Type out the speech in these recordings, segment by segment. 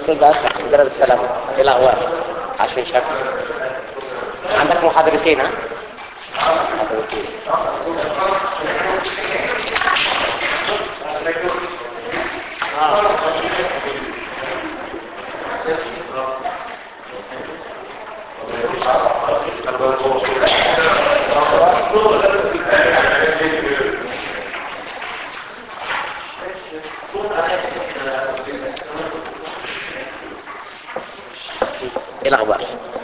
المفروض بقى افتح جرس السلام ايه الاخبار عشان شكل عندك محاضرتين ها محاضرتين ايه الاخبار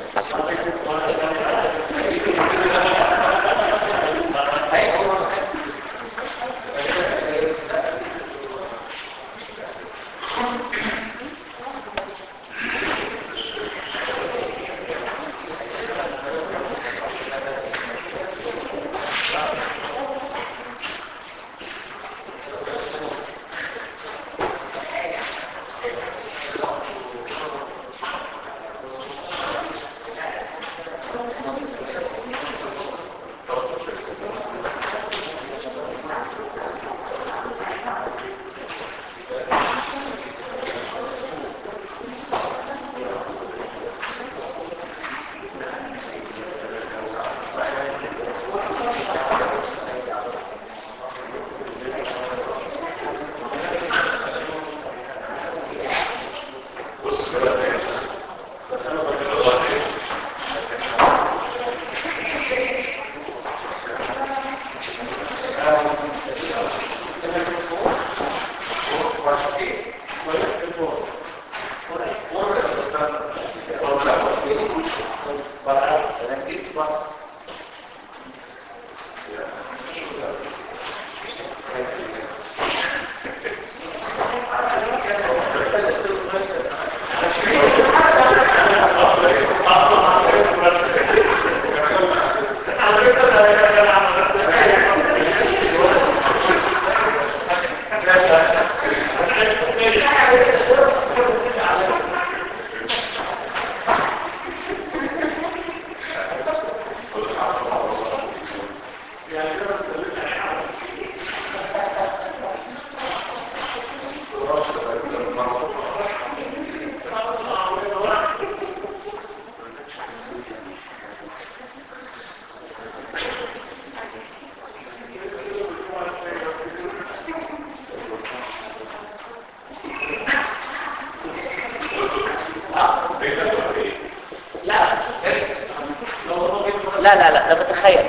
لا لا لا ده بتخيل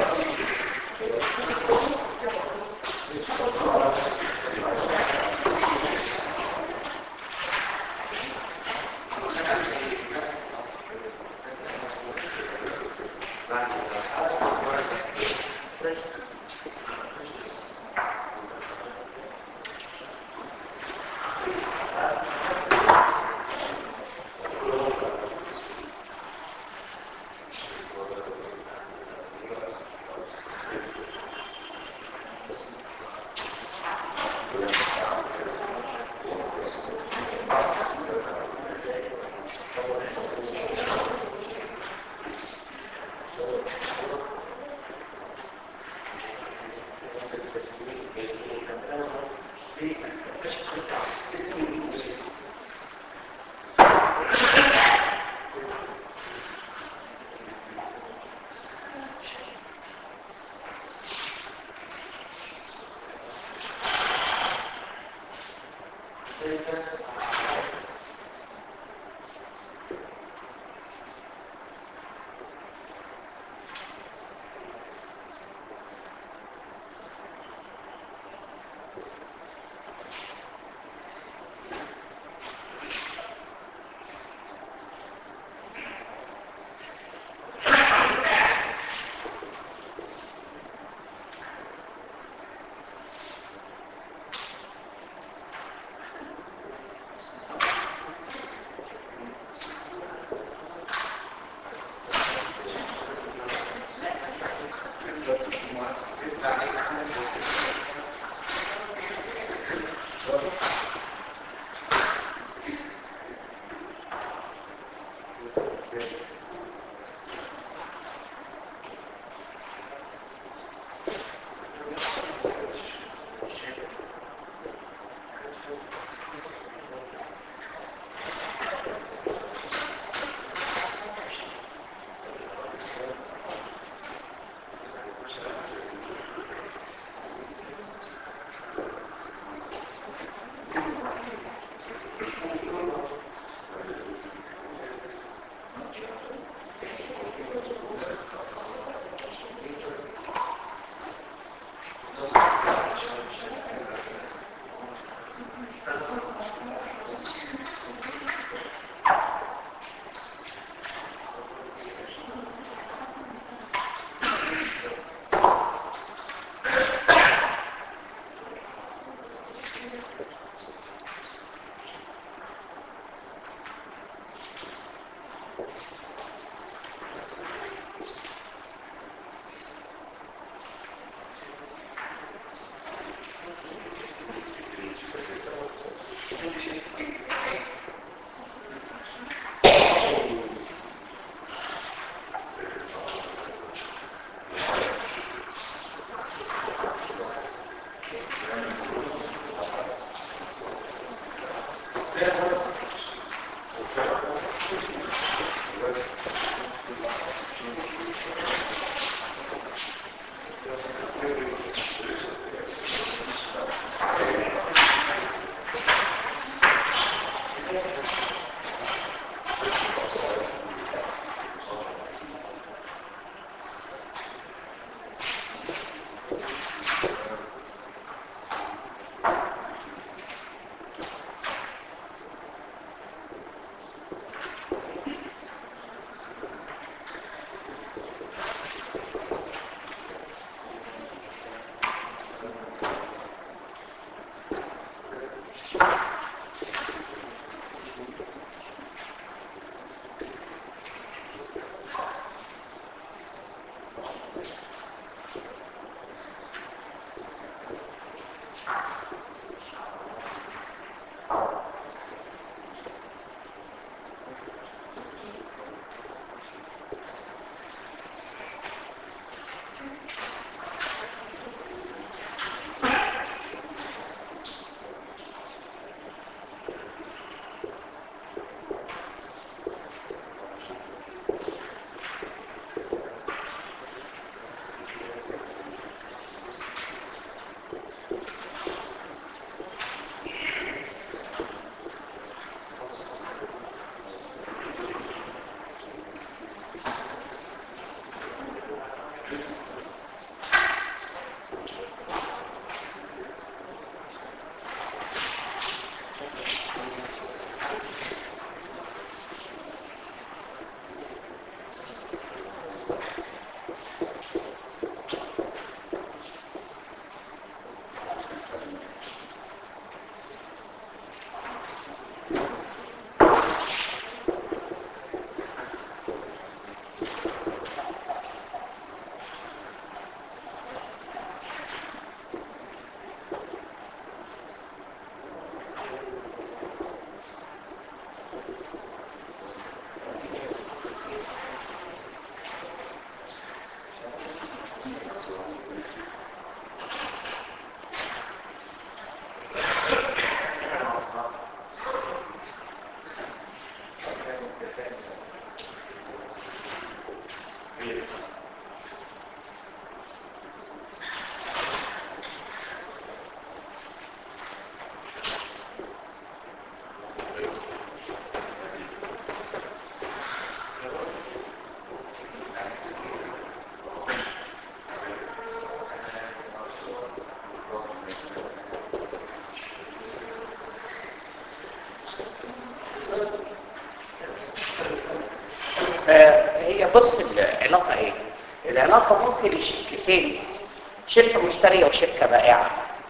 هي بص العلاقة ايه العلاقة ممكن شركتين شركة مشترية وشركة بائعة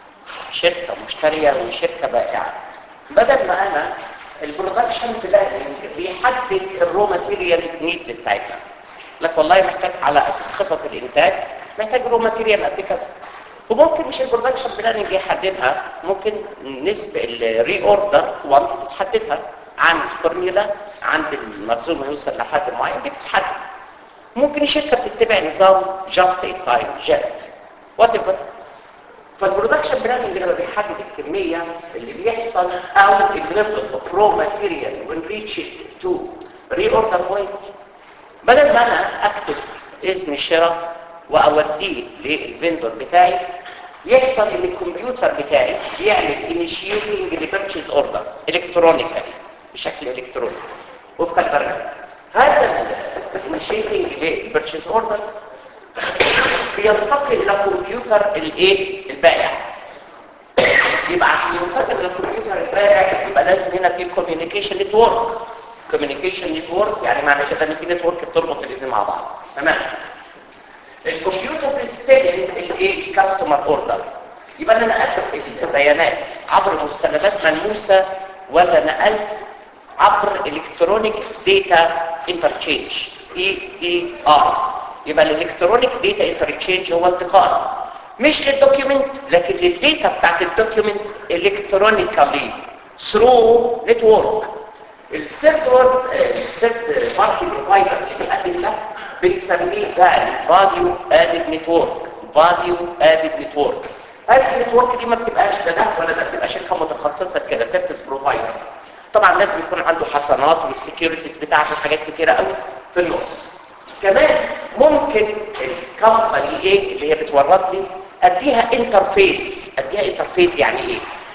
شركة مشترية وشركة بائعة بدل ما انا البرودكشن بلاننج بيحدد الرو ماتيريال نيدز بتاعتها لك والله محتاج على اساس خطط الانتاج محتاج رو ماتيريال قد كذا وممكن مش البرودكشن بلاننج يحددها ممكن نسبة الري اوردر كوانتيتي تحددها عن فورميلا عند المخزون يوصل لحد معين بتتحدد ممكن الشركه بتتبع نظام جاست ان تايم جت وات ايفر فالبرودكشن بلاننج لما بيحدد الكميه اللي بيحصل او الليفل اوف رو ماتيريال when reach تو ري اوردر بوينت بدل ما انا اكتب اذن الشراء واوديه للفندور بتاعي يحصل ان الكمبيوتر بتاعي بيعمل initiating لبرتشيز اوردر الكترونيكالي بشكل الكتروني وفق البرنامج هذا الانيشيتنج للبرتشيز اوردر بينتقل لكمبيوتر الايه البائع يبقى عشان ينتقل للكمبيوتر البائع يبقى لازم هنا في كوميونيكيشن نتورك كوميونيكيشن نتورك يعني معنى كده ان في نتورك بتربط الاثنين مع بعض تمام الكمبيوتر بيستلم الايه الكاستمر اوردر يبقى انا نقلت البيانات عبر مستندات ملموسه ولا نقلت عبر الكترونيك داتا انترتشينج اي دي ار يبقى الالكترونيك داتا انترتشينج هو انتقال مش للدوكيومنت لكن للداتا بتاعت الدوكيومنت الكترونيكالي ثرو نتورك السيرفر السيرفر بارتي بروفايدر اللي بيقدم ده بنسميه فاليو ادد نتورك فاليو ادد نتورك هذه النتورك دي ما بتبقاش ده ده ولا ده بتبقى شركه متخصصه كده سيرفيس بروفايدر طبعا لازم يكون عنده حسنات والسكيورتيز بتاعته حاجات كتيره قوي في النص كمان ممكن الكمباني ايه اللي هي بتورد لي اديها انترفيس اديها انترفيس يعني ايه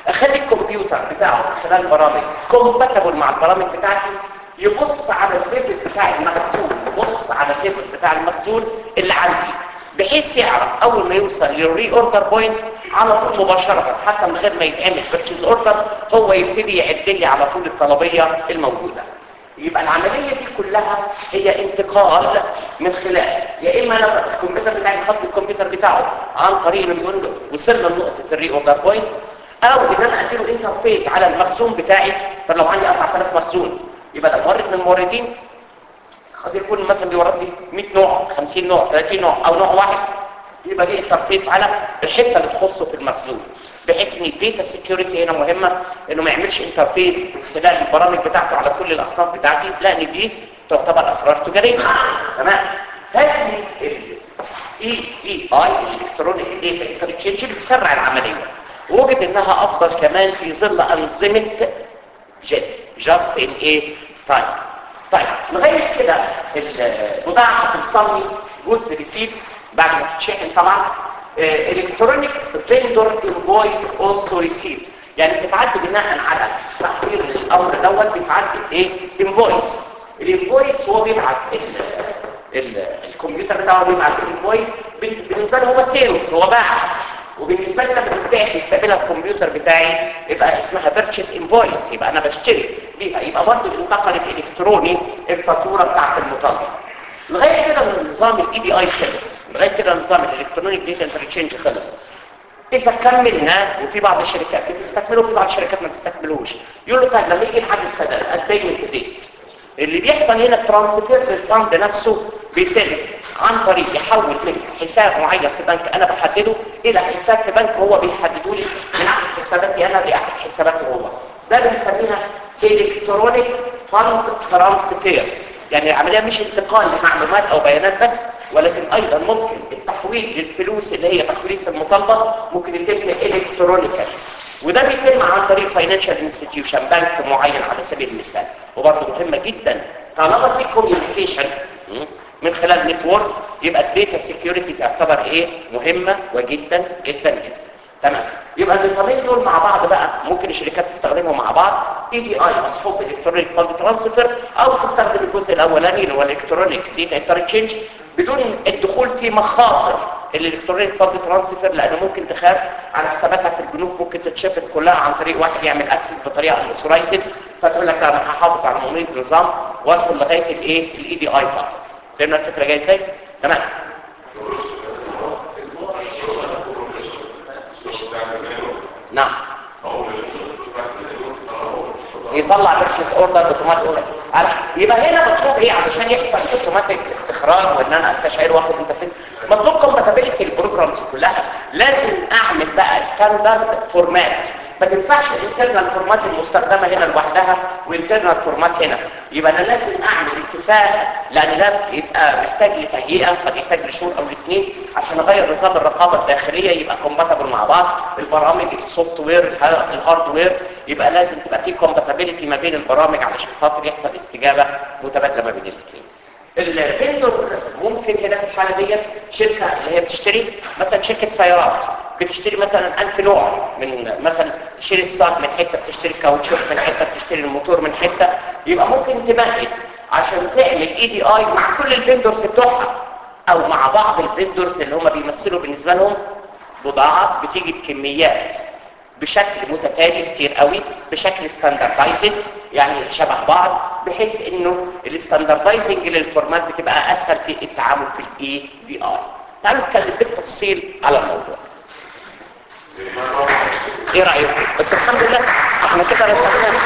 اخلي الكمبيوتر بتاعه خلال برامج كومباتبل مع البرامج بتاعتي يبص على الليفل بتاع المخزون يبص على الليفل بتاع المخزون اللي عندي بحيث يعرف اول ما يوصل للري اوردر بوينت على طول مباشره حتى من غير ما يتعمل بيرتشيز اوردر هو يبتدي يعد لي على طول الطلبيه الموجوده يبقى العمليه دي كلها هي انتقال من خلال يا اما انا الكمبيوتر بتاعي خط الكمبيوتر بتاعه عن طريق الويندو وصلنا لنقطه الري اوردر بوينت او ان انا اديله انترفيس على المخزون بتاعي طب لو عندي 4000 مخزون يبقى ده مورد من الموردين قد يكون مثلا بيورد لي 100 نوع 50 نوع 30 نوع او نوع واحد يبقى دي انترفيس على الحته اللي تخصه في المخزون بحيث ان الداتا سكيورتي هنا مهمه انه ما يعملش انترفيس خلال البرامج بتاعته على كل الاصناف بتاعتي لان دي تعتبر اسرار تجاريه تمام هذه الاي اي اي الالكترونيك داتا انترتشينج بتسرع العمليه وجد انها افضل كمان في ظل انظمه جد جاست ان ايه تايم طيب لغايه كده البضاعه هتوصلني جودز ريسيفد بعد ما تتشحن طبعا الكترونيك فيندور انفويس اولسو ريسيفد يعني بتتعدي بناء على تحضير الامر دوت بتعدي ايه انفويس الانفويس هو بيبعت الكمبيوتر بتاعه بيبعت الانفويس بالنسبه له هو سيلز هو باع وبالنسبه لي لما بتبيع يستقبلها الكمبيوتر بتاعي يبقى اسمها بيرتشيز انفويس يبقى انا بشتري بيها يبقى برضه انتقلت الكتروني الفاتوره بتاعت المطالب لغايه كده نظام الاي دي اي خلص لغايه كده نظام الالكترونيك داتا انترتشينج خلص اذا كملنا وفي بعض الشركات بتستكمله وفي بعض الشركات ما بتستكملوش يقول له طيب لما يجي نحدد السداد البيمنت ديت اللي بيحصل هنا ترانسفير للفند نفسه بيتم عن طريق يحول من حساب معين في بنك انا بحدده الى حساب في بنك هو بيحدده لي من احد حساباتي انا لاحد حساباته هو ده بنسميها الكترونيك فند ترانسفير يعني العمليه مش انتقال لمعلومات او بيانات بس ولكن ايضا ممكن التحويل للفلوس اللي هي تخليص المطالبه ممكن يتم الكترونيكال وده بيتم عن طريق فاينانشال انستتيوشن بنك معين على سبيل المثال وبرضه مهمه جدا طالما في كوميونيكيشن من خلال نتورك يبقى الداتا سيكيورتي تعتبر ايه مهمه وجدا جدا جدا تمام يبقى النظامين دول مع بعض بقى ممكن الشركات تستخدمهم مع بعض اي دي اي مصفوف الكترونيك فاند ترانسفير او تستخدم الجزء الاولاني اللي هو الالكترونيك داتا انترتشينج بدون الدخول في مخاطر الالكترونيك فاند ترانسفير لانه ممكن تخاف على حساباتها في البنوك ممكن تتشفت كلها عن طريق واحد يعمل اكسس بطريقه انسورايتد فتقول لك انا هحافظ على مؤمنيه النظام وادخل لغايه الايه الاي دي اي فقط فهمنا الفكره جايه ازاي تمام نعم يطلع بيرشيز اوردر اوتوماتيك يبقى هنا مطلوب ايه علشان يحصل اوتوماتيك استخراج وان انا استشعر واخد انترفيس مطلوب كومباتيبيليتي البروجرامز كلها لازم اعمل بقى ستاندرد فورمات ما تنفعش الانترنال فورمات المستخدمه هنا لوحدها والانترنال فورمات هنا يبقى انا لازم اعمل اتفاق لان ده يبقى محتاج لتهيئه قد يحتاج لشهور او لسنين عشان اغير نظام الرقابه الداخليه يبقى كومباتبل مع بعض البرامج السوفت وير الهاردوير يبقى لازم تبقى في كومباتيبيليتي ما بين البرامج علشان خاطر يحصل استجابه متبادله ما بين الاثنين الفندور ممكن هنا في الحاله ديت شركه اللي هي بتشتري مثلا شركه سيارات بتشتري مثلا 1000 نوع من مثلا تشتري الصاج من حته بتشتري الكاوتشوك من حته بتشتري الموتور من حته يبقى ممكن تمهد عشان تعمل اي دي اي مع كل الفندورز بتوعها او مع بعض الفندورز اللي هم بيمثلوا بالنسبه لهم بضاعه بتيجي بكميات بشكل متتالي كتير قوي بشكل ستاندردايزد يعني شبه بعض بحيث انه الستاندردايزنج للفورمات بتبقى اسهل في التعامل في الاي دي اي تعالوا نتكلم بالتفصيل على الموضوع ايه رايكم بس الحمد لله احنا كده رسمنا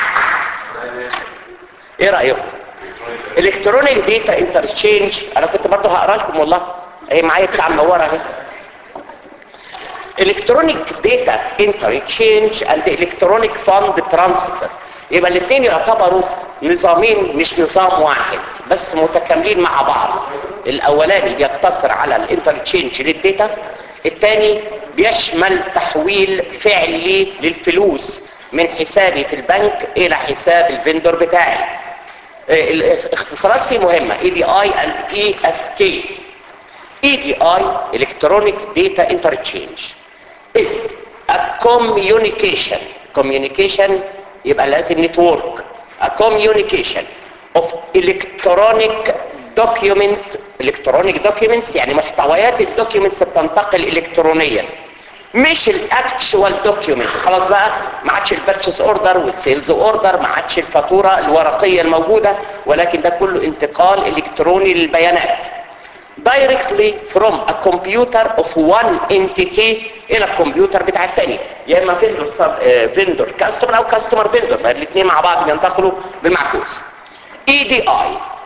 ايه رايكم الكترونيك داتا انترتشينج انا كنت برضه هقرا لكم والله اهي معايا بتاع المنوره اهي الكترونيك داتا انترتشينج اند الكترونيك فاند ترانسفير يبقى الاثنين يعتبروا نظامين مش نظام واحد بس متكاملين مع بعض الاولاني بيقتصر على الانترتشينج للداتا الثاني بيشمل تحويل فعلي للفلوس من حسابي في البنك الى حساب الفندور بتاعي الاختصارات فيه مهمة EDI and EFT EDI Electronic Data Interchange is a communication communication يبقى لازم network a communication of electronic document electronic documents يعني محتويات الدوكيومنتس بتنتقل الكترونيا مش الاكتشوال دوكيومنت خلاص بقى ما عادش البيرتشيز اوردر والسيلز اوردر ما عادش الفاتوره الورقيه الموجوده ولكن ده كله انتقال الكتروني للبيانات directly from a computer of one entity الى الكمبيوتر بتاع الثاني يا اما فيندور فيندور كاستمر او كاستمر فيندور الاثنين مع بعض بينتقلوا بالمعكوس اي دي اي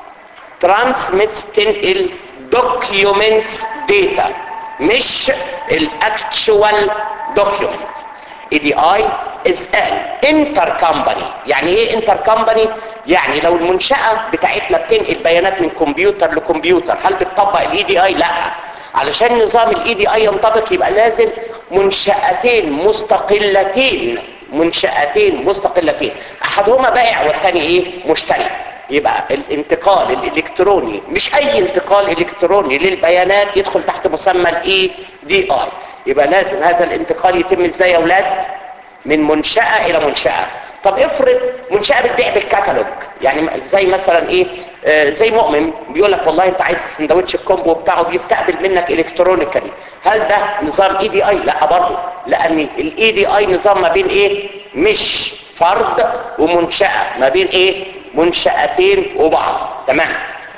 ترانسميتس تنقل documents data مش الاكتشوال دوكيومنت اي دي اي از ان انتر كومباني يعني ايه انتر كومباني يعني لو المنشاه بتاعتنا بتنقل بيانات من كمبيوتر لكمبيوتر هل بتطبق الاي دي اي لا علشان نظام الاي دي اي ينطبق يبقى لازم منشاتين مستقلتين منشاتين مستقلتين احدهما بائع والثاني ايه مشتري يبقى الانتقال الالكتروني مش اي انتقال الكتروني للبيانات يدخل تحت مسمى الاي دي اي يبقى لازم هذا الانتقال يتم ازاي يا اولاد من منشأة الى منشأة طب افرض منشأة بتبيع بالكتالوج يعني زي مثلا ايه آه زي مؤمن بيقول لك والله انت عايز السندوتش الكومبو بتاعه بيستقبل منك الكترونيكالي هل ده نظام اي دي اي لا برضه لان الاي دي اي نظام ما بين ايه مش فرد ومنشأة ما بين ايه منشأتين وبعض تمام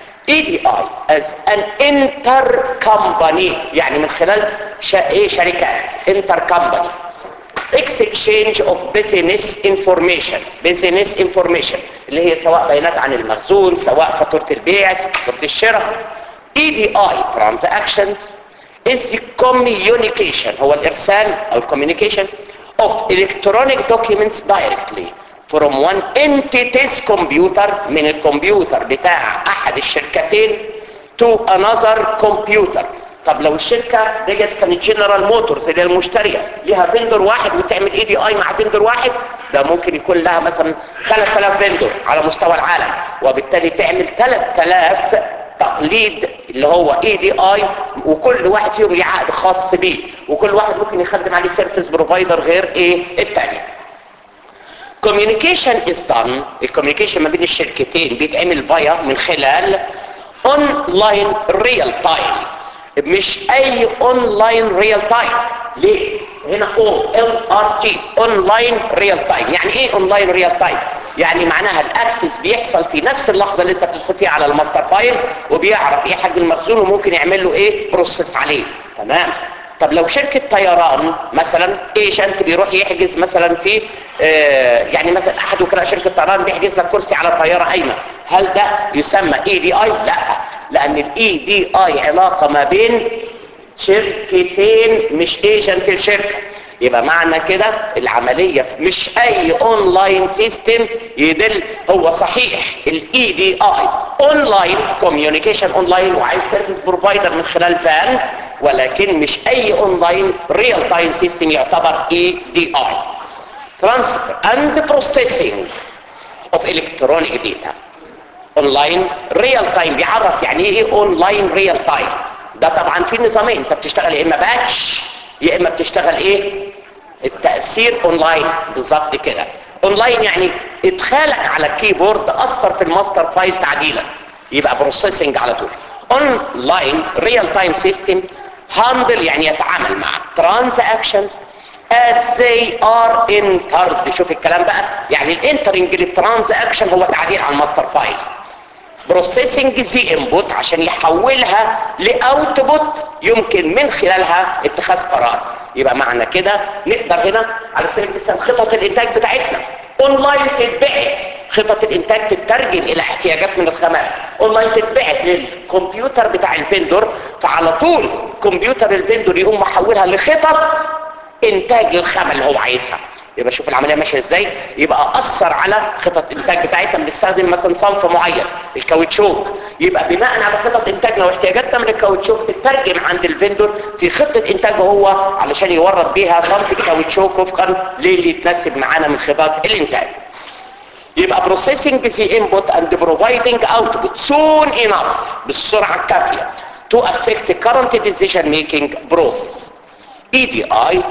EDI as an inter-company يعني من خلال شا... ايه شركات inter-company exchange of business information business information اللي هي سواء بيانات عن المخزون سواء فاتورة البيع فاتورة الشراء EDI transactions is the communication هو الارسال او communication of electronic documents directly from one entity's computer من الكمبيوتر بتاع احد الشركتين to another computer طب لو الشركة ديت كانت جنرال موتورز اللي هي المشترية ليها فيندور واحد وتعمل اي دي اي مع فيندور واحد ده ممكن يكون لها مثلا 3000 فيندور على مستوى العالم وبالتالي تعمل 3000 تقليد اللي هو اي دي اي وكل واحد فيهم ليه عقد خاص بيه وكل واحد ممكن يخدم عليه سيرفيس بروفايدر غير ايه الثاني communication is done الكوميونيكيشن ما بين الشركتين بيتعمل فيا من خلال اونلاين ريال تايم مش اي اونلاين ريال تايم ليه هنا او ال ار تي اونلاين ريال تايم يعني ايه اونلاين ريال تايم يعني معناها الاكسس بيحصل في نفس اللحظه اللي انت بتدخل فيها على الماستر فايل وبيعرف ايه حجم المخزون وممكن يعمل له ايه بروسيس عليه تمام طب لو شركة طيران مثلا ايجنت بيروح يحجز مثلا في آه يعني مثلا احد وكلاء شركة طيران بيحجز لك كرسي على طيارة قايمة هل ده يسمى اي دي اي لا لان الاي دي اي علاقة ما بين شركتين مش ايجنت الشركة يبقى معنى كده العملية مش اي اونلاين سيستم يدل هو صحيح الاي دي اي اونلاين كوميونيكيشن اونلاين وعايز سيرفيس بروفايدر من خلال فان ولكن مش اي اونلاين ريال تايم سيستم يعتبر اي دي اي ترانسفير اند بروسيسنج اوف الكترونيك داتا اونلاين ريال تايم بيعرف يعني ايه اونلاين ريال تايم ده طبعا في نظامين انت بتشتغل يا اما باتش يا اما بتشتغل ايه التأثير اونلاين بالظبط كده اونلاين يعني ادخالك على الكيبورد اثر في الماستر فايل تعديلا يبقى بروسيسنج على طول اونلاين ريال تايم سيستم هاندل يعني يتعامل مع transactions as they are entered شوف الكلام بقى يعني الانترنج للترانزاكشن هو تعديل على الماستر فايل بروسيسنج زي انبوت عشان يحولها لاوتبوت يمكن من خلالها اتخاذ قرار يبقى معنى كده نقدر هنا على سبيل المثال خطط الانتاج بتاعتنا اونلاين تتبعت خطط الانتاج تترجم الى احتياجات من الخامات اونلاين تتبعت للكمبيوتر بتاع الفندور فعلى طول كمبيوتر الفندور يقوم محولها لخطط انتاج الخامه اللي هو عايزها يبقى شوف العمليه ماشيه ازاي يبقى اثر على خطط الانتاج بتاعتنا بنستخدم مثلا صنف معين الكاوتشوك يبقى بناء على خطط انتاجنا واحتياجاتنا من الكاوتشوك تترجم عند الفندور في خطه انتاجه هو علشان يورد بيها صنف الكاوتشوك وفقا للي يتناسب معانا من خطط الانتاج يبقى processing the input and providing output soon enough بالسرعه الكافيه to affect the current decision making process EDI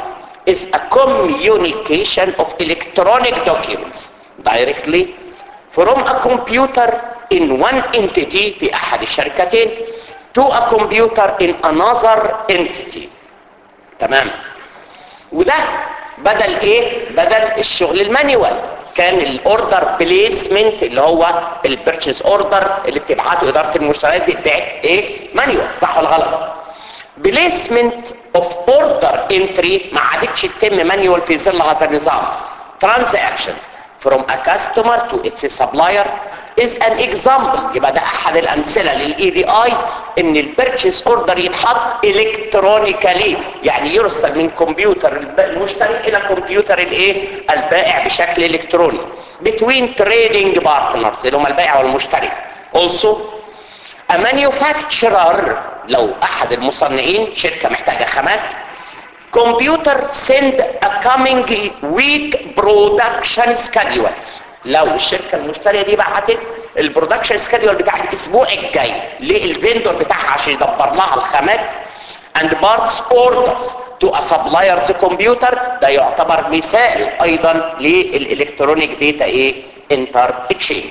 is a communication of electronic documents directly from a computer in one entity في احد الشركتين to a computer in another entity تمام وده بدل ايه بدل الشغل المانيوال كان الاوردر بليسمنت اللي هو البيرتشيز اوردر اللي بتبعته اداره المشتريات دي بتاعت ايه مانيوال صح ولا غلط بليسمنت اوف اوردر انتري ما عادتش تتم مانيوال في ظل هذا النظام transactions from a customer to its supplier is an example يبقى ده احد الامثله للاي دي اي ان البيرتشيز اوردر يتحط الكترونيكالي يعني يرسل من كمبيوتر المشتري الى كمبيوتر الايه البائع بشكل الكتروني between trading partners اللي هم البائع والمشتري also a manufacturer لو احد المصنعين شركه محتاجه خامات كمبيوتر send a coming week production schedule لو الشركة المشترية دي بعتت البرودكشن سكادول بتاع الاسبوع الجاي للفيندور بتاعها عشان يدبر لها الخامات and parts orders to a supplier's computer ده يعتبر مثال ايضا للالكترونيك داتا ايه انتر اكشينج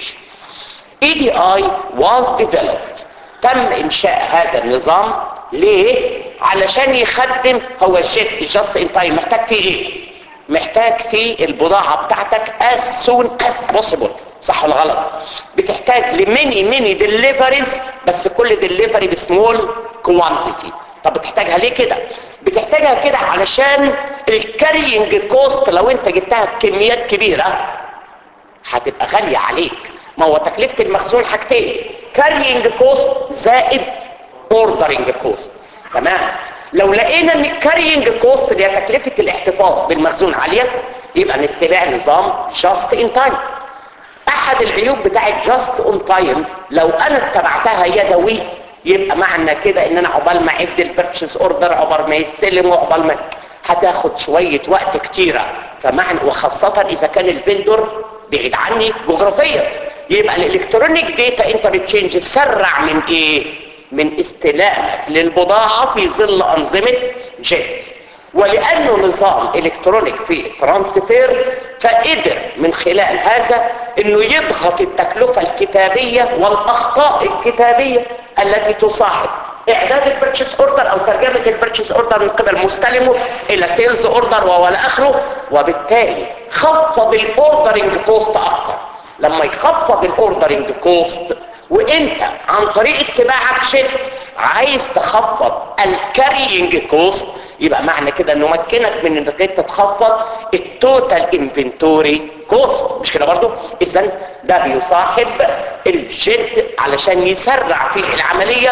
EDI was developed تم انشاء هذا النظام ليه علشان يخدم هو الشيت جاست ان تايم محتاج فيه ايه محتاج فيه البضاعة بتاعتك as soon as possible صح ولا غلط بتحتاج لميني ميني ديليفريز بس كل ديليفري بسمول كوانتيتي طب بتحتاجها ليه كده بتحتاجها كده علشان الكارينج كوست لو انت جبتها بكميات كبيرة هتبقى غالية عليك ما هو تكلفة المخزون حاجتين كارينج كوست زائد اوردرنج كوست تمام لو لقينا ان الكارينج كوست اللي هي تكلفة الاحتفاظ بالمخزون عالية يبقى نتبع نظام جاست ان تايم احد العيوب بتاعت جاست اون تايم لو انا اتبعتها يدوي يبقى معنى كده ان انا عقبال ما اعد البيرتشيز اوردر عقبال ما يستلم وعقبال ما هتاخد شوية وقت كتيرة فمعنى وخاصة اذا كان الفندور بعيد عني جغرافيا يبقى الالكترونيك داتا انت بتشينج سرع من ايه من استلامك للبضاعة في ظل انظمة جيت ولانه نظام الكترونيك في ترانسفير فقدر من خلال هذا انه يضغط التكلفة الكتابية والاخطاء الكتابية التي تصاحب اعداد البرتشيس اوردر او ترجمة البرتشيس اوردر من قبل مستلمه الى سيلز اوردر والى اخره وبالتالي خفض الاوردرنج كوست اكتر لما يخفض الاوردرنج كوست وانت عن طريق اتباعك شفت عايز تخفض الكارينج كوست يبقى معنى كده انه مكنك من انك انت تخفض التوتال انفنتوري كوست مش كده برضو اذا ده بيصاحب الجد علشان يسرع في العملية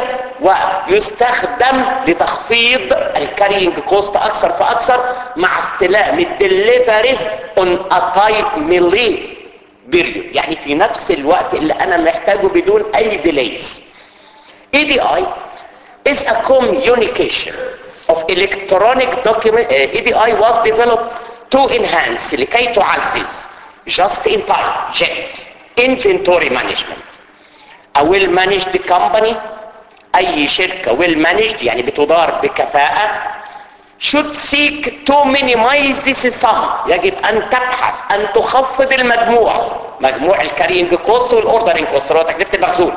ويستخدم لتخفيض الكارينج كوست اكثر فاكثر مع استلام الدليفريز اون اتايملي بيريود يعني في نفس الوقت اللي انا محتاجه بدون اي ديليز EDI is a communication of electronic document uh, EDI was developed to enhance لكي تعزز just in time jet inventory management a well managed company اي شركة well managed يعني بتدار بكفاءة should seek to minimize this sum يجب ان تبحث ان تخفض المجموع مجموع الكارينج كوست والاوردرنج كوست اللي هو تكلفه المخزون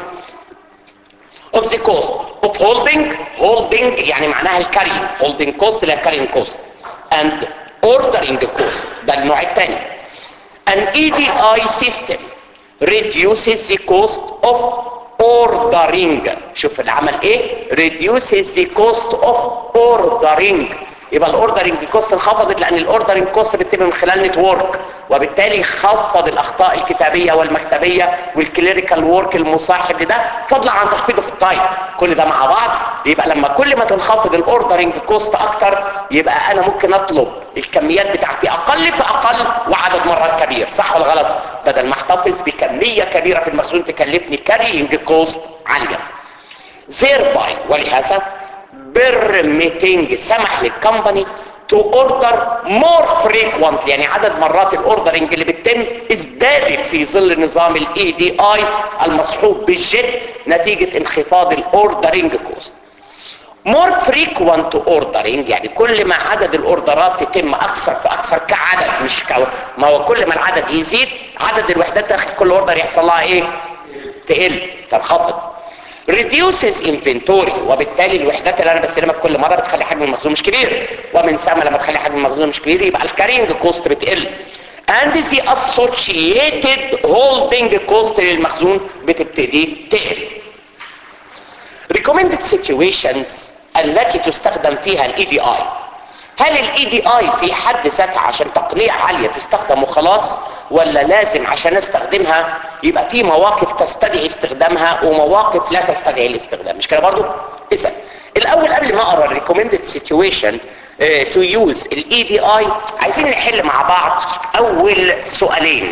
of the cost of holding holding يعني معناها الكارينج holding cost اللي هي الكارينج كوست and ordering cost ده النوع الثاني an EDI system reduces the cost of ordering شوف العمل ايه reduces the cost of ordering يبقى الاوردرنج كوست انخفضت لان الاوردرنج كوست بتتم من خلال نتورك وبالتالي خفض الاخطاء الكتابيه والمكتبيه والكليريكال وورك المصاحب لده فضلا عن تخفيضه في التايم كل ده مع بعض يبقى لما كل ما تنخفض الاوردرنج كوست اكتر يبقى انا ممكن اطلب الكميات بتاعتي اقل فاقل وعدد مرات كبير صح ولا غلط بدل ما احتفظ بكميه كبيره في المخزون تكلفني كارينج كوست عاليه thereby ولهذا permitting سمح للكمباني to order more frequently يعني عدد مرات الاوردرنج اللي بتتم ازدادت في ظل نظام الاي دي اي المصحوب بالجد نتيجة انخفاض الاوردرنج كوست more frequent ordering يعني كل ما عدد الاوردرات يتم اكثر فاكثر كعدد مش ك... ما هو كل ما العدد يزيد عدد الوحدات داخل كل اوردر يحصل لها ايه تقل تنخفض reduces inventory وبالتالي الوحدات اللي انا بستلمها في كل مره بتخلي حجم المخزون مش كبير ومن ثم لما تخلي حجم المخزون مش كبير يبقى الكارينج كوست بتقل and the associated holding cost للمخزون بتبتدي تقل recommended situations التي تستخدم فيها الاي دي اي هل الاي دي اي في حد ذاتها عشان تقنية عالية تستخدم وخلاص ولا لازم عشان استخدمها يبقى في مواقف تستدعي استخدامها ومواقف لا تستدعي الاستخدام مش كده برضو اذا الاول قبل ما اقرا الريكومندد سيتويشن تو يوز الاي دي اي عايزين نحل مع بعض اول سؤالين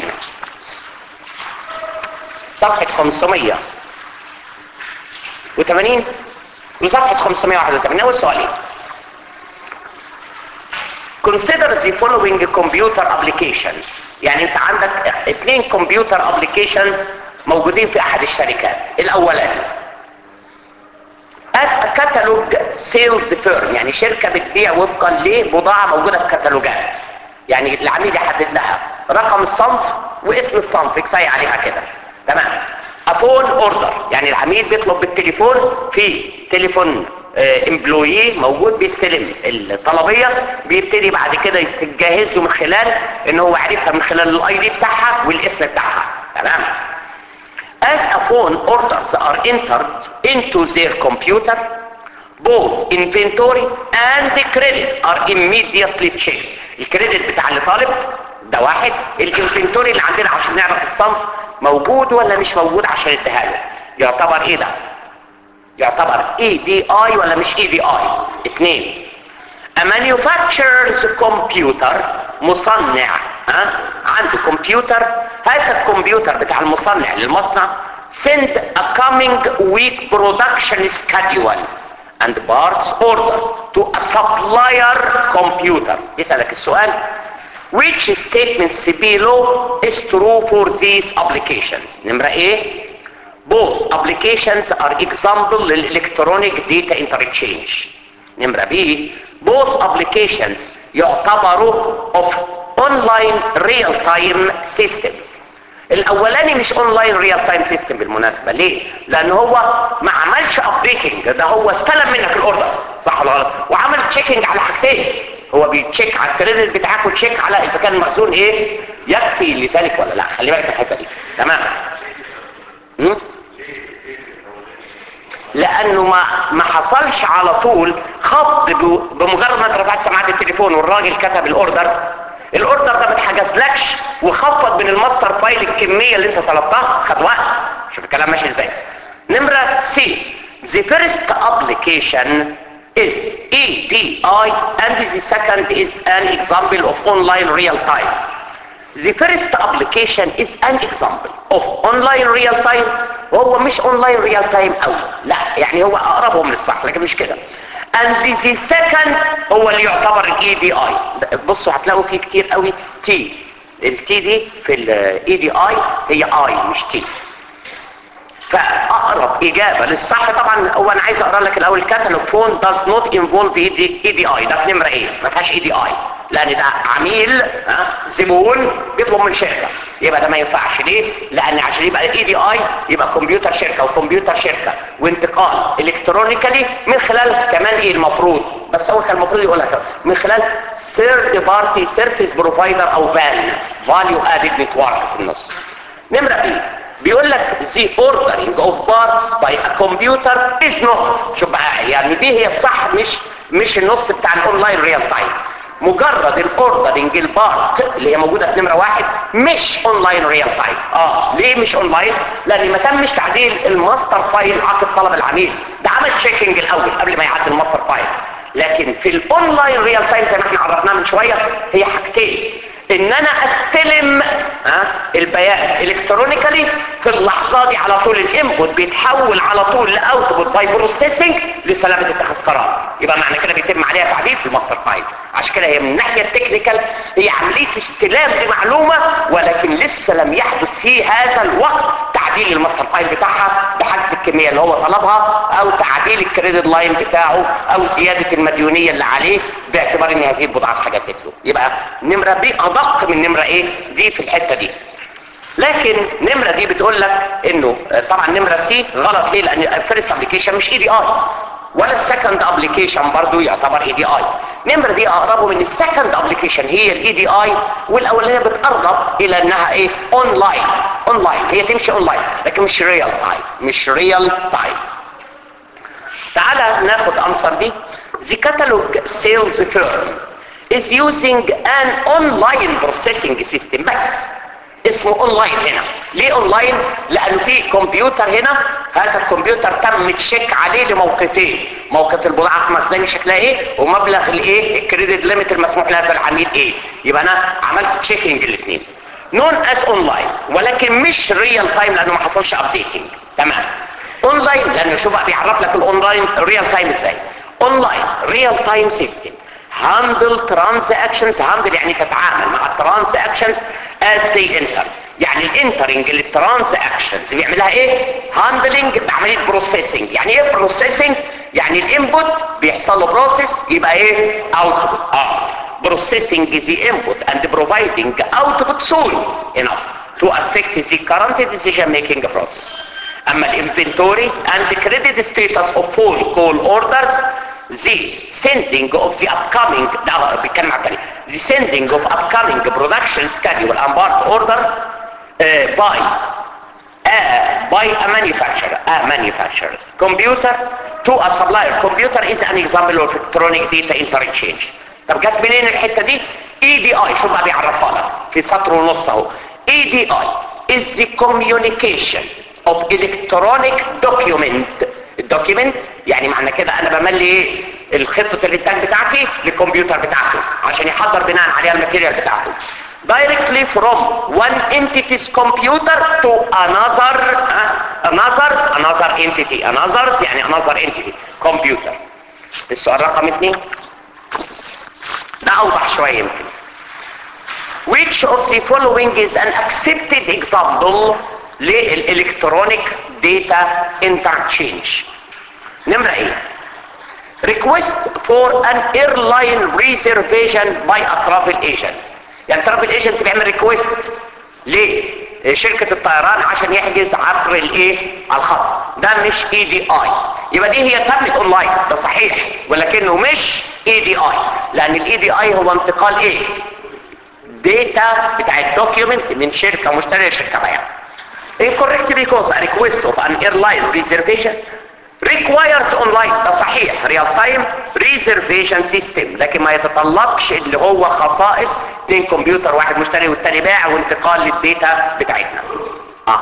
صفحة 500 و80 وصفحة 581 اول سؤالين consider the following computer applications يعني انت عندك اثنين كمبيوتر ابليكيشنز موجودين في احد الشركات الاولاني at a catalog sales firm يعني شركة بتبيع وفقا لبضاعة موجودة في كتالوجات يعني العميل يحدد لها رقم الصنف واسم الصنف كفاية عليها كده تمام افون اوردر يعني العميل بيطلب بالتليفون في تليفون امبلوي موجود بيستلم الطلبية بيبتدي بعد كده يتجهز له من خلال ان هو عرفها من خلال الاي دي بتاعها والاسم بتاعها تمام as a phone orders are entered into their computer both inventory and the credit are immediately checked الكريدت بتاع اللي طالب ده واحد الانفنتوري اللي عندنا عشان نعرف الصنف موجود ولا مش موجود عشان اديها له يعتبر ايه ده يعتبر اي دي اي ولا مش اي دي اي اثنين a manufacturer's computer مصنع ها عنده كمبيوتر هذا الكمبيوتر بتاع المصنع للمصنع send a coming week production schedule and parts orders to a supplier computer يسألك السؤال which statements below is true for these applications نمرة ايه both applications are example للإلكترونيك data interchange نمرة B both applications يعتبروا of online real time system الاولاني مش اونلاين ريال تايم سيستم بالمناسبه ليه لان هو ما عملش ابديتنج ده هو استلم منك الاوردر صح ولا غلط وعمل تشيكنج على حاجتين هو بيتشيك على الكريدت بتاعك وتشيك على اذا كان المخزون ايه يكفي لذلك ولا لا خلي بالك من الحته دي تمام م? لانه ما ما حصلش على طول خط بمجرد ما انت رفعت سماعه التليفون والراجل كتب الاوردر الاوردر ده ما اتحجزلكش وخفض من الماستر فايل الكميه اللي انت طلبتها خد وقت شوف الكلام ماشي ازاي نمره سي the first application is ADI and the second is an example of online real time the first application is an example of online real time وهو مش online real time قوي لا يعني هو اقربهم للصح لكن مش كده and the second هو اللي يعتبر الاي دي اي بصوا هتلاقوا فيه كتير قوي تي التي دي في الاي دي اي هي اي مش تي فاقرب اجابه للصح طبعا هو انا عايز اقرا لك الاول كاتالوج فون does not involve اي دي اي ده في نمره ايه ما فيهاش اي دي اي لان ده عميل ها زبون بيطلب من شركه يبقى ده ما ينفعش ليه لان عشان يبقى الاي دي اي يبقى كمبيوتر شركه وكمبيوتر شركه وانتقال الكترونيكالي من خلال كمان ايه المفروض بس هو كان المفروض يقول لك من خلال ثيرد بارتي سيرفيس بروفايدر او فان فاليو ادد نتورك في النص نمره بي بيقول لك the ordering of parts by a computer is not شوف بقى يعني دي هي الصح مش مش النص بتاع الاونلاين ريال تايم مجرد الاوردرنج البارت اللي هي موجوده في نمره واحد مش اونلاين ريال تايم اه ليه مش اونلاين لان ما تمش تعديل الماستر فايل عقد طلب العميل ده عمل تشيكنج الاول قبل ما يعدل الماستر فايل لكن في الاونلاين ريال تايم زي ما احنا عرفناه من شويه هي حاجتين ان انا استلم ها البيان الكترونيكالي في اللحظه دي على طول الانبوت بيتحول على طول لاوتبوت باي بروسيسنج لسلامه اتخاذ قرار يبقى معنى كده بيتم عليها تعديل في الماستر فايل عشان كده هي من الناحيه التكنيكال هي عمليه استلام لمعلومه ولكن لسه لم يحدث في هذا الوقت تعديل الماستر فايل بتاعها بحجز الكميه اللي هو طلبها او تعديل الكريدت لاين بتاعه او زياده المديونيه اللي عليه باعتبار ان هذه البضاعه اتحجزت له يبقى نمره بي ادق من نمره ايه دي في الحته دي لكن نمرة دي بتقول لك انه طبعا نمرة سي غلط ليه لان الفيرست ابلكيشن مش اي دي اي ولا السكند ابلكيشن برضو يعتبر اي دي اي نمرة دي اقربه من السكند ابلكيشن هي الاي دي اي والاولانيه بتقرب الى انها ايه اونلاين اونلاين هي تمشي اونلاين لكن مش ريال تايم مش ريال تايم تعالى ناخد انصر دي The catalog sales firm is using an online processing system بس اسمه اونلاين هنا ليه اونلاين لانه في كمبيوتر هنا هذا الكمبيوتر تم تشيك عليه لموقفين موقف البضاعه المخزني شكلها ايه ومبلغ الايه الكريدت ليميت المسموح لهذا العميل ايه يبقى انا عملت تشيكنج الاثنين نون از اونلاين ولكن مش ريال تايم لانه ما حصلش ابديتنج تمام اونلاين لانه شوف بقى بيعرف لك الاونلاين ريال تايم ازاي اونلاين ريال تايم سيستم هاندل ترانزاكشنز هاندل يعني تتعامل مع الترانزاكشنز as they enter يعني الانترنج للترانزاكشنز بيعملها ايه هاندلنج بعمليه بروسيسنج يعني ايه بروسيسنج يعني الانبوت بيحصل له بروسيس يبقى ايه اوتبوت اه processing the input and providing output soon enough to affect the current decision making process اما الانفنتوري and credit status of full call orders the sending of the upcoming ده بيتكلم عن كده the sending of upcoming production schedule and part order uh, by uh, by a manufacturer a manufacturer's computer to a supplier computer is an example of electronic data interchange طب جت منين الحته دي اي دي اي شوف بقى بيعرفها لك في سطر ونص اهو اي دي اي is the communication of electronic document الدوكيمنت يعني معنى كده انا بملي ايه الخطه الانتاج بتاعتي للكمبيوتر بتاعته عشان يحضر بناء عليها الماتيريال بتاعته directly from one entity's computer to another uh, another's another entity another's يعني another entity computer السؤال رقم اثنين ده اوضح شويه يمكن which of the following is an accepted example للالكترونيك داتا انترتشينج نمرة ايه request for an airline reservation by a travel agent يعني travel agent بيعمل ريكويست ليه شركة الطيران عشان يحجز عبر الايه الخط ده مش اي دي اي يبقى دي هي تمت اونلاين ده صحيح ولكنه مش اي دي اي لان الاي دي اي هو انتقال ايه داتا بتاع الدوكيومنت من شركة مشترية لشركة بيع incorrect because a request of an airline reservation requires online ده صحيح real time reservation system لكن ما يتطلبش اللي هو خصائص اتنين كمبيوتر واحد مشتري والتاني باع وانتقال للداتا بتاعتنا اه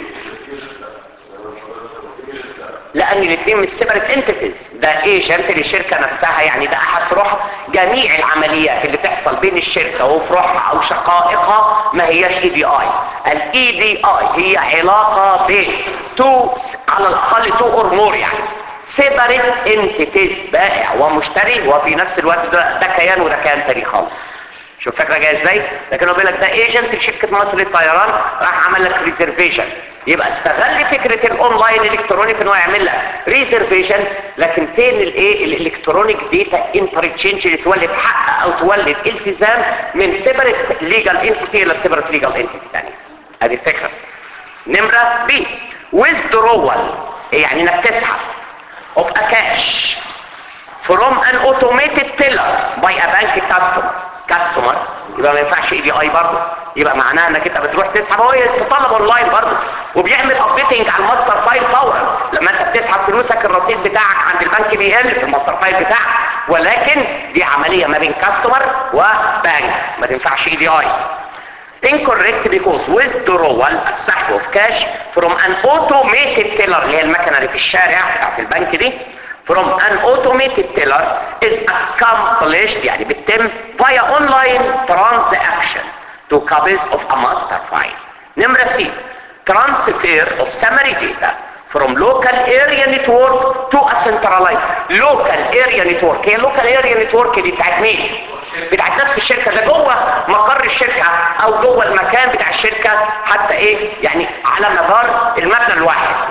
لان الاثنين مش سيبريت انتيتيز ده ايجنت للشركه نفسها يعني ده احد فروع جميع العمليات اللي تحصل بين الشركه وفروعها او شقائقها ما هياش اي دي اي الاي دي اي هي علاقه بين تو على الاقل تو اور مور يعني سيبريت انتيتيز بائع ومشتري وفي نفس الوقت ده, ده كيان وده كيان تاني خالص شوف فكره جايه ازاي لكن هو بيقول لك ده ايجنت لشركه مصر للطيران راح عمل لك ريزرفيشن يبقى استغل فكرة الاونلاين الكترونيك ان هو يعمل لك ريزرفيشن لكن فين الايه الالكترونيك داتا انترتشينج اللي تولد حق او تولد التزام من سيبريت ليجال انتيتي الى سيبريت ليجال انتيتي ثانيه ادي الفكره نمره بي withdrawal يعني انك تسحب of a cash from an automated teller by a bank customer customer يبقى ما ينفعش اي بي اي برضه يبقى معناها انك انت بتروح تسحب هو يتطلب اونلاين برضه وبيعمل ابديتنج على الماستر فايل فورا لما انت بتسحب فلوسك الرصيد بتاعك عند البنك بيقل في الماستر فايل بتاعك ولكن دي عمليه ما بين كاستمر وبنك ما تنفعش اي دي اي incorrect because withdrawal السحب of cash from an automated teller اللي هي المكنه اللي في الشارع بتاعت البنك دي from an automated teller is accomplished يعني بتتم via online transaction to copies of a master file نمرة C transfer of summary data from local area network to a centralized local area network هي local area network دي بتاعت مين؟ بتاعت نفس الشركة ده جوه مقر الشركة او جوه المكان بتاع الشركة حتى ايه يعني على مدار المبنى الواحد يبقى معنى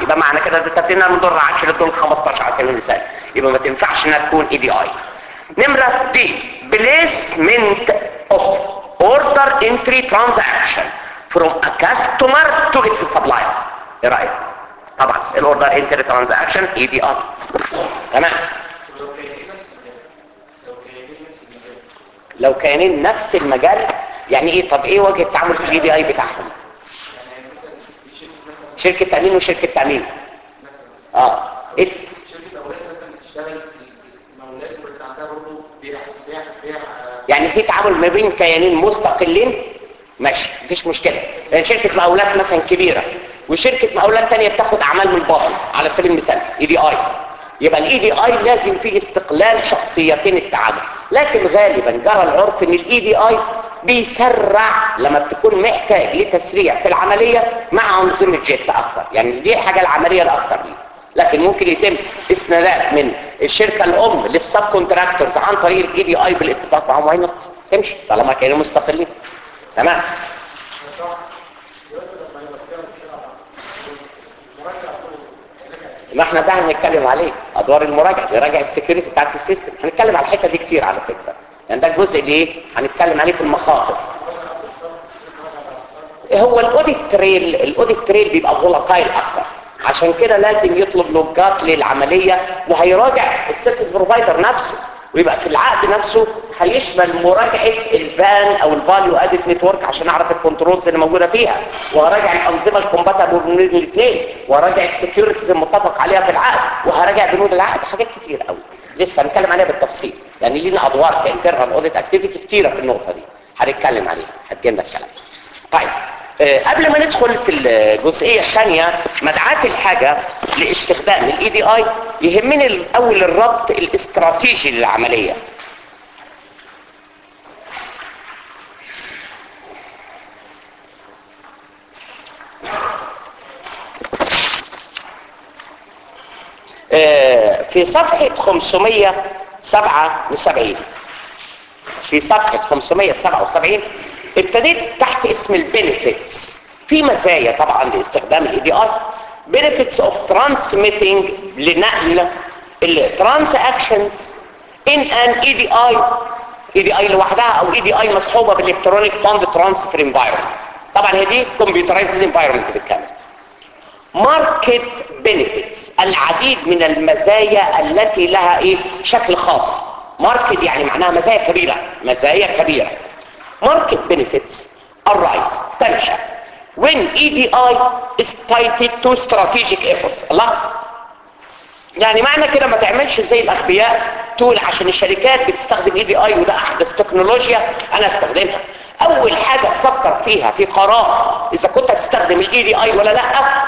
10 ده تبتدينا من دور 10 لدور 15 على سبيل المثال يبقى ما تنفعش انها تكون اي دي اي نمرة دي بليسمنت اوف اوردر انتري ترانزاكشن from a customer to its supplier ايه رايك طبعا الاوردر انتري ترانزاكشن اي دي اي تمام لو كانين نفس المجال يعني ايه طب ايه وجه التعامل في الاي دي اي بتاعهم شركة تأمين وشركة تأمين اه إيه؟ شركة أولاد مثلا بتشتغل في مولات بس عندها برضه بيع بيع بيع آه، يعني في تعامل ما بين كيانين مستقلين ماشي مفيش مشكلة يعني شركة مقاولات مثلا كبيرة وشركة مقاولات تانية بتاخد أعمال من الباطن على سبيل المثال اي دي اي يبقى الاي دي اي لازم فيه استقلال شخصيتين التعامل لكن غالبا جرى العرف ان الاي دي اي بيسرع لما بتكون محتاج لتسريع في العملية مع أنظمة جيت أكتر يعني دي حاجة العملية الأكتر دي لكن ممكن يتم اسنادات من الشركة الأم للسب كونتراكتورز عن طريق الاي دي اي بالاتفاق معهم واي نوت تمشي طالما كانوا مستقلين تمام ما احنا ده هنتكلم عليه ادوار المراجعه بيراجع السكيورتي بتاعت السيستم هنتكلم على الحته دي كتير على فكره يعني ده الجزء اللي ايه هنتكلم عليه في المخاطر هو الاوديت تريل الاوديت تريل بيبقى فولاتايل اكتر عشان كده لازم يطلب لوجات للعمليه وهيراجع السيرفيس بروفايدر نفسه ويبقى في العقد نفسه هيشمل مراجعه البان او الفاليو اديت نتورك عشان اعرف الكنترولز اللي موجوده فيها وهراجع الانظمه الكومباتبل بين الاثنين وهراجع السكيورتيز المتفق عليها في العقد وهراجع بنود العقد حاجات كتير قوي لسه هنتكلم عليها بالتفصيل يعني لينا ادوار كانترنال اوديت اكتيفيتي كتيره في النقطه دي هنتكلم عليها هتجينا الكلام طيب آه، قبل ما ندخل في الجزئيه الثانيه مدعاه الحاجه لاستخدام الاي دي اي يهمني الاول الربط الاستراتيجي للعمليه آه، في صفحه 577 في صفحة 577 ابتديت تحت اسم البنفيتس في مزايا طبعا لاستخدام الاي دي اي benefits of transmitting لنقل الترانزاكشنز in an EDI EDI لوحدها او EDI مصحوبة بالالكترونيك فاند ترانسفير انفايرمنت طبعا هي دي كمبيوترايزد انفايرمنت بالكامل ماركت بنفيتس العديد من المزايا التي لها ايه شكل خاص ماركت يعني معناها مزايا كبيرة مزايا كبيرة ماركت بنفيتس arise تنشأ when EDI is tied to strategic efforts الله يعني معنى كده ما تعملش زي الاغبياء تقول عشان الشركات بتستخدم اي دي اي وده احدث تكنولوجيا انا استخدمها اول حاجة تفكر فيها في قرار اذا كنت هتستخدم الاي دي اي ولا لا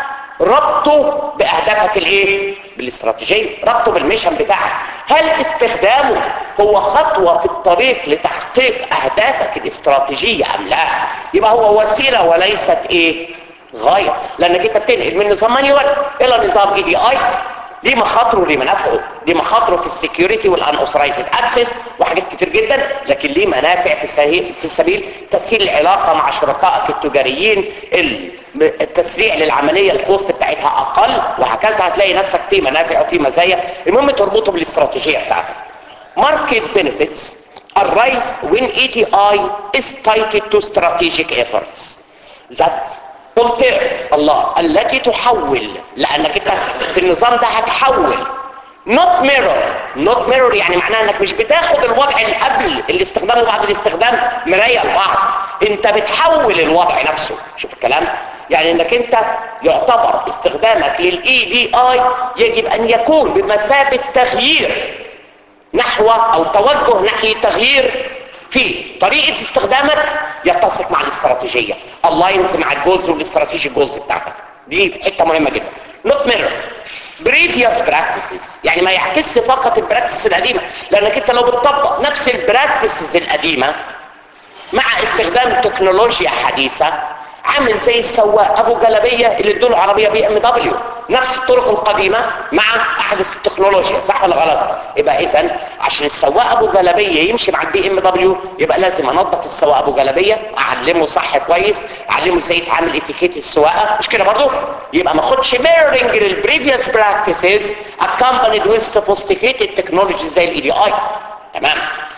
ربطه باهدافك الايه بالاستراتيجيه ربطه بالميشن بتاعك هل استخدامه هو خطوة في الطريق لتحقيق اهدافك الاستراتيجية ام لا يبقى هو وسيلة وليست ايه غاية لانك انت بتنقل من نظام مانيوال الى نظام اي دي اي ليه مخاطره وليه منافعه ليه مخاطره في السكيورتي والان اوثرايزد اكسس وحاجات كتير جدا لكن ليه منافع في سبيل في سبيل تسهيل العلاقه مع شركائك التجاريين التسريع للعمليه الكوست بتاعتها اقل وهكذا هتلاقي نفسك في منافع وفي مزايا المهم تربطه بالاستراتيجيه بتاعتك market benefits arise when EDI is tied to strategic efforts that قلت الله التي تحول لانك انت في النظام ده هتحول not mirror not mirror يعني معناها انك مش بتاخد الوضع اللي قبل الاستخدام وبعد الاستخدام مراية لبعض انت بتحول الوضع نفسه شوف الكلام يعني انك انت يعتبر استخدامك للاي دي اي يجب ان يكون بمثابة تغيير نحو او توجه ناحية تغيير في طريقة استخدامك يتسق مع الاستراتيجية الاينز مع الجولز والاستراتيجي جولز بتاعتك دي حتة مهمة جدا not mirror previous practices يعني ما يعكسش فقط البراكتس القديمة لانك انت لو بتطبق نفس البراكتسز القديمة مع استخدام تكنولوجيا حديثة عامل زي السواق ابو جلبيه اللي ادوله عربيه بي ام دبليو نفس الطرق القديمه مع احدث التكنولوجيا صح ولا غلط يبقى اذا عشان السواق ابو جلبيه يمشي مع البي ام دبليو يبقى لازم انظف السواق ابو جلبيه اعلمه صح كويس اعلمه ازاي يتعامل اتيكيت السواقه مش كده برضه يبقى ما اخدش ميرنج للبريفيوس براكتسز accompanied with sophisticated technology زي الاي دي اي تمام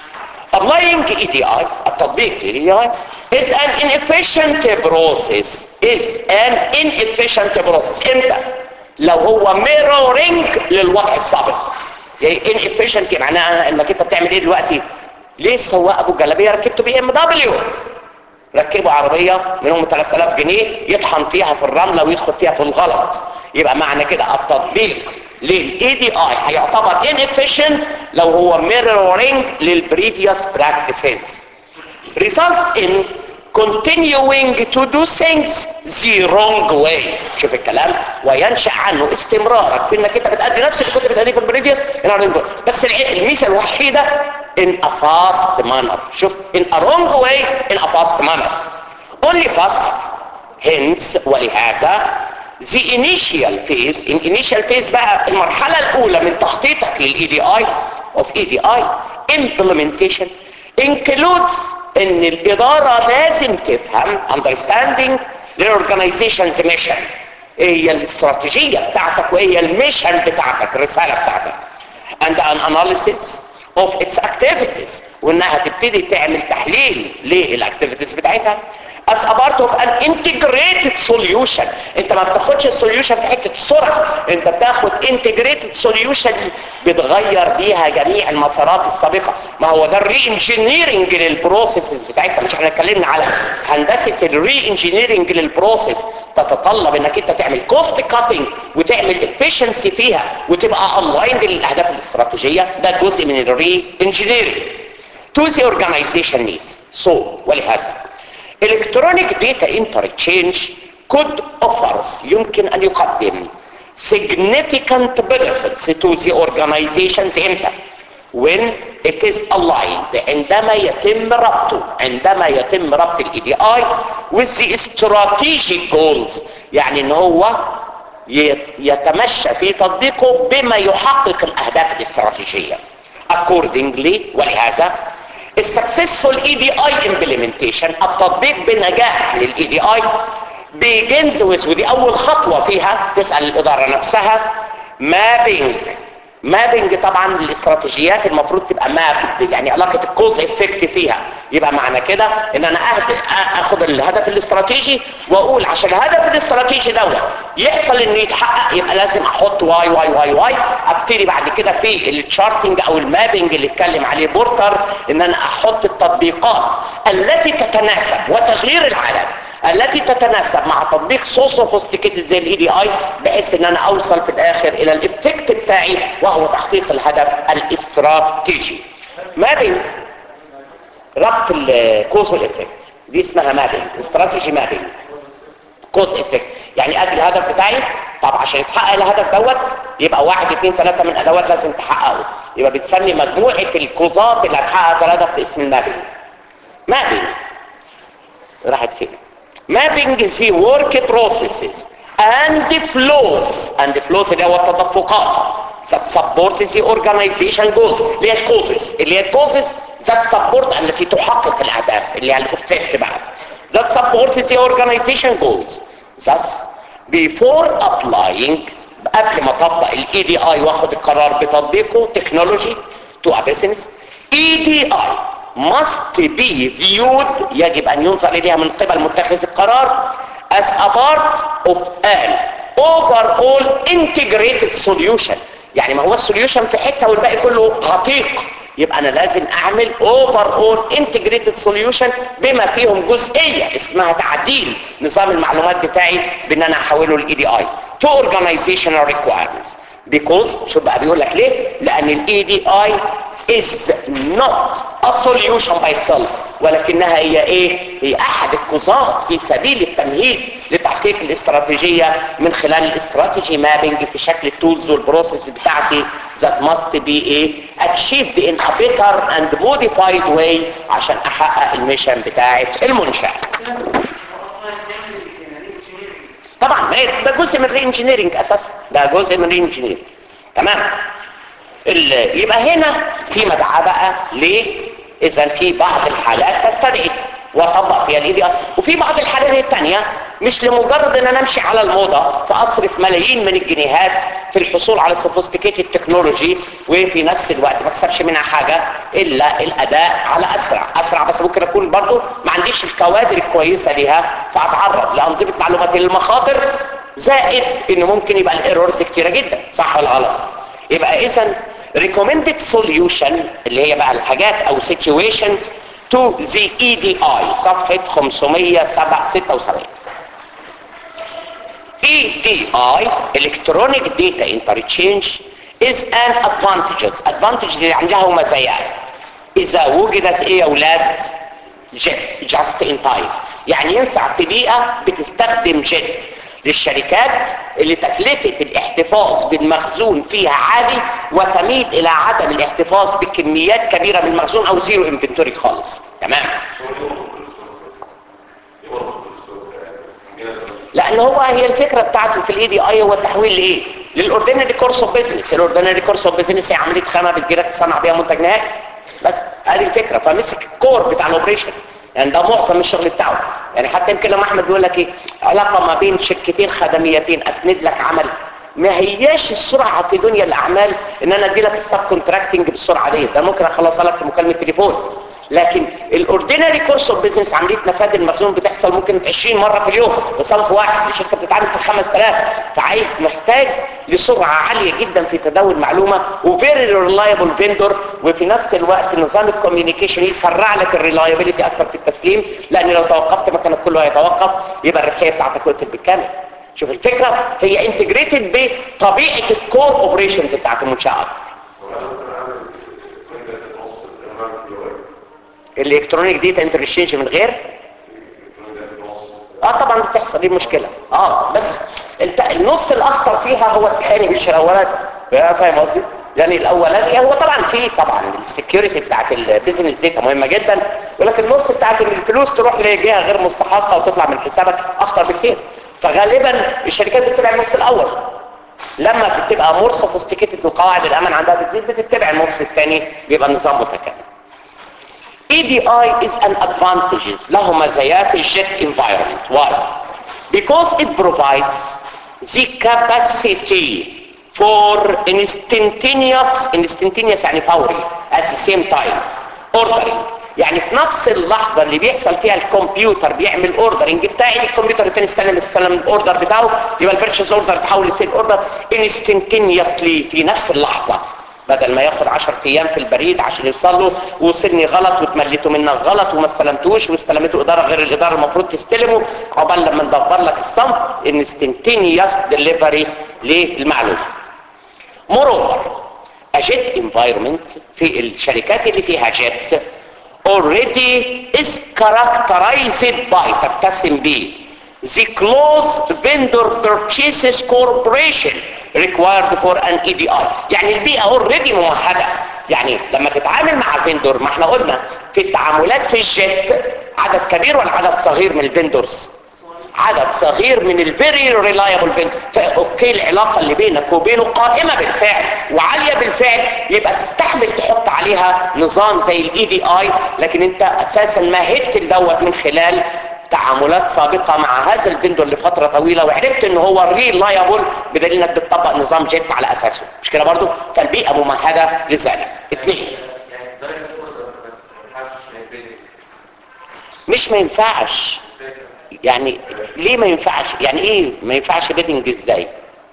Applying EDI, التطبيق EDI is an inefficient process is an inefficient process امتى؟ لو هو mirroring للوضع السابق يعني inefficient معناها انك انت بتعمل ايه دلوقتي ليه السواق ابو جلابيه ركبته بي ام دبليو ركبوا عربيه منهم 3000 جنيه يطحن فيها في الرمله ويدخل فيها في الغلط يبقى معنى كده التطبيق للاي دي اي هيعتبر inefficient لو هو mirroring للبريفيوس practices results in continuing to do things the wrong way شوف الكلام وينشأ عنه استمرارك في انك انت بتأدي نفس اللي كنت بتأديه في البريفيوس بس الميزة الوحيدة in a fast manner شوف in a wrong way in a fast manner only fast hence ولهذا the initial phase in initial phase بقى المرحلة الأولى من تخطيطك لل EDI of EDI implementation includes ان الإدارة لازم تفهم understanding the organization's mission ايه هي الاستراتيجية بتاعتك وايه هي الميشن بتاعتك الرسالة بتاعتك and an analysis of its activities وانها تبتدي تعمل تحليل للاكتيفيتيز بتاعتها as a part of an integrated solution انت ما بتاخدش السوليوشن في حته السرعه انت بتاخد integrated solution بتغير بيها جميع المسارات السابقه ما هو ده الري انجينيرنج للبروسيسز بتاعتها مش احنا اتكلمنا على هندسه الري انجينيرنج للبروسيس تتطلب انك انت تعمل كوست كاتنج وتعمل efficiency فيها وتبقى الاين للاهداف الاستراتيجيه ده جزء من الري انجينيرنج to the organization needs so ولهذا electronic data interchange could offers يمكن أن يقدم significant benefits to the organizations امتى when it is aligned عندما يتم ربطه عندما يتم ربط ال EDI with the strategic goals يعني ان هو يتمشى في تطبيقه بما يحقق الاهداف الاستراتيجيه accordingly ولهذا السكسسفول اي دي اي امبلمنتيشن التطبيق بنجاح للاي دي اي begins with ودي اول خطوه فيها تسال الاداره نفسها مابينج مابينج طبعا الاستراتيجيات المفروض تبقى ماب يعني علاقه الكوز افكت فيها يبقى معنى كده ان انا اخد الهدف الاستراتيجي واقول عشان الهدف الاستراتيجي دوت يحصل انه يتحقق يبقى لازم احط واي واي واي واي ابتدي بعد كده في التشارتنج او المابينج اللي اتكلم عليه بورتر ان انا احط التطبيقات التي تتناسب وتغيير العالم التي تتناسب مع تطبيق سو سوفيستيكيتد زي الاي دي اي بحيث ان انا اوصل في الاخر الى الافكت بتاعي وهو تحقيق الهدف الاستراتيجي مابينج ربط الكوز والافكت دي اسمها مابينج استراتيجي مابينج كوز افكت يعني ادي الهدف بتاعي طب عشان يتحقق الهدف دوت يبقى واحد اثنين ثلاثة من ادوات لازم تحققه يبقى بتسمي مجموعة الكوزات اللي هتحقق الهدف باسم المابينج مابينج راحت فين mapping the work processes and the flows and the flows اللي هو التدفقات that support the organization goals اللي هي الكوزز اللي هي الكوزز that support التي تحقق الاهداف اللي هي الافكت بقى that support the organization goals thus before applying قبل ما اطبق الاي دي اي واخد القرار بتطبيقه تكنولوجي to a business EDI must be viewed يجب ان ينظر اليها من قبل متخذ القرار as a part of an overall integrated solution يعني ما هو السوليوشن في حته والباقي كله غطيق يبقى انا لازم اعمل overall integrated solution بما فيهم جزئيه اسمها تعديل نظام المعلومات بتاعي بان انا احوله لاي دي اي to organizational requirements because شو بقى بيقول لك ليه لان الاي دي اي is not a solution by itself ولكنها هي ايه هي احد الكوزات في سبيل التمهيد لتحقيق الاستراتيجية من خلال الاستراتيجي مابينج في شكل التولز والبروسيس بتاعتي that must be ايه achieved in a better and modified way عشان احقق الميشن بتاعت المنشأ طبعا ما هي- ده جزء من الري انجينيرنج اساسا ده جزء من الري انجينيرنج تمام ال- يبقى هنا في مدعاه بقى ليه اذا في بعض الحالات تستدعي واطبق فيها الاي دي ار وفي بعض الحالات الثانيه مش لمجرد ان انا امشي على الموضه فاصرف ملايين من الجنيهات في الحصول على سوفيستيكيتد تكنولوجي وفي نفس الوقت ما اكسبش منها حاجه الا الاداء على اسرع اسرع بس ممكن اكون برضو ما عنديش الكوادر الكويسه ليها فاتعرض لانظمه معلومات للمخاطر زائد ان ممكن يبقى الايرورز كتيره جدا صح ولا غلط يبقى اذا recommended solution اللي هي بقى الحاجات او situations to the EDI صفحة 576 EDI electronic data interchange is an advantages advantages يعني لها مزايا اذا وجدت ايه يا اولاد جيت just in time يعني ينفع في بيئة بتستخدم جيت للشركات اللي تكلفة الاحتفاظ بالمخزون فيها عالي وتميل الى عدم الاحتفاظ بكميات كبيرة من المخزون او زيرو انفنتوري خالص تمام لان هو هي الفكرة بتاعته في الاي دي اي هو التحويل لايه للاوردينري كورس اوف بزنس الاوردينري كورس اوف بزنس هي عمليه خامه بتجيلك تصنع بيها منتج نهائي بس هذه الفكره فمسك الكور بتاع الاوبريشن يعني ده معظم الشغل بتاعه يعني حتى يمكن لما احمد بيقول لك ايه علاقه ما بين شركتين خدميتين اسند لك عمل ما هياش السرعه في دنيا الاعمال ان انا ادي لك السب كونتراكتنج بالسرعه دي ده ممكن اخلصها لك في مكالمه تليفون لكن الاوردينري كورس اوف بزنس عمليه نفاذ المخزون بتحصل ممكن 20 مره في اليوم بصنف واحد الشركه بتتعامل في 5000 فعايز محتاج لسرعه عاليه جدا في تداول معلومه وفيري ريلايبل فيندور وفي نفس الوقت نظام الكوميونيكيشن يسرع لك الريلايبيليتي اكتر في التسليم لان لو توقفت مكانك كله هيتوقف يبقى الربحيه بتاعتك وقفت بالكامل شوف الفكره هي انتجريتد بطبيعه الكور اوبريشنز بتاعت المنشاه الالكترونيك ديتا انترشينج من غير اه طبعا بتحصل دي مشكله اه بس انت النص الاخطر فيها هو الثاني مش الاولاني فاهم قصدي يعني الاولاني هو طبعا في طبعا السكيورتي بتاعت البيزنس داتا مهمه جدا ولكن النص بتاعت ان الفلوس تروح لجهه غير مستحقه وتطلع من حسابك اخطر بكتير فغالبا الشركات بتتبع النص الاول لما بتبقى مور سوفيستيكيتد وقواعد الامن عندها بتزيد بتتبع النص الثاني بيبقى النظام متكامل EDI is an advantages له مزايا في الجيت environment why because it provides the capacity for instantaneous instantaneous يعني فوري at the same time ordering يعني في نفس اللحظة اللي بيحصل فيها الكمبيوتر بيعمل اوردرنج بتاعي الكمبيوتر التاني استلم استلم الاوردر بتاعه يبقى البيرشيز اوردر تحول لسيل اوردر instantaneously في نفس اللحظة بدل ما ياخد 10 ايام في البريد عشان يوصل له ووصلني غلط واتمليته منك غلط وما استلمتوش واستلمته اداره غير الاداره المفروض تستلمه عقبال لما ندبر لك الصنف انستنتينيوس ديليفري للمعلومه. moreover a jet environment في الشركات اللي فيها جيت already is characterized by تتسم به the close vendor purchases corporation required for an EDI يعني البيئة already ممهدة يعني لما تتعامل مع الفندور ما احنا قلنا في التعاملات في الجيت عدد كبير ولا عدد صغير من الفندورز عدد صغير من الفيري ريلايبل فيندور فاوكي العلاقه اللي بينك وبينه قائمه بالفعل وعاليه بالفعل يبقى تستحمل تحط عليها نظام زي الاي دي اي لكن انت اساسا مهدت دوت من خلال تعاملات سابقة مع هذا الفندور لفترة طويلة وعرفت ان هو ريلايبل بدليل انك بتطبق نظام جيت على اساسه مش كده برضو فالبيئة ممهدة لذلك اثنين يعني درجة اوردر بس ما ينفعش بينك مش ما ينفعش يعني ليه ما ينفعش يعني ايه ما ينفعش بيدنج ازاي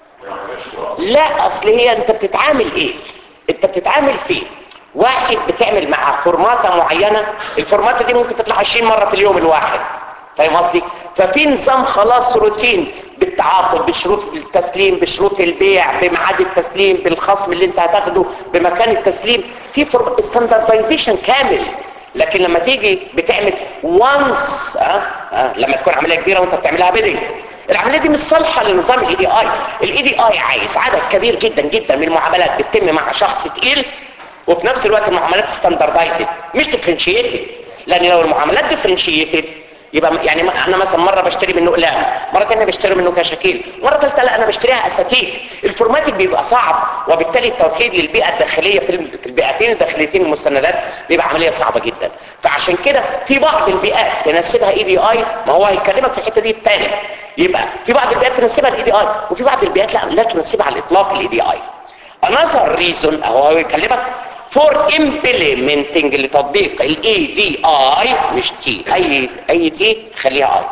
لا اصل هي انت بتتعامل ايه انت بتتعامل فين واحد بتعمل مع فورماته معينة الفورماته دي ممكن تطلع 20 مرة في اليوم الواحد فاهم قصدي ففي نظام خلاص روتين بالتعاقد بشروط التسليم بشروط البيع بميعاد التسليم بالخصم اللي انت هتاخده بمكان التسليم في ستاندردايزيشن كامل لكن لما تيجي بتعمل وانس أه؟ أه؟ لما تكون عمليه كبيره وانت بتعملها بيدنج العمليه دي مش صالحه لنظام الاي دي اي الاي دي اي عايز عدد كبير جدا جدا من المعاملات بتتم مع شخص تقيل وفي نفس الوقت المعاملات ستاندردايزد مش ديفرنشيتد لان لو المعاملات ديفرنشيتد يبقى يعني ما- انا مثلا مره بشتري منه اقلام مره ثانيه بشتري منه كشاكيل مره ثالثه لا انا بشتريها اساتيك الفورماتيك بيبقى صعب وبالتالي التوحيد للبيئه الداخليه في ال- في البيئتين الداخليتين المستندات بيبقى عمليه صعبه جدا فعشان كده في بعض البيئات تناسبها اي دي اي ما هو هيكلمك في الحته دي الثاني يبقى في بعض البيئات تناسبها الاي دي اي وفي بعض البيئات لا لا تناسبها على الاطلاق الاي دي اي another reason اهو هو يكلمك for implementing لتطبيق ال ADI مش تي اي اي تي خليها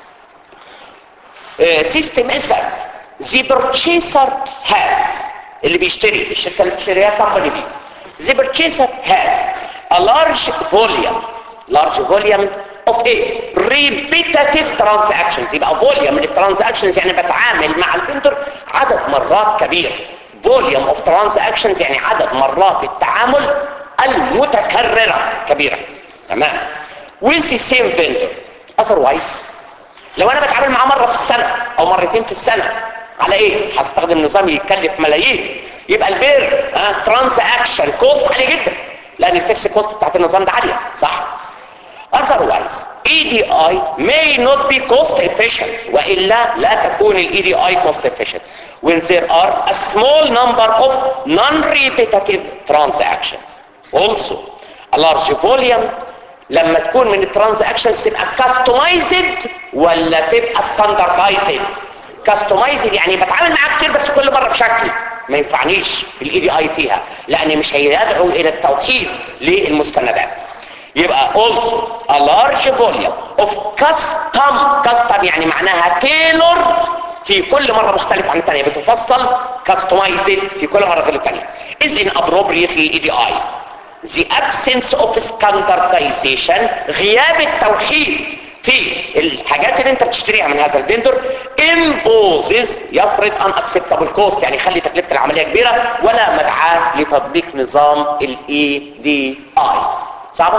اي سيستم اسد the purchaser has اللي بيشتري الشركه اللي بتشتريها كمباني بي the purchaser has a large volume large volume of a repetitive transactions يبقى volume من الترانزاكشنز يعني بتعامل مع الفندر عدد مرات كبير volume of transactions يعني عدد مرات التعامل المتكررة كبيرة تمام with the same vendor otherwise لو انا بتعامل معاه مرة في السنة او مرتين في السنة على ايه هستخدم نظام يكلف ملايين يبقى البير ترانزاكشن كوست عالي جدا لان الفيكس كوست بتاعت النظام ده عالية صح otherwise EDI may not be cost efficient وإلا لا تكون ال EDI cost efficient when there are a small number of non-repetitive transactions also a large volume لما تكون من الترانزاكشنز تبقى customized ولا تبقى standardized customized يعني بتعامل معاه كتير بس كل مرة بشكل ما ينفعنيش الاي دي اي فيها لان مش هيدعو الى التوحيد للمستندات يبقى also a large volume of custom custom يعني معناها tailored في كل مرة مختلف عن الثانية بتفصل customized في كل مرة غير الثانية is inappropriate لل EDI the absence of standardization غياب التوحيد في الحاجات اللي انت بتشتريها من هذا الفندور imposes يفرض unacceptable cost يعني يخلي تكلفة العملية كبيرة ولا مدعاة لتطبيق نظام ال EDI صعبة؟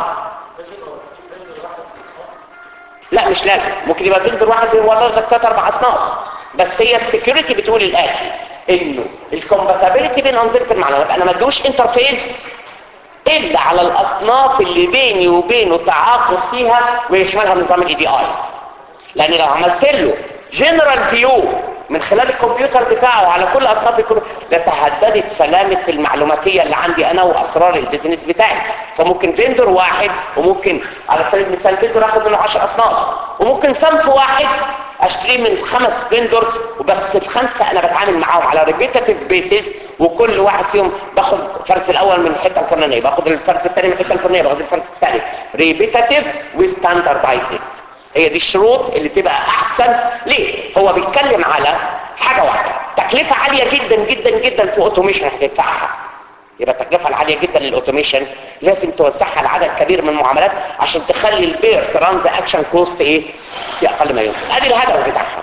لا مش لازم ممكن يبقى فندور واحد ولا لك ثلاث اربع اصناف بس هي السكيورتي بتقول الاتي انه الكومباتيبيلتي بين انظمه المعلومات انا ما ادوش انترفيس الا على الاصناف اللي بيني وبينه تعاقد فيها ويشملها نظام الاي دي اي لان لو عملت له جنرال فيو من خلال الكمبيوتر بتاعه على كل اصناف الكمبيوتر لتهددت سلامه المعلوماتيه اللي عندي انا واسرار البيزنس بتاعي فممكن فيندور واحد وممكن على سبيل المثال فيندور اخد منه 10 اصناف وممكن صنف واحد اشتريه من خمس فيندورز وبس الخمسه انا بتعامل معاهم على ريبيتاتيف بيسز وكل واحد فيهم باخد الفرز الاول من الحته الفلانيه باخد الفرز الثاني من الحته الفلانيه باخد الفرز الثالث ريبيتاتيف وستاندردايزد هي دي الشروط اللي تبقى احسن ليه هو بيتكلم على حاجه واحده تكلفه عاليه جدا جدا جدا في اوتوميشن هتدفعها يبقى التكلفه العاليه جدا للاوتوميشن لازم توزعها على عدد كبير من المعاملات عشان تخلي البير ترانزاكشن كوست ايه في اقل ما يمكن ادي الهدف بتاعها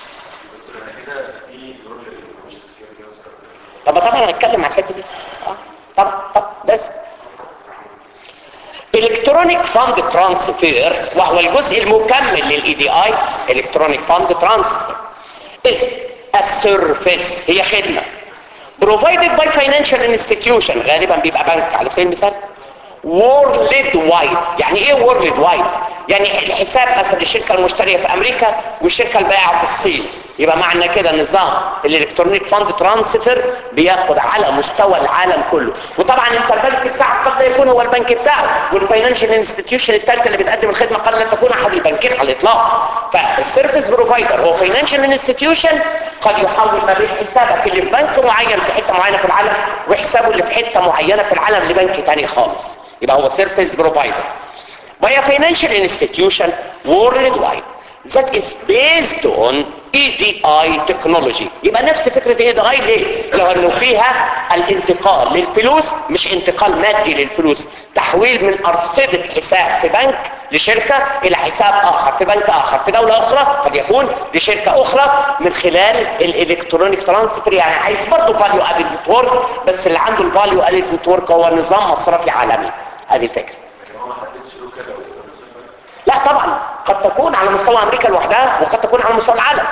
طب طبعا هنتكلم على الحته دي اه طب طب بس الكترونيك فاند ترانسفير وهو الجزء المكمل للاي دي اي الكترونيك فاند ترانسفير is a service هي خدمه provided by financial institution غالبا بيبقى بنك على سبيل المثال world wide يعني ايه world wide يعني الحساب مثلا الشركه المشتريه في امريكا والشركه البائعه في الصين يبقى معنى كده نظام الالكترونيك فاند ترانسفير بياخد على مستوى العالم كله وطبعا انت البنك بتاعك قد لا يكون هو البنك بتاعك والفاينانشال انستتيوشن الثالثه اللي بتقدم الخدمه قد لا تكون احد البنكين على الاطلاق فالسيرفيس بروفايدر هو فاينانشال انستتيوشن قد يحول ما بين حسابك اللي في بنك معين في حته معينه في العالم وحسابه اللي في حته معينه في العالم لبنك ثاني خالص يبقى هو سيرفيس بروفايدر by a financial institution worldwide that is based on EDI technology يبقى نفس فكرة EDI ليه؟ لو انه فيها الانتقال للفلوس مش انتقال مادي للفلوس تحويل من أرصدة حساب في بنك لشركة إلى حساب آخر في بنك آخر في دولة أخرى قد يكون لشركة أخرى من خلال الإلكترونيك ترانسفير يعني عايز برضه فاليو ادد نتورك بس اللي عنده الفاليو ادد نتورك هو نظام مصرفي عالمي هذه الفكرة لا طبعا قد تكون على مستوى امريكا لوحدها وقد تكون على مستوى العالم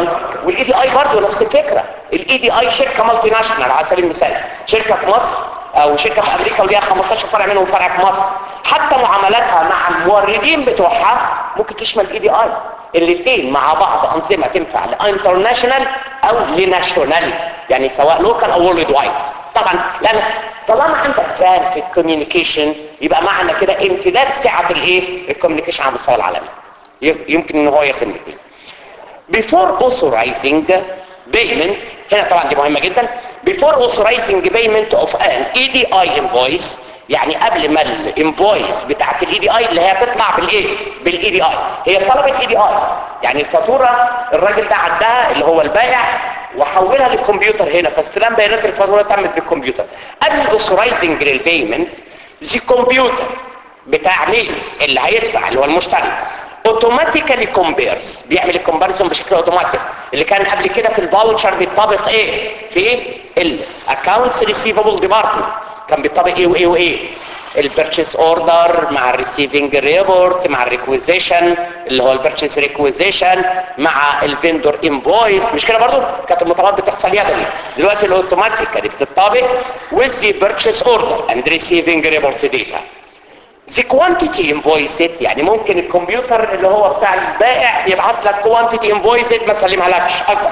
والاي دي اي برضه نفس الفكره الاي دي اي شركه مالتي ناشونال على سبيل المثال شركه في مصر او شركه في امريكا وليها 15 فرع منهم فرع في مصر حتى معاملاتها مع الموردين بتوعها ممكن تشمل اي دي اي الاثنين مع بعض انظمه تنفع لانترناشونال او لناشونال يعني سواء لوكال او وورلد وايد طبعا لان طالما عندك فان في الكوميونيكيشن يبقى معنى كده امتداد سعه الايه الكوميونيكيشن على المستوى العالمي يمكن ان هو يخدم الاثنين before authorizing payment هنا طبعا دي مهمة جدا before authorizing payment of an EDI invoice يعني قبل ما الانفويس بتاعت الاي دي اي اللي هي تطلع بالايه بالاي دي اي هي طلبت اي دي اي يعني الفاتوره الراجل ده عدها اللي هو البائع وحولها للكمبيوتر هنا فاستلام بيانات الفاتوره تمت بالكمبيوتر قبل الاوثرايزنج للبيمنت زي كمبيوتر بتاع مين اللي هيدفع اللي هو المشتري اوتوماتيكالي كومبيرز بيعمل الكومباريزون بشكل اوتوماتيك اللي كان قبل كده في الفاوتشر بيطبق ايه في الاكونتس ريسيفبل ديبارتمنت كان بيطبق ايه وايه وايه البيرتشيس اوردر مع الريسيفنج ريبورت مع الريكويزيشن اللي هو البيرتشيس ريكويزيشن مع الفيندور انفويس مش كده برضو كانت المطالبات بتحصل يدوي دلوقتي الاوتوماتيكالي بتطبق with the purchase order and receiving report data the quantity invoiced يعني ممكن الكمبيوتر اللي هو بتاع البائع يبعت لك quantity invoiced ما سلمها لكش اكتر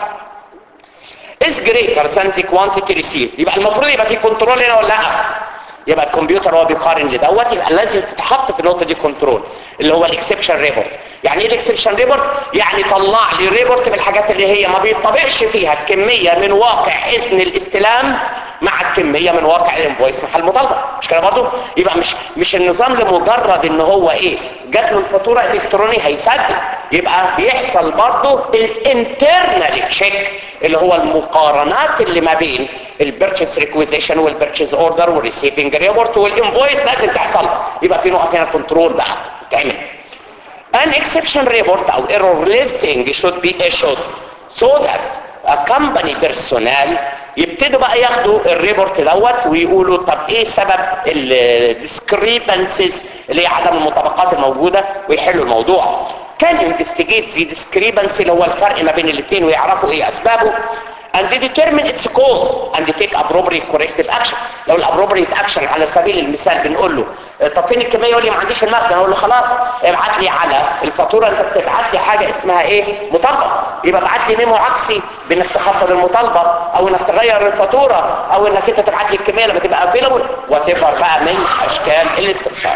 is greater than the quantity received يبقى المفروض يبقى في كنترول هنا ولا لا يبقى الكمبيوتر هو بيقارن لدوت يبقى لازم تتحط في النقطه دي كنترول اللي هو الاكسبشن ريبورت يعني ايه الاكسبشن ريبورت يعني طلع لي ريبورت بالحاجات اللي هي ما بيطبقش فيها الكميه من واقع اذن الاستلام مع الكميه من واقع الانفويس محل المطالبه مش كده برضه يبقى مش مش النظام لمجرد ان هو ايه جات له الفاتوره الكتروني هيسدد يبقى بيحصل برضه الانترنال تشيك اللي هو المقارنات اللي ما بين البيرتشيس ريكويزيشن والبيرتشيس اوردر والريسيفنج ريبورت والانفويس لازم تحصل يبقى في نقط هنا كنترول بقى بتتعمل an exception report او error listing should be issued so that a company personnel يبتدوا بقى ياخدوا الريبورت دوت ويقولوا طب ايه سبب الديسكريبنسز اللي هي عدم المطابقات الموجودة ويحلوا الموضوع كان investigate the discrepancy اللي هو الفرق ما بين الاثنين ويعرفوا ايه اسبابه and determine its cause and take appropriate corrective action لو الابروبريت اكشن على سبيل المثال بنقول له طب فين الكميه يقول لي ما عنديش في المخزن اقول له خلاص ابعت لي على الفاتوره انت بتبعت لي حاجه اسمها ايه مطالبه يبقى ابعت لي ميمو عكسي بانك تخفض المطالبه او انك تغير الفاتوره او انك انت تبعت لي الكميه لما تبقى افيلبل وات بقى من اشكال الاستفسار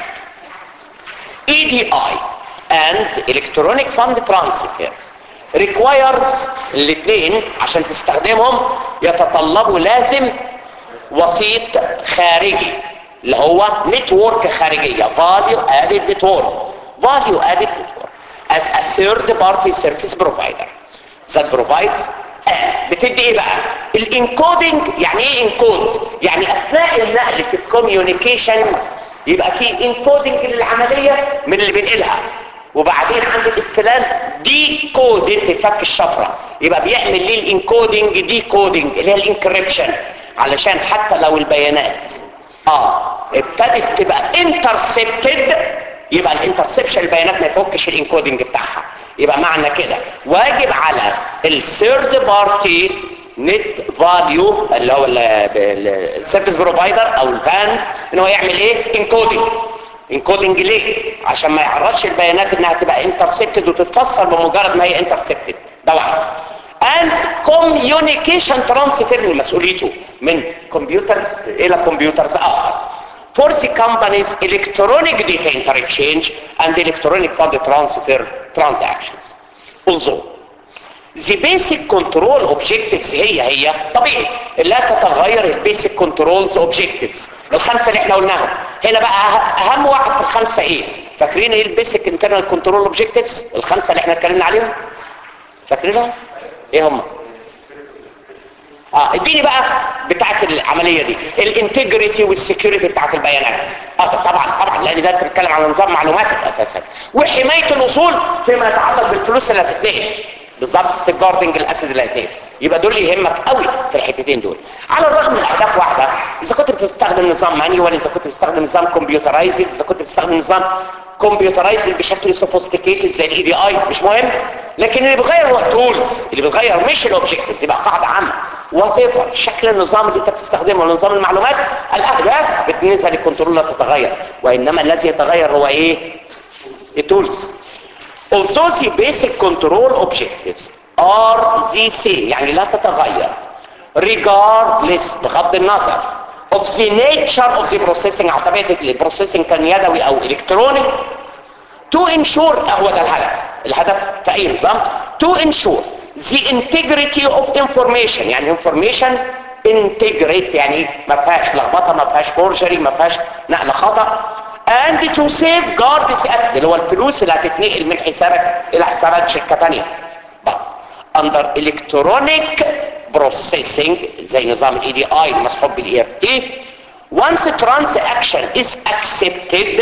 EDI and electronic fund transfer requires الاثنين عشان تستخدمهم يتطلبوا لازم وسيط خارجي اللي هو نتورك خارجية value added network value added network as a third party service provider that provides آه. بتدي ايه بقى الانكودنج يعني ايه انكود يعني اثناء النقل في الكوميونيكيشن يبقى في انكودنج للعملية من اللي بينقلها وبعدين عند الاستلام دي كودنج تتفك الشفرة يبقى بيعمل ليه الانكودنج دي كودنج اللي هي الانكريبشن علشان حتى لو البيانات اه ابتدت تبقى انترسبتد يبقى الانترسبشن البيانات ما يفكش الانكودنج بتاعها يبقى معنى كده واجب على الثيرد بارتي نت فاليو اللي هو السيرفيس بروفايدر او الفان ان هو يعمل ايه انكودنج انكودنج ليه عشان ما يعرضش البيانات انها تبقى انترسبتد وتتفسر بمجرد ما هي انترسبتد ده واحد and communication transfer من مسؤوليته من كمبيوترز الى كمبيوترز اخر for the company's electronic data interchange and electronic fund transfer transactions although the basic control objectives هي هي طبيعي لا تتغير البيسك كنترولز objectives الخمسه اللي احنا قلناهم هنا بقى اهم واحد في الخمسه ايه فاكرين ايه البيسك انترنال كنترول اوبجكتيفز الخمسه اللي احنا اتكلمنا عليهم فاكرينهم ايه هم اه اديني بقى بتاعت العمليه دي الانتجريتي والسكيورتي بتاعت البيانات اه طبعا طبعا لان ده انت بتتكلم على نظام معلوماتك اساسا وحمايه الاصول فيما يتعلق بالفلوس اللي هتتنقل بالظبط السيجاردنج الاسد اللي هيتنقل يبقى دول يهمك قوي في الحتتين دول على الرغم من اهداف واحده اذا كنت بتستخدم نظام مانيوال اذا كنت بتستخدم نظام كمبيوترايزد اذا كنت بتستخدم نظام كمبيوترايزد بشكل سوفيستيكيتد زي الاي دي اي مش مهم لكن اللي بيغير هو التولز اللي بيغير مش الاوبجكتيفز يبقى قاعده عامه وات شكل النظام اللي انت بتستخدمه نظام المعلومات الاهداف بالنسبه للكنترول لا تتغير وانما الذي يتغير هو ايه التولز also the basic control objectives are the same يعني لا تتغير regardless بغض النظر of the nature of the processing على طبيعه البروسيسنج كان يدوي او الكتروني to ensure هو ده الهدف الهدف في اي نظام to ensure the integrity of information يعني information integrate يعني ما فيهاش لخبطه ما فيهاش فورجري ما فيهاش نقل خطا and to safeguard the asset اللي هو الفلوس اللي هتتنقل من حسابك الى حسابات شركه ثانيه but under electronic processing زي نظام الاي دي اي المصحوب بالاي اف تي once transaction is accepted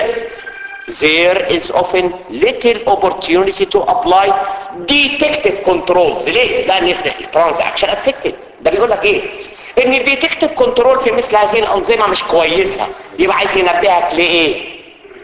there is often little opportunity to apply detective controls ليه؟ لان الترانزاكشن accepted ده بيقول لك ايه؟ ان الديتكتيف كنترول في مثل هذه الانظمه مش كويسه يبقى عايز ينبهك لايه؟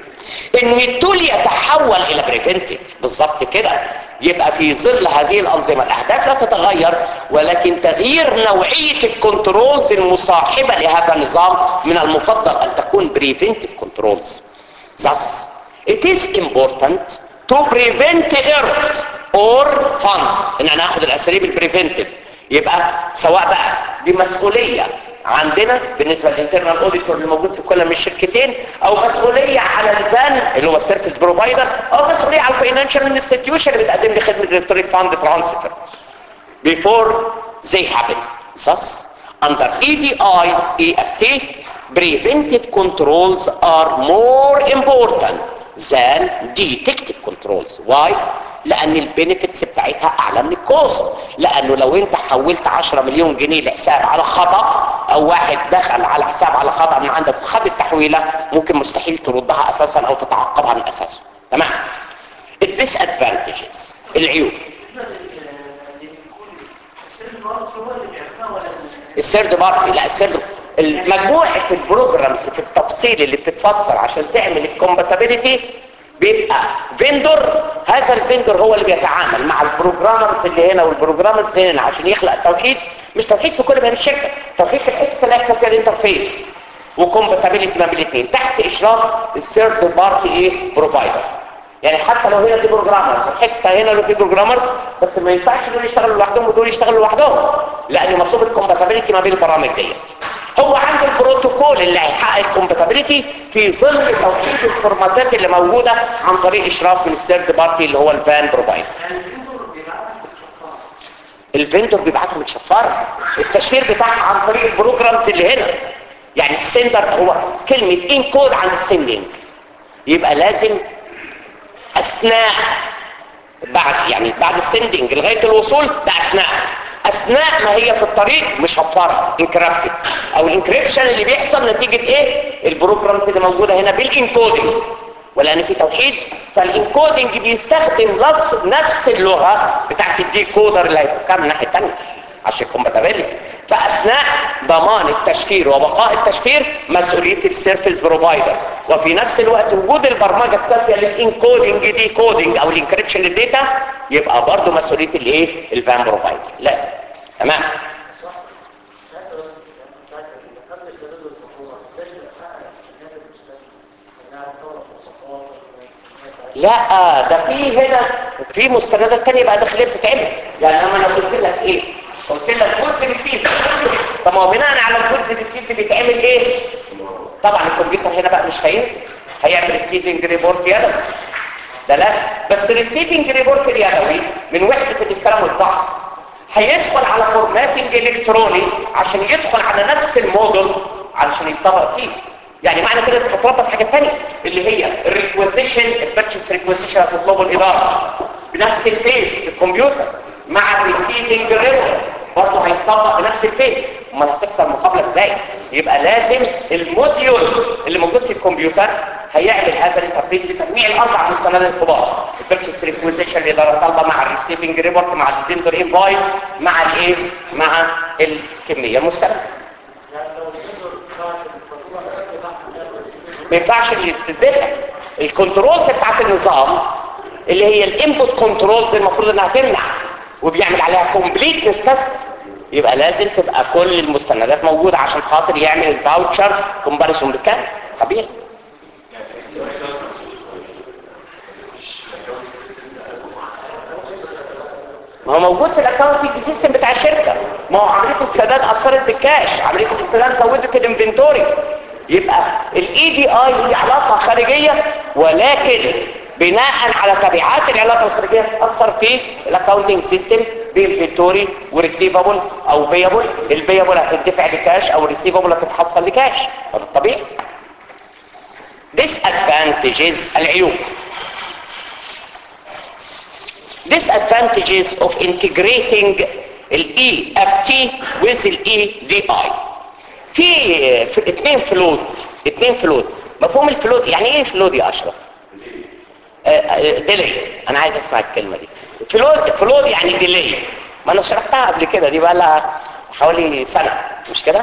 ان التول يتحول الى بريفنتيف بالظبط كده يبقى في ظل هذه الانظمه الاهداف لا تتغير ولكن تغيير نوعيه الكنترولز المصاحبه لهذا النظام من المفضل ان تكون بريفنتيف كنترولز thus it is important to prevent errors or funds ان انا اخد الاساليب البريفنتيف يبقى سواء بقى دي مسؤوليه عندنا بالنسبه للانترنال اوديتور اللي موجود في كل من الشركتين او مسؤوليه على البان اللي هو السيرفيس بروفايدر او مسؤوليه على الفاينانشال انستتيوشن اللي بتقدم لي خدمه الكترونيك فاند ترانسفير before they happen thus under EDI EFT preventive controls are more important than detective controls why لان البينيفيتس بتاعتها اعلى من الكوست لانه لو انت حولت 10 مليون جنيه لحساب على خطا او واحد دخل على حساب على خطا من عندك وخد التحويله ممكن مستحيل تردها اساسا او تتعقبها من اساسه تمام الديس ادفانتجز العيوب السيرد بارتي لا السيرد مجموعه البروجرامز في التفصيل اللي بتتفسر عشان تعمل الكومباتيبيليتي بيبقى فيندور هذا الفيندور هو اللي بيتعامل مع البروجرامرز اللي هنا والبروجرامرز هنا عشان يخلق توحيد مش توحيد في كل بين الشركه توحيد في الحته الاكسبت انترفيس وكومباتيبيليتي ما بين الاثنين تحت اشراف الثيرد بارتي ايه بروفايدر يعني حتى لو هنا في بروجرامرز وحته هنا لو في بروجرامرز بس ما ينفعش دول يشتغلوا لوحدهم ودول يشتغلوا لوحدهم لان مطلوب الكومباتيبيليتي ما بين البرامج ديت هو عنده البروتوكول اللي هيحقق الكومباتيبيليتي في ظل توحيد الفورماتات اللي موجوده عن طريق اشراف من الثيرد بارتي اللي هو الفان بروفايدر الفيندور بيبعتها متشفره التشفير بتاعها عن طريق البروجرامز اللي هنا يعني السندر هو كلمه انكود عن السندنج يبقى لازم اثناء بعد يعني بعد السندنج لغايه الوصول ده اثناء اثناء ما هي في الطريق مشفره انكربتد او الانكريبشن اللي بيحصل نتيجه ايه البروجرامز اللي موجوده هنا بالانكودنج ولان في توحيد فالانكودنج بيستخدم لفظ نفس اللغه بتاعت الديكودر اللي هيفكها من الناحيه الثانيه عشان كومباتيبيلتي فاثناء ضمان التشفير وبقاء التشفير مسؤوليه السيرفيس بروفايدر وفي نفس الوقت وجود البرمجه الكافيه للانكودنج دي كودنج او الانكريبشن للداتا يبقى برضه مسؤوليه الايه الفان بروفايدر لازم تمام لا ده في هنا في مستندات تانية بقى داخليه بتتعمل يعني لما انا قلت لك ايه قلت لك جزء ريسيف طب ما هو بناء على الجزء ريسيف بيتعمل ايه طبعا الكمبيوتر هنا بقى مش هينزل هيعمل ريسيفنج ريبورت يدوي ده لا بس الريسيفنج ريبورت اليدوي من وحده الاستلام والفحص هيدخل على فورماتنج الكتروني عشان يدخل على نفس الموديل علشان يتطبق فيه يعني معنى كده تتطبق حاجه ثانيه اللي هي الريكوزيشن البيرتشيس ريكوزيشن هتطلبه الاداره بنفس الفيس في الكمبيوتر مع الريسيفنج ريبورت برضه هيتطبق بنفس الفيس امال هتحصل مقابله ازاي يبقى لازم الموديول اللي موجود في الكمبيوتر هيعمل هذا الانترفيس لتجميع الاربع مستندات الكبار البيرتشيس ريكوزيشن اللي الاداره طالبه مع الريسيفنج ريبورت مع الفيندور انفويس مع الايه مع الكميه المستلمه ما ينفعش اللي تتدفع الكنترولز بتاعت النظام اللي هي الانبوت كنترولز المفروض انها تمنع وبيعمل عليها كومبليتنس تيست يبقى لازم تبقى كل المستندات موجودة عشان خاطر يعمل الفاوتشر كومباريسون بكام طبيعي ما هو موجود في الاكونتنج سيستم بتاع الشركه ما هو عمليه السداد اثرت بالكاش عمليه السداد زودت الانفنتوري يبقى الاي دي اي هي علاقه خارجيه ولكن بناء على تبعات العلاقه الخارجيه تاثر في الاكونتنج سيستم بانفنتوري وريسيفبل او بيبل البيبل هتدفع لكاش او الريسيفبل هتتحصل لكاش هذا الطبيعي disadvantages العيوب disadvantages of integrating ال EFT with ال EDI في في اثنين فلوت اثنين فلوت مفهوم الفلوت يعني ايه فلوت يا اشرف ديلي انا عايز اسمع الكلمه دي فلوت فلوت يعني ديلي ما انا شرحتها قبل كده دي بقى لها حوالي سنه مش كده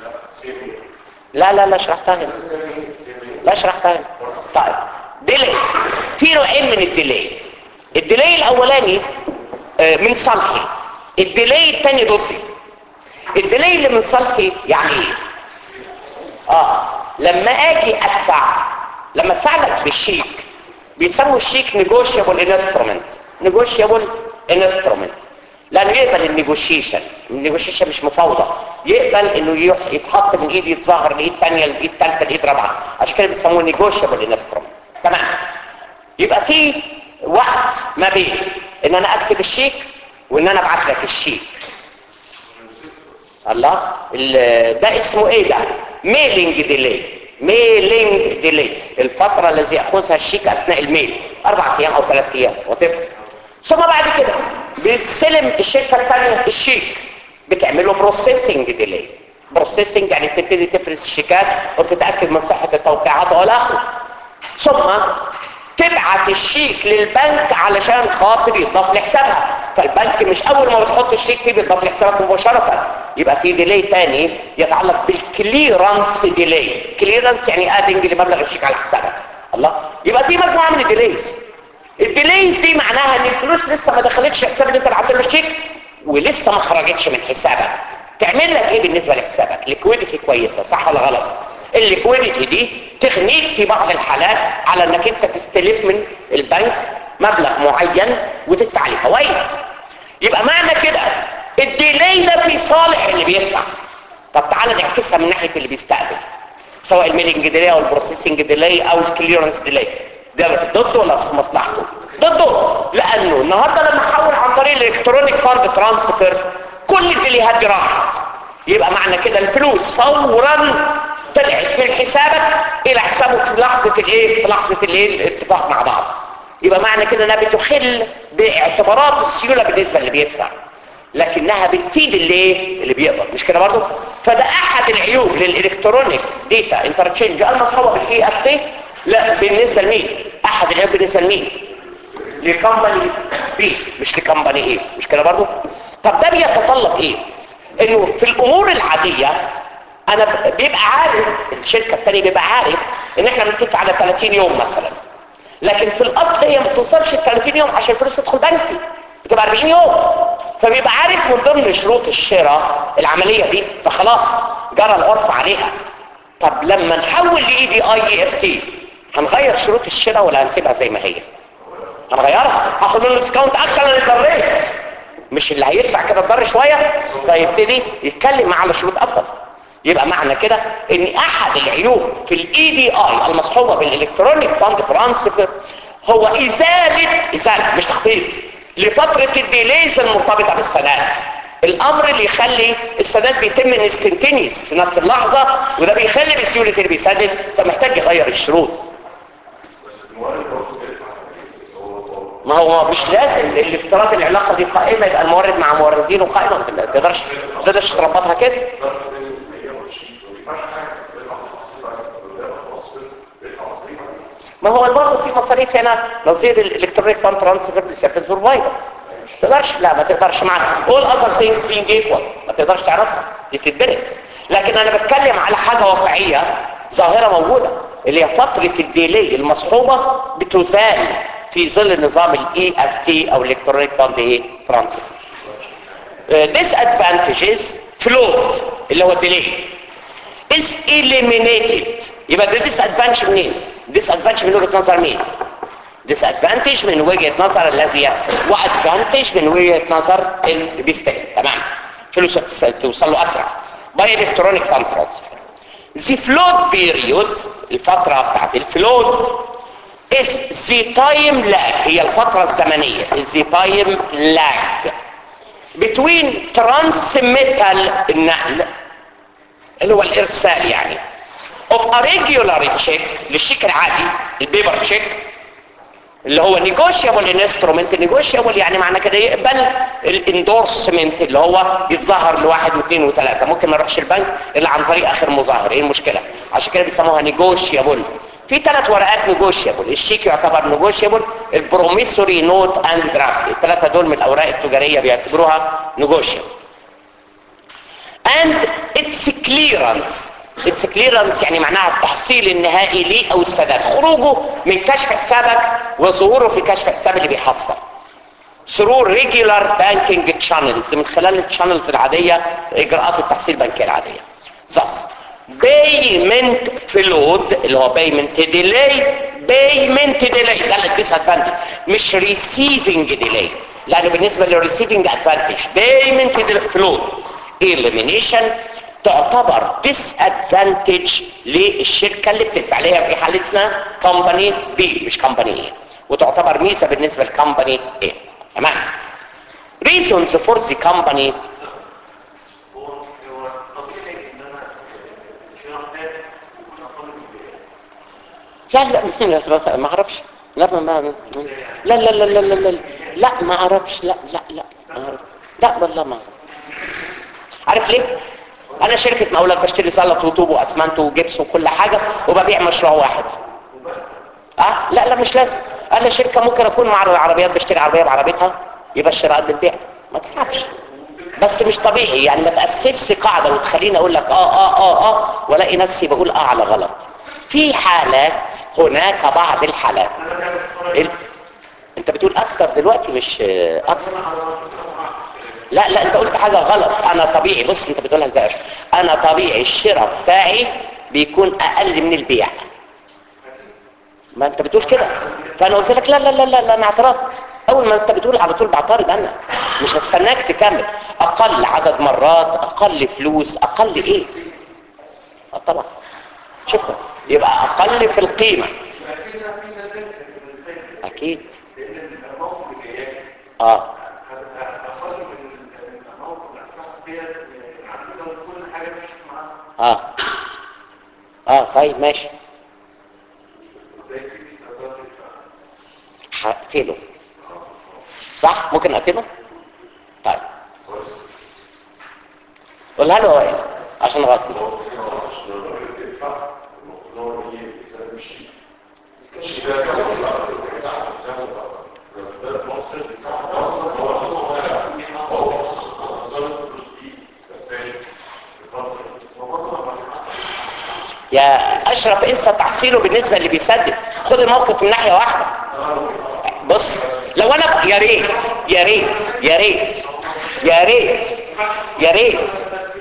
لا لا لا شرحتها هنا لا شرحتها هنا طيب ديلي في نوعين من الديلي الديلي الاولاني آه، من صالحي الديلي الثاني ضدي الديلي اللي من صالحي يعني ايه اه لما اجي ادفع لما ادفع لك بالشيك بيسموا الشيك نيجوشيبل انسترومنت نيجوشيبل انسترومنت لانه يقبل النيجوشيشن النيجوشيشن مش مفاوضه يقبل انه يح- يتحط من ايد يتظاهر لايد ثانيه لايد ثالثه لايد رابعه عشان كده بيسموه نيجوشيبل انسترومنت تمام يبقى في وقت ما بين ان انا اكتب الشيك وان انا ابعت لك الشيك الله ال- ده اسمه ايه ده ميلينج ديلي ميلينج ديلي الفترة الذي يأخذها الشيك أثناء الميل أربع أيام أو ثلاث أيام وتفق ثم بعد كده بتسلم الشركة الثانية الشيك بتعمله بروسيسنج ديلي بروسيسنج يعني بتبتدي تفرز الشيكات وبتتأكد من صحة التوقيعات ولا آخره ثم تبعت الشيك للبنك علشان خاطر يضاف لحسابها فالبنك مش اول ما بتحط الشيك فيه بيضاف لحسابك مباشرة يبقى في ديلي تاني يتعلق بالكليرنس ديلي كليرنس يعني ادنج لمبلغ الشيك على حسابك الله يبقى في مجموعة من الديليز الديليز دي معناها ان الفلوس لسه ما دخلتش حساب اللي انت بعت له الشيك ولسه ما خرجتش من حسابك تعمل لك ايه بالنسبة لحسابك ليكويديتي كويسة صح ولا غلط الليكويديتي دي تغنيك في بعض الحالات على انك انت تستلف من البنك مبلغ معين وتدفع عليه فوائد يبقى معنى كده الديلي ده في صالح اللي بيدفع طب تعالى نعكسها من ناحيه اللي بيستقبل سواء الميلينج ديلي او البروسيسنج ديلي او الكليرنس ديلي ده ضده ولا في مصلحته ضده لانه النهارده لما احول عن طريق الالكترونيك فاند ترانسفير كل الديليهات دي راحت يبقى معنى كده الفلوس فورا طلعت من حسابك الى حسابك في لحظه الايه في لحظه الايه الاتفاق مع بعض يبقى معنى كده انها بتخل باعتبارات السيوله بالنسبه اللي بيدفع لكنها بتفيد اللي ايه اللي بيقبض مش كده برضه فده احد العيوب للالكترونيك ديتا انترتشينج المصحوبه بالاي اف تي لا بالنسبه لمين احد العيوب بالنسبه لمين لكمباني بي مش لكمباني ايه مش كده برضه طب ده بيتطلب ايه انه في الامور العاديه انا ب- بيبقى عارف الشركه الثانيه بيبقى عارف ان احنا بنتفق على 30 يوم مثلا لكن في الاصل هي ما توصلش ل 30 يوم عشان الفلوس تدخل بنكي بتبقى 40 يوم فبيبقى عارف من ضمن شروط الشراء العمليه دي فخلاص جرى العرف عليها طب لما نحول لاي دي اي اي اف تي هنغير شروط الشراء ولا هنسيبها زي ما هي هنغيرها هاخد منه ديسكاونت اكتر انا اضطريت مش اللي هيدفع كده الضر شويه فيبتدي يتكلم معاه على شروط افضل يبقى معنى كده ان احد العيوب في الاي دي اي المصحوبه بالالكترونيك فاند ترانسفير هو ازاله ازاله مش تخفيض لفتره الديليز المرتبطه بالسداد الامر اللي يخلي السداد بيتم انستنتينيوس في نفس اللحظه وده بيخلي بسيوله اللي بيسدد فمحتاج يغير الشروط ما هو مش لازم الافتراض العلاقه دي قائمه يبقى المورد مع موردينه قائمه ما تقدرش ما تقدرش تربطها كده ما هو برضه في مصاريف هنا نظير الالكترونيك فاند ترانسفير للسيرفيس بروفايدر ما تقدرش لا ما تقدرش معاها all other things being equal ما تقدرش تعرفها دي تتدرس لكن انا بتكلم على حاجه واقعيه ظاهره موجوده اللي هي فتره الديلي المصحوبه بتزال في ظل نظام الاي اف تي او الكترونيك فاند ايه ترانسفير disadvantages float اللي هو الديلي is eliminated يبقى ده disadvantage منين disadvantage من وجهة نظر مين disadvantage من وجهة نظر الذي وادفانتج من وجهة نظر اللي بيستلم تمام فلوس توصل له اسرع باي الكترونيك فاند ترانسفير the float period الفترة بتاعت الفلوت is the time lag هي الفترة الزمنية is the time lag between transmittal النقل اللي هو الارسال يعني of a regular check للشيك العادي البيبر تشيك اللي هو negotiable instrument negotiable يعني معنى كده يقبل الاندورسمنت اللي هو يتظاهر لواحد واثنين وثلاثة ممكن ما يروحش البنك الا عن طريق اخر مظاهر ايه المشكلة عشان كده بيسموها negotiable في ثلاث ورقات نيجوشيبل الشيك يعتبر نيجوشيبل البروميسوري نوت اند درافت الثلاثه دول من الاوراق التجاريه بيعتبروها نيجوشيبل and its clearance its clearance يعني معناها التحصيل النهائي ليه او السداد خروجه من كشف حسابك وظهوره في كشف حساب اللي بيحصل through regular banking channels من خلال الشانلز العادية اجراءات التحصيل البنكية العادية thus payment flood اللي هو payment delay payment delay ده اللي disadvantage مش receiving delay لانه بالنسبة للريسيفنج advantage payment flood elimination تعتبر disadvantage للشركة اللي بتدفع عليها في حالتنا company B مش company A وتعتبر ميزة بالنسبة للكمباني A تمام reasons for the company لا لا ما اعرفش لا ما ما لا لا لا لا لا لا لا ما اعرفش لا لا لا ما اعرف لا والله ما اعرف عارف ليه انا شركة مقاولات بشتري سلط وطوب واسمنت وجبس وكل حاجة وببيع مشروع واحد اه لا لا مش لازم انا شركة ممكن اكون معرض العربيات بشتري عربية بعربيتها يبقى الشراء قد البيع ما تعرفش بس مش طبيعي يعني ما تأسسش قاعدة وتخليني اقول لك اه اه اه اه والاقي نفسي بقول اه على غلط في حالات هناك بعض الحالات ال... انت بتقول اكتر دلوقتي مش اكتر لا لا انت قلت حاجة غلط انا طبيعي بص انت بتقولها ازاي انا طبيعي الشراء بتاعي بيكون اقل من البيع ما انت بتقول كده فانا قلت لك لا لا لا لا, لا انا اعترضت اول ما انت بتقول على طول بعترض انا مش هستناك تكمل اقل عدد مرات اقل فلوس اقل ايه اه طبعا شكرا يبقى اقل في القيمة اكيد اه اه اه طيب ماشي هقتله صح ممكن اقتله طيب قولها له وائل عشان غصب يا اشرف انسى تحصيله بالنسبه اللي بيسدد خد الموقف من ناحيه واحده بص لو انا يا ريت يا ريت يا ريت يا ريت يا ريت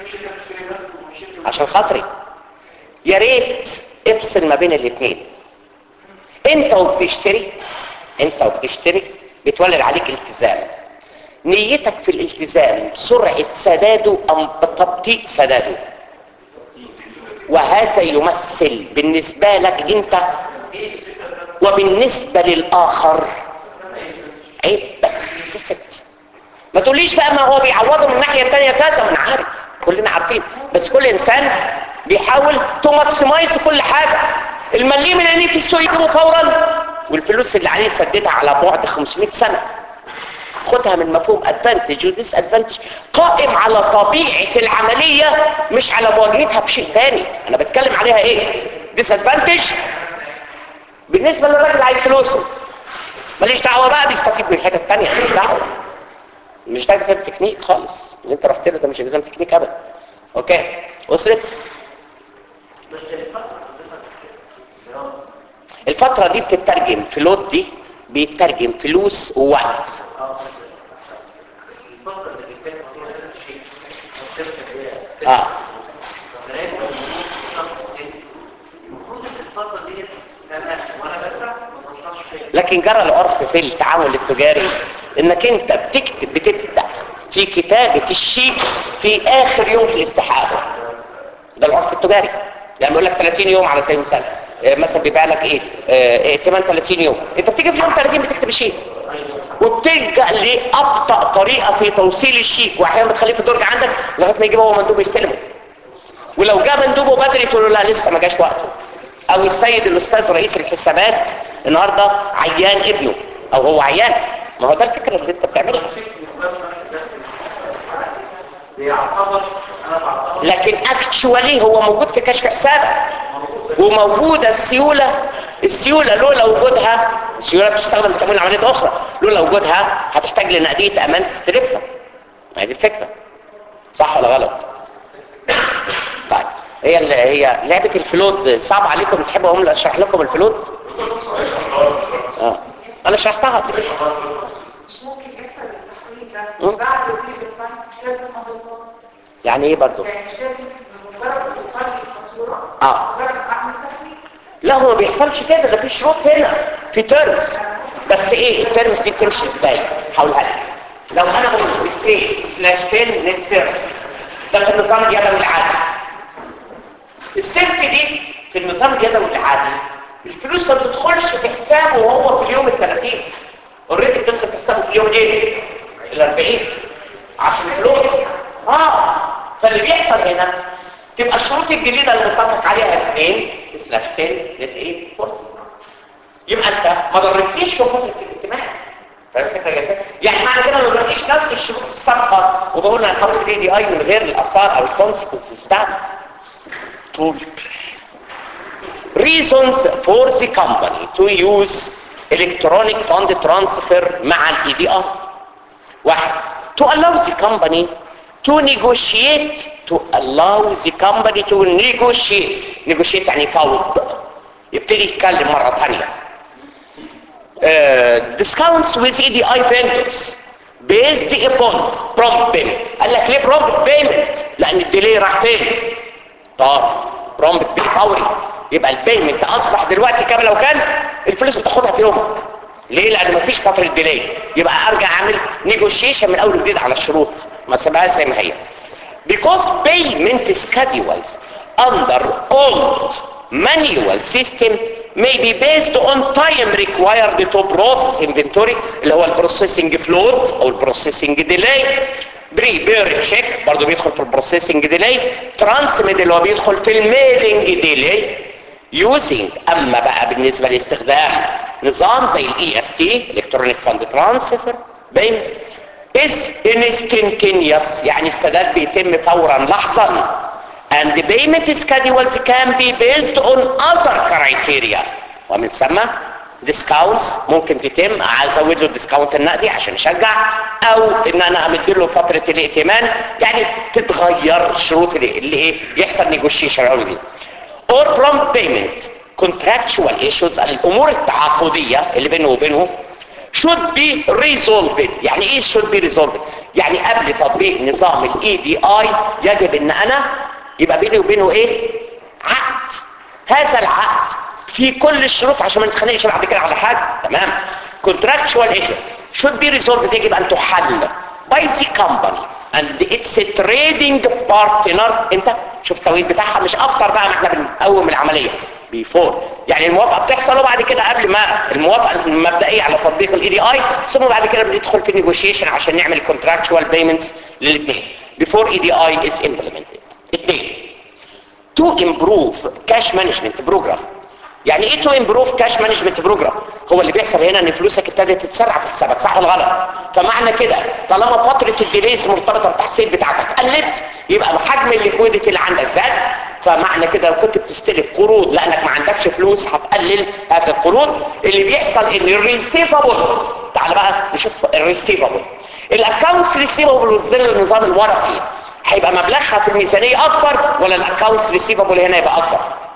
عشان خاطري يا ريت افصل ما بين الاثنين انت وبتشتري انت وبتشتري بتولد عليك التزام نيتك في الالتزام سرعة سداده ام بتبطيء سداده وهذا يمثل بالنسبة لك انت وبالنسبة للآخر عيب بس ست ما تقوليش بقى ما هو بيعوضه من الناحية التانية كذا ما انا عارف كلنا عارفين بس كل انسان بيحاول تو ماكسمايز كل حاجة المليم اللي في السوق يجيبه فورا والفلوس اللي عليه سددها على بعد 500 سنة خدها من مفهوم ادفانتج وديس ادفانتج قائم على طبيعة العملية مش على مواجهتها بشيء تاني انا بتكلم عليها ايه ديس ادفانتج بالنسبة للراجل عايز فلوسه ماليش دعوة بقى بيستفيد من الحتة التانية ماليش دعوة مش ده اجزام تكنيك خالص اللي انت رحت له ده مش اجزام تكنيك ابدا اوكي وصلت الفترة دي بتترجم فلوت دي بيترجم فلوس ووقت اه المفروض ان الفتره دي تمام وانا بدفع ما بشرحش فيها لكن جرى العرف في التعامل التجاري انك انت بتكتب بتبدا في كتابه الشيك في اخر يوم في الاستحقاق ده العرف التجاري يعني بيقول لك 30 يوم على سبيل المثال آه، مثلا بيبيع لك ايه آه، ائتمان 30 يوم انت بتيجي في يوم 30 بتكتب الشيك وبتلجا لابطا طريقه في توصيل الشيك واحيانا بتخليه في الدرج عندك لغايه ما يجيب هو مندوب يستلمه ولو جاء مندوبه بدري تقول له لا لسه ما جاش وقته او السيد الاستاذ رئيس الحسابات النهارده عيان ابنه او هو عيان ما هو ده الفكره اللي انت بتعملها بيعتبر انا بعتبر لكن اكشوالي هو موجود في كشف حسابك وموجوده السيوله السيوله لولا وجودها السيوله بتستخدم في تمويل عمليات اخرى لولا وجودها هتحتاج لنقديه امان تستلفها ما هي دي الفكره صح ولا غلط طيب هي ال- هي لعبه الفلوت صعب عليكم تحبوا اقوم اشرح لكم الفلوت اه انا شرحتها قبل كده مش ممكن يحصل التحويل مم. ده بعد وفي الفاين مش لازم حفظات يعني ايه برضو يعني مش لازم بمجرد توصل لي الفاتوره آه. مجرد اعمل تحويل لا هو ما بيحصلش كده ده في شروط هنا في تيرمز بس ايه التيرمز دي بتمشي ازاي هقولها لك لو انا قلت ايه سلاش 10 نت سيرف ده في النظام اليدوي العادي السيرف دي في النظام اليدوي العادي الفلوس ما بتدخلش في حسابه وهو في اليوم ال 30 اوريدي بتدخل في حسابه في اليوم ايه ال 40 عشان الفلوس اه فاللي بيحصل هنا تبقى الشروط الجديده اللي متفق عليها 2 سلاش 10 نت ايه 40 يبقى انت ما ضربتنيش في فتره الائتمان فاهم الفكره يا جماعه؟ يعني معنى كده ما ضربتنيش نفس الشروط السابقه وبقول انا حاولت الاي دي اي من غير الاثار او الكونسيكونسز بتاعتي طول reasons for the company to use electronic fund transfer مع الاي دي ار واحد to allow the company to negotiate to allow the company to negotiate negotiate يعني يفاوض يبتدي يتكلم مرة ثانية uh, discounts with EDI vendors based upon prompt payment قال لك ليه prompt payment لان الديلي راح فين طب prompt pay فوري يبقى البيمنت اصبح دلوقتي كما لو كان الفلوس بتاخدها في يومك ليه لان مفيش فتره ديلي يبقى ارجع اعمل نيجوشيشن من اول وجديد على الشروط ما سيبهاش زي ما هي because payment schedules under old manual system may be based on time required to process inventory اللي هو البروسيسنج فلوت او البروسيسنج ديلي بري بير تشيك برضه بيدخل في البروسيسنج ديلي ترانسميت اللي هو بيدخل في الميلينج ديلي using اما بقى بالنسبه لاستخدام نظام زي الاي اف تي الكترونيك فاند ترانسفير بيمنت is instantaneous يعني السداد بيتم فورا لحظا and the payment schedules can be based on other criteria ومن ثم discounts ممكن تتم ازود له الديسكاونت النقدي عشان اشجع او ان انا امد له فتره الائتمان يعني تتغير شروط اللي اللي ايه يحصل نيجوشيشن او دي or prompt payment contractual issues الامور التعاقديه اللي بينه وبينه should be resolved يعني ايه should be resolved يعني قبل تطبيق نظام الاي دي اي يجب ان انا يبقى بيني وبينه ايه عقد هذا العقد في كل الشروط عشان ما نتخانقش بعد كده على حاجه تمام contractual issue should be resolved يجب ان تحل by the company and its trading partner انت شوف التوقيت بتاعها مش افطر بقى ما احنا بنقوم العمليه بيفور يعني الموافقه بتحصل وبعد كده قبل ما الموافقه المبدئيه على تطبيق الاي دي اي ثم بعد كده بندخل في نيجوشيشن عشان نعمل كونتراكتشوال بيمنتس للاثنين before EDI is implemented اثنين to improve cash management program يعني ايه to improve cash management program هو اللي بيحصل هنا ان فلوسك ابتدت تتسرع في حسابك صح ولا غلط فمعنى كده طالما فتره الديليز مرتبطه بالتحصيل بتاعتك قلت يبقى حجم الليكويديتي اللي عندك زاد فمعنى كده لو كنت بتستلف قروض لانك ما عندكش فلوس هتقلل هذه القروض اللي بيحصل ان الريسيفابل تعال بقى نشوف الريسيفابل الاكونتس ريسيفابل وظل النظام الورقي هيبقى مبلغها في الميزانيه اكبر ولا الاكونتس ريسيفابل هنا يبقى اكبر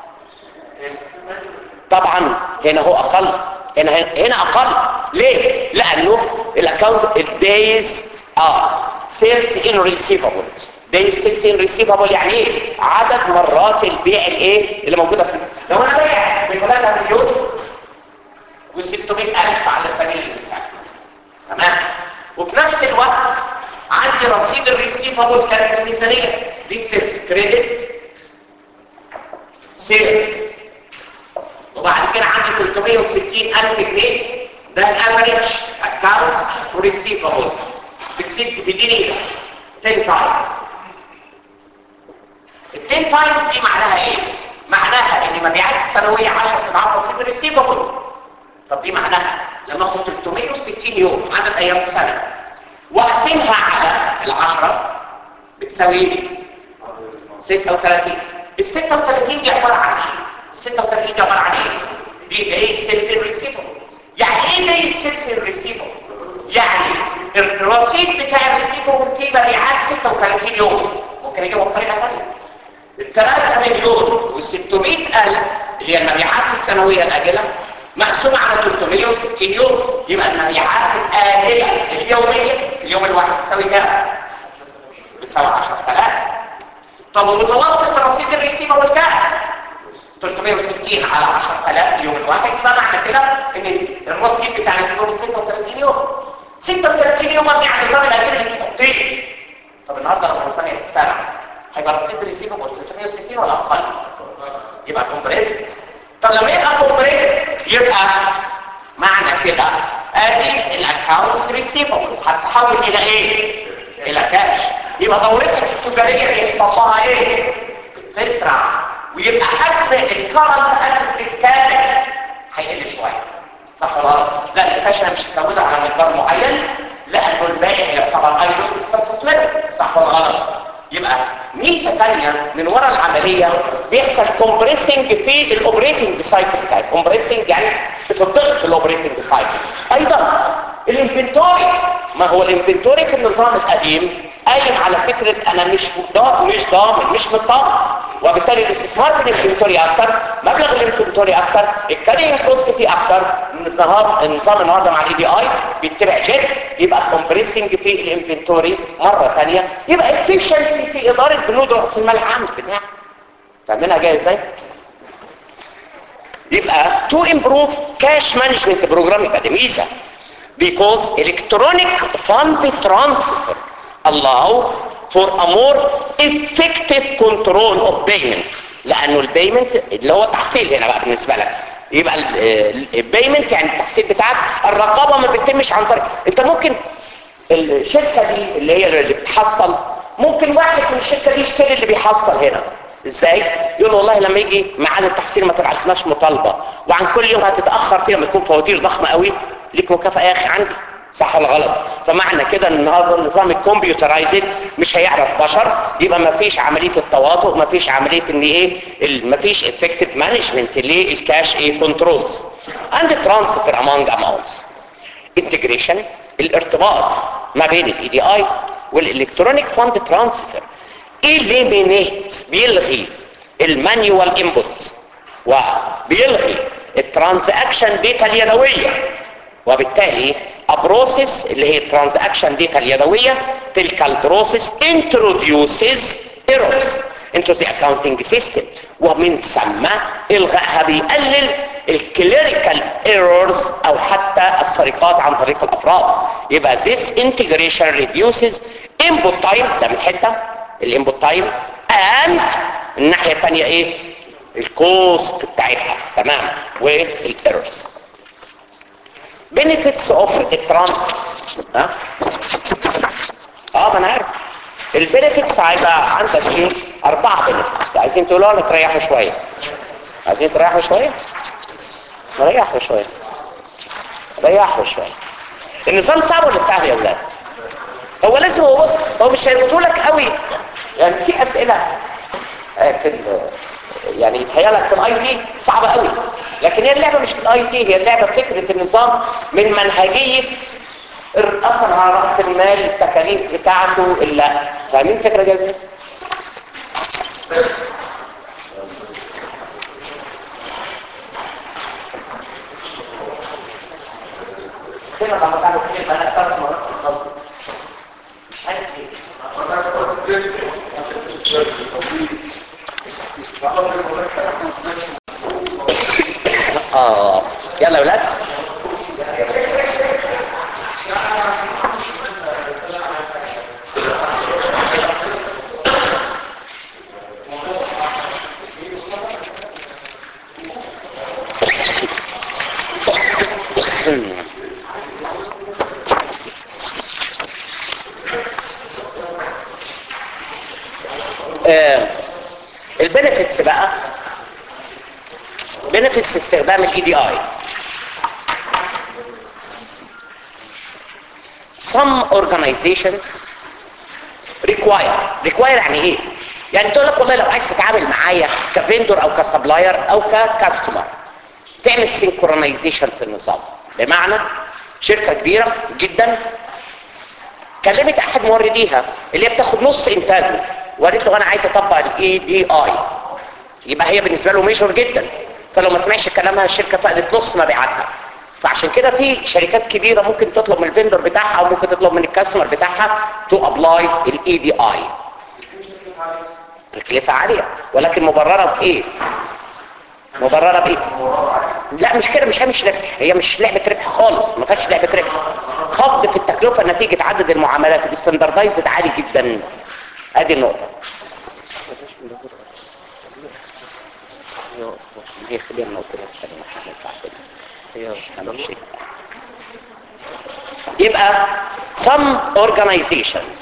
طبعا هنا هو اقل هنا هنا اقل ليه لانه الاكونت الدايز اه سيلز ان ريسيفبل days sales in receivable يعني ايه عدد مرات البيع الايه اللي موجوده في لو انا بايع ب 3 مليون و600 الف على سبيل المثال تمام وفي نفس الوقت عندي رصيد الريسيفابل كان في الميزانيه دي سيلز كريدت سيلز وبعد كده عندي 360 الف جنيه ده الافريج اكاونتس وريسيفابل بتزيد بدينيه 10 تايمز ال 10 تايمز دي معناها ايه معناها ان مبيعات السنويه 10 اضعاف رصيد الريسيفابل طب دي معناها لما اخد 360 يوم عدد ايام السنه واقسمها على العشرة بتساوي ايه 36 ال 36 دي عباره عن ايه ال 36 دي عباره عن ايه دي ايه السيلز ريسيفبل يعني ايه ده السيلز ريسيفبل يعني الرصيد بتاع الريسيفبل فيه مبيعات 36 يوم ممكن اجيبه بطريقه ثانيه ال 3 مليون و600 الف اللي هي المبيعات السنويه الاجله مقسومة على 360 يوم يبقى المبيعات الآجلة اليومية اليوم الواحد تساوي كام؟ بتساوي 10000 طب ومتوسط رصيد الريسيفر كام؟ 360 على 10000 اليوم الواحد يبقى معنى كده ان الرصيد بتاع الريسيفر 36 يوم 36 يوم يعني نظام الأجلة اللي تقضيه طب النهارده لو كنا في السنة هيبقى رصيد الريسيفر 360 ولا أقل؟ يبقى كومبريسد طب لما يبقى كومبريسد يبقى معنى كده ادي الاكونتس ريسيفبل هتتحول الى ايه الى كاش يبقى دورتك التجاريه بيحصل لها ايه تسرع ويبقى حجم الكرنت اسيت بالكامل هيقل شويه صح ولا غلط لا الكاش مش متعوده على مقدار معين لانه الباقي هيعتبر ايضا تستثمر صح ولا غلط يبقى ميزه ثانيه من وراء العمليه بيحصل كومبريسنج في الاوبريتنج سايكل بتاعي كومبريسنج يعني بتضغط في الاوبريتنج سايكل ايضا الانفنتوري ما هو الانفنتوري في النظام القديم قايم على فكره انا مش ضامن مش ضامن مش مطمن وبالتالي الاستثمار في الانفنتوري اكتر مبلغ الانفنتوري اكتر الكارينج كوست فيه اكتر النظام النظام النهارده مع الاي دي اي بيتبع جيت يبقى كومبريسنج في الانفنتوري مره ثانيه يبقى افشنسي في اداره بنود راس المال العام بتاعك فاهمينها جايه ازاي يبقى to improve cash management programming ده ميزه because electronic fund transfer allow for a more effective control of payment لانه البيمنت اللي هو التحصيل هنا بقى بالنسبه لك يبقى البيمنت يعني التحصيل بتاعك الرقابه ما بتتمش عن طريق انت ممكن الشركه دي اللي هي اللي بتحصل ممكن واحد من الشركه دي يشتري اللي بيحصل هنا ازاي يقول والله لما يجي ميعاد التحصيل ما تبعتلناش مطالبه وعن كل يوم هتتاخر فيها لما يكون فواتير ضخمه قوي ليك مكافاه يا اخي عندي صح ولا غلط فمعنى كده ان هذا النظام الكمبيوترايزد مش هيعرف بشر يبقى ما فيش عمليه التواطؤ ما فيش عمليه ان ايه ما فيش افكتيف مانجمنت للكاش ايه كنترولز عند ترانسفير امونج اماونتس انتجريشن الارتباط ما بين الاي دي اي والالكترونيك فاند ترانسفير eliminate بيلغي المانيوال انبوت وبيلغي الترانزاكشن داتا اليدويه وبالتالي ابروسيس اللي هي الترانزاكشن داتا اليدويه تلك البروسيس introduces errors into the accounting system ومن ثم الغائها بيقلل الكليريكال ايرورز او حتى السرقات عن طريق الافراد يبقى this integration reduces input time ده من حته الانبوت تايم and الناحيه الثانيه ايه الكوست بتاعتها تمام والايرورز benefits of الترانسفير ها اه ما انا عارف البنفيتس هيبقى عندك ايه اربعه بنفيتس عايزين تقولوا لنا تريحوا شويه عايزين تريحوا شويه ريحوا شويه ريحوا شويه النظام صعب ولا سهل يا اولاد هو لازم هو بص هو مش هيربطوا لك قوي يعني في اسئله في يعني يتهيأ لك في الاي تي صعبه قوي لكن هي اللعبه مش في الاي تي هي اللعبه فكره النظام من منهجيه الاثر على راس المال التكاليف بتاعته الا فاهمين الفكره دي ازاي؟ كلمه لما تعمل كلمه انا ثلاث مرات في الخط مش عارف ليه يلا يا ولاد البنفيتس بقى بنفيتس استخدام الاي دي اي some organizations require require يعني ايه يعني تقول لك والله لو عايز تتعامل معايا كفندور او كسبلاير او ككاستمر تعمل سينكرونايزيشن في النظام بمعنى شركه كبيره جدا كلمت احد مورديها اللي هي بتاخد نص انتاجه وقالت له انا عايز اطبق الاي دي اي يبقى هي بالنسبه له ميجور جدا فلو ما سمعش كلامها الشركه فقدت نص مبيعاتها فعشان كده في شركات كبيره ممكن تطلب من الفندور بتاعها او ممكن تطلب من الكاستمر بتاعها تو ابلاي الاي دي اي تكلفه عاليه ولكن مبرره بايه مبرره بايه لا مش كده مش هي مش ربح هي مش لعبه ربح خالص ما فيهاش لعبه ربح خفض في التكلفه نتيجه عدد المعاملات الاستاندردايزد عالي جدا ادي النقطه هي خلينا النقطه بس هي يبقى some organizations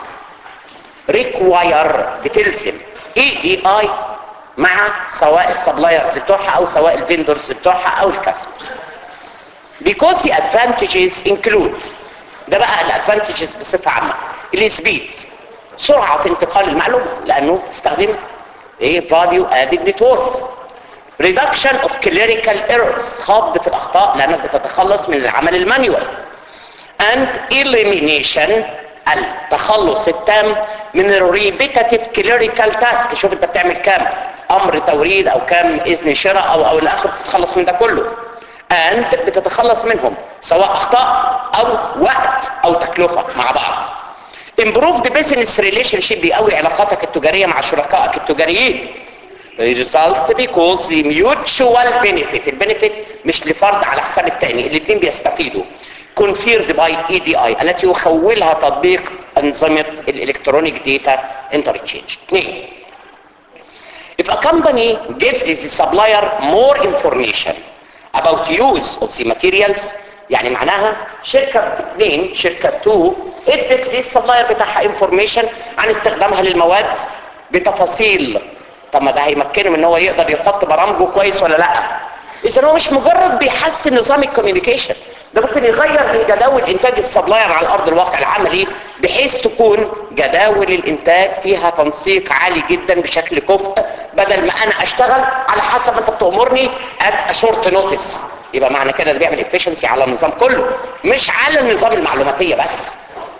require بتلزم EDI مع سواء السبلايرز بتوعها او سواء الفندرز بتوعها او الكاستمرز because the advantages include ده بقى الادفانتجز بصفه عامه السبيد سرعه في انتقال المعلومه لانه تستخدم ايه فاليو ادد نتورك reduction of clerical errors خفض في الاخطاء لانك بتتخلص من العمل المانيوال and elimination التخلص التام من الريبيتاتيف كليريكال تاسك شوف انت بتعمل كام امر توريد او كام اذن شراء او او الاخر تتخلص من ده كله and بتتخلص منهم سواء اخطاء او وقت او تكلفه مع بعض improved business relationship بيقوي علاقاتك التجاريه مع شركائك التجاريين result because the mutual benefit البنفيت مش لفرد على حساب التاني الاثنين بيستفيدوا conferred by EDI التي يخولها تطبيق أنظمة الإلكترونيك داتا انترتشينج اثنين If a company gives the supplier more information about use of the materials يعني معناها شركة اثنين شركة 2 ادت للسبلاير بتاعها information عن استخدامها للمواد بتفاصيل طب ما ده هيمكنه من ان هو يقدر يحط برامجه كويس ولا لا اذا هو مش مجرد بيحسن نظام الكوميونيكيشن ده ممكن يغير من جداول انتاج السبلاير على ارض الواقع العملي بحيث تكون جداول الانتاج فيها تنسيق عالي جدا بشكل كفء بدل ما انا اشتغل على حسب ما انت بتامرني ات شورت نوتس يبقى معنى كده ده بيعمل افشنسي على النظام كله مش على النظام المعلوماتيه بس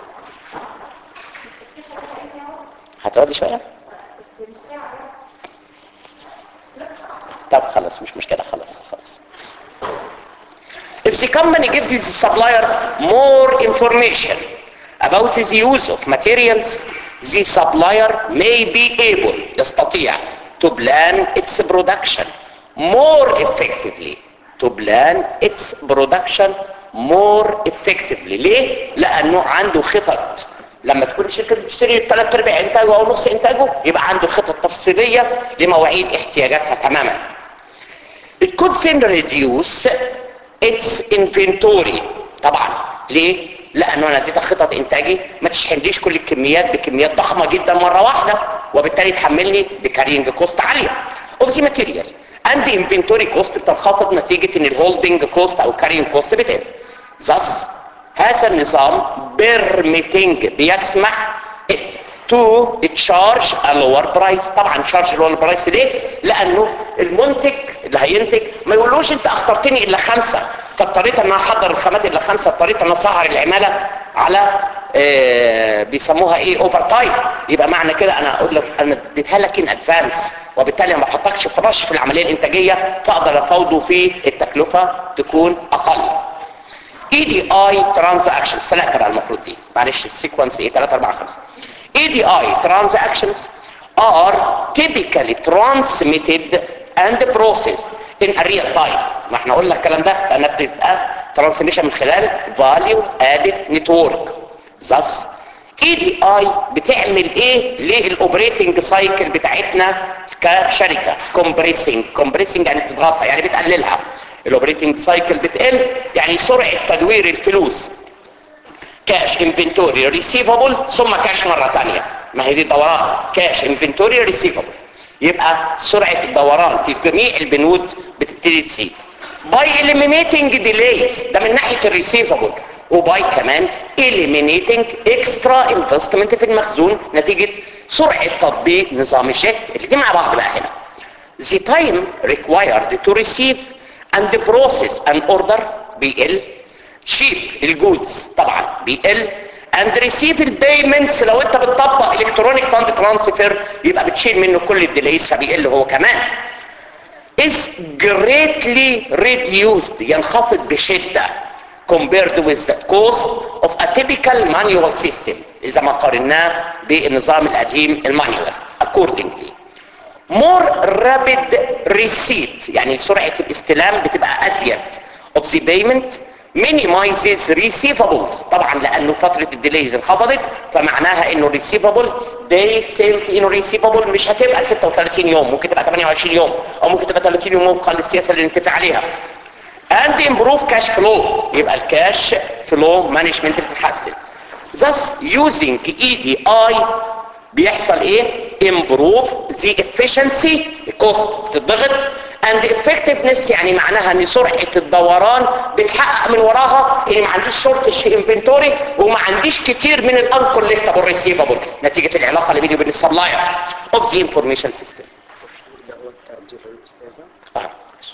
هتقعدي شويه طب خلاص مش مشكله خلاص خلاص If the company gives the supplier more information about the use of materials, the supplier may be able, يستطيع, to plan its production more effectively. To plan its production more effectively. ليه؟ لأنه عنده خطط. لما تكون الشركة بتشتري ثلاث ارباع انتاجه او نص انتاجه يبقى عنده خطط تفصيلية لمواعيد احتياجاتها تماما. It could then reduce its inventory طبعا ليه لانه انا اديتك خطط انتاجي ما تشحنليش كل الكميات بكميات ضخمه جدا مره واحده وبالتالي تحملني بكارينج كوست عاليه اوف ذا ماتيريال اند انفنتوري كوست بتنخفض نتيجه ان الهولدنج كوست او الكارينج كوست بتقل thus هذا النظام بيرميتنج بيسمح تو تشارج a lower برايس طبعا شارج lower برايس ليه لانه المنتج اللي هينتج ما يقولوش انت اخترتني الا خمسة فاضطريت ان انا احضر الخامات الا خمسة اضطريت ان اسعر العمالة على آه بيسموها ايه اوفر تايم يبقى معنى كده انا اقول لك انا اديتها لك ان ادفانس وبالتالي ما بحطكش في رش في العمليه الانتاجيه فاقدر افوضه في التكلفه تكون اقل EDI transactions ثلاثة بقى المفروض دي معلش السيكونس ايه 3 4 5 EDI transactions are typically transmitted and processed in a real time ما احنا قلنا الكلام ده لانها بتبقى ترانسميشن من خلال فاليو ادد نتورك thus اي دي اي بتعمل ايه للاوبريتنج سايكل بتاعتنا كشركه كومبريسنج كومبريسنج يعني بتضغطها يعني بتقللها الاوبريتنج سايكل بتقل يعني سرعه تدوير الفلوس كاش انفنتوري ريسيفبل ثم كاش مره ثانيه ما هي دي الدوران كاش انفنتوري ريسيفبل يبقى سرعه الدوران في جميع البنود بتبتدي تزيد باي eliminating delays ده من ناحيه الريسيفبل وباي كمان eliminating extra investment في المخزون نتيجه سرعه تطبيق نظام الجت الاثنين مع بعض بقى هنا the time required to receive and process an order بيقل شيب الجودز طبعا بيقل and receive البيمنتس لو انت بتطبق الكترونيك فاند ترانسفير يبقى بتشيل منه كل الديليز فبيقل هو كمان is greatly reduced ينخفض بشدة compared with the cost of a typical manual system إذا ما قارناه بالنظام القديم المانيوال accordingly more rapid receipt يعني سرعة الاستلام بتبقى أزيد of the payment minimizes receivables طبعا لأنه فترة الديليز انخفضت فمعناها انه receivable day sales in receivable مش هتبقى 36 يوم ممكن تبقى 28 يوم او ممكن تبقى 30 يوم وفقا للسياسة اللي نتفق عليها and improve cash flow يبقى الكاش flow management بتتحسن thus using EDI بيحصل ايه improve the efficiency cost بتتضغط and effectiveness يعني معناها ان سرعة الدوران بتحقق من وراها ان ما عنديش شورت انفنتوري وما عنديش كتير من الانكولكتابل ريسيفبل نتيجة العلاقة اللي بيني وبين السبلاير of the information system آه.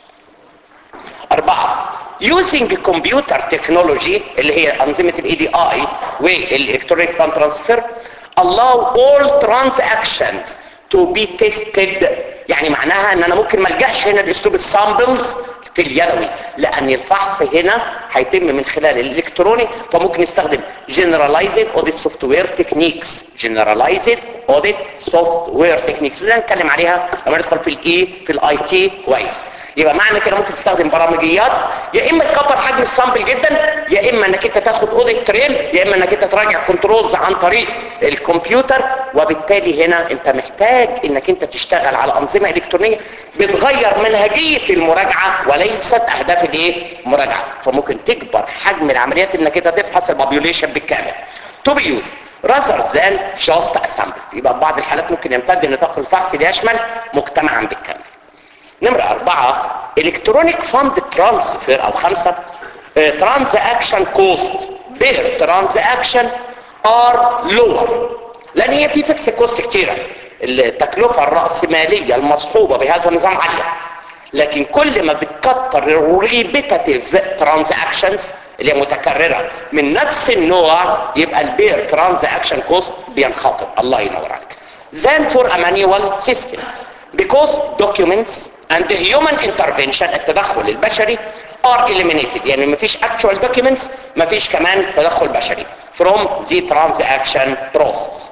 أربعة using computer technology اللي هي أنظمة ال EDI والإلكترونيك فان ترانسفير allow all transactions to be tested يعني معناها ان انا ممكن ما الجاش هنا لاسلوب السامبلز في اليدوي لان الفحص هنا هيتم من خلال الالكتروني فممكن نستخدم generalized audit software techniques generalized audit software techniques اللي هنتكلم عليها لما ندخل في الاي في الاي تي كويس يبقى معنى كده ممكن تستخدم برامجيات يا اما تكبر حجم السامبل جدا يا اما انك انت تاخد اوديت تريل يا اما انك انت تراجع كنترولز عن طريق الكمبيوتر وبالتالي هنا انت محتاج انك انت تشتغل على انظمه الكترونيه بتغير منهجيه المراجعه وليست اهداف الايه المراجعه فممكن تكبر حجم العمليات انك انت تفحص البوبيوليشن بالكامل to be used rather than just assembled يبقى في بعض الحالات ممكن يمتد نطاق الفحص ليشمل مجتمعا بالكامل نمرة أربعة الكترونيك فاند ترانسفير أو خمسة ترانزاكشن كوست بير ترانزاكشن ار لور لأن هي في فيكس كوست كتيرة التكلفة الرأسمالية المصحوبة بهذا النظام عالية لكن كل ما بتكتر الريبيتاتيف ترانزاكشنز اللي هي متكررة من نفس النوع يبقى البير ترانزاكشن كوست بينخفض الله ينور عليك than for a manual system because documents and the human intervention التدخل البشري are eliminated يعني مفيش actual documents مفيش كمان تدخل بشري from the transaction process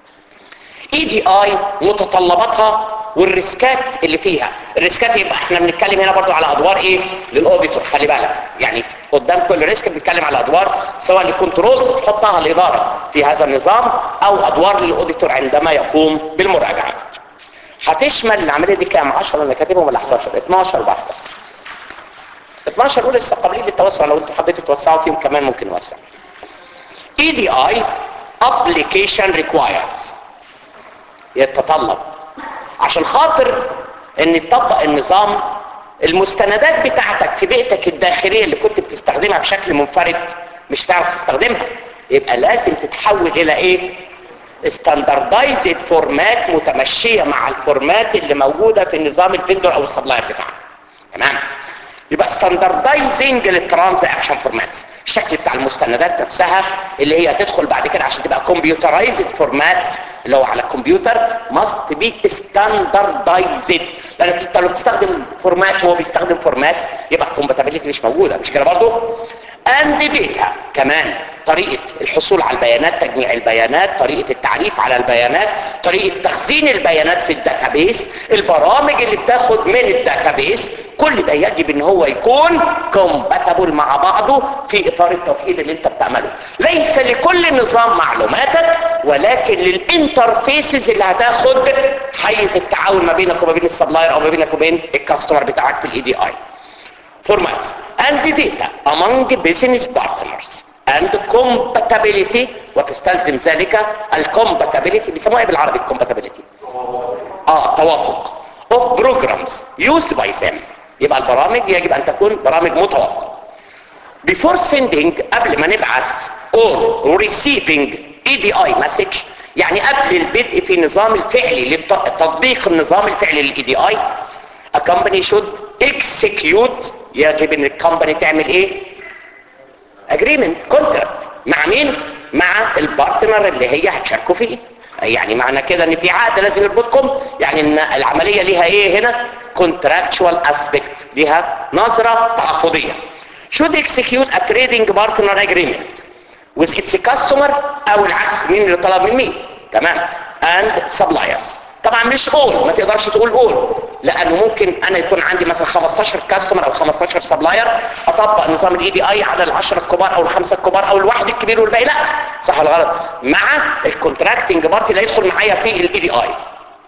EDI متطلباتها والريسكات اللي فيها الريسكات يبقى احنا بنتكلم هنا برضو على ادوار ايه للاوديتور خلي بالك يعني قدام كل ريسك بنتكلم على ادوار سواء للكنترولز تحطها الاداره في هذا النظام او ادوار للاوديتور عندما يقوم بالمراجعه هتشمل العمليه دي كام 10 انا كاتبهم ولا 11 12 واحده 12 دول لسه قابلين للتوسع لو انتوا حبيتوا توسعوا فيهم كمان ممكن نوسع EDI application requires يتطلب عشان خاطر ان تطبق النظام المستندات بتاعتك في بيئتك الداخليه اللي كنت بتستخدمها بشكل منفرد مش هتعرف تستخدمها يبقى لازم تتحول الى ايه ستاندردايزد فورمات متمشيه مع الفورمات اللي موجوده في النظام الفندور او السبلاير بتاعك تمام يبقى ستاندردايزنج للترانزاكشن فورماتس الشكل بتاع المستندات نفسها اللي هي تدخل بعد كده عشان تبقى كمبيوترايزد فورمات اللي هو على الكمبيوتر must be standardized لانك انت لو بتستخدم فورمات وهو بيستخدم فورمات يبقى الكومباتيبيليتي مش موجوده مش كده برضه اند ديتا كمان طريقة الحصول على البيانات تجميع البيانات طريقة التعريف على البيانات طريقة تخزين البيانات في الداتابيس البرامج اللي بتاخد من الداتابيس كل ده يجب ان هو يكون كومباتبل مع بعضه في اطار التوحيد اللي انت بتعمله ليس لكل نظام معلوماتك ولكن للانترفيسز اللي هتاخد حيز التعاون ما بينك وما بين السبلاير او ما بينك وبين الكاستمر بتاعك في الاي دي اي formats and data among business partners and compatibility وتستلزم ذلك الcompatibility بيسموها ايه بالعربي الcompatibility اه توافق of programs used by them يبقى البرامج يجب ان تكون برامج متوافقه before sending قبل ما نبعت or receiving EDI message يعني قبل البدء في نظام الفعلي لتطبيق النظام الفعلي للاي دي اي a company should execute يجب ان الكومباني تعمل ايه agreement contract مع مين مع البارتنر اللي هي هتشاركوا فيه يعني معنى كده ان في عقد لازم يربطكم يعني ان العمليه ليها ايه هنا contractual aspect ليها نظره تعاقديه should execute a trading partner agreement with its customer او العكس مين اللي طلب من مين تمام and suppliers طبعا مش all ما تقدرش تقول all لانه ممكن انا يكون عندي مثلا 15 كاستمر او 15 سبلاير اطبق نظام الاي دي اي على العشرة الكبار او الخمسة الكبار او الواحد الكبير والباقي لا صح ولا غلط مع الكونتراكتنج بارتي اللي هيدخل معايا في الاي دي اي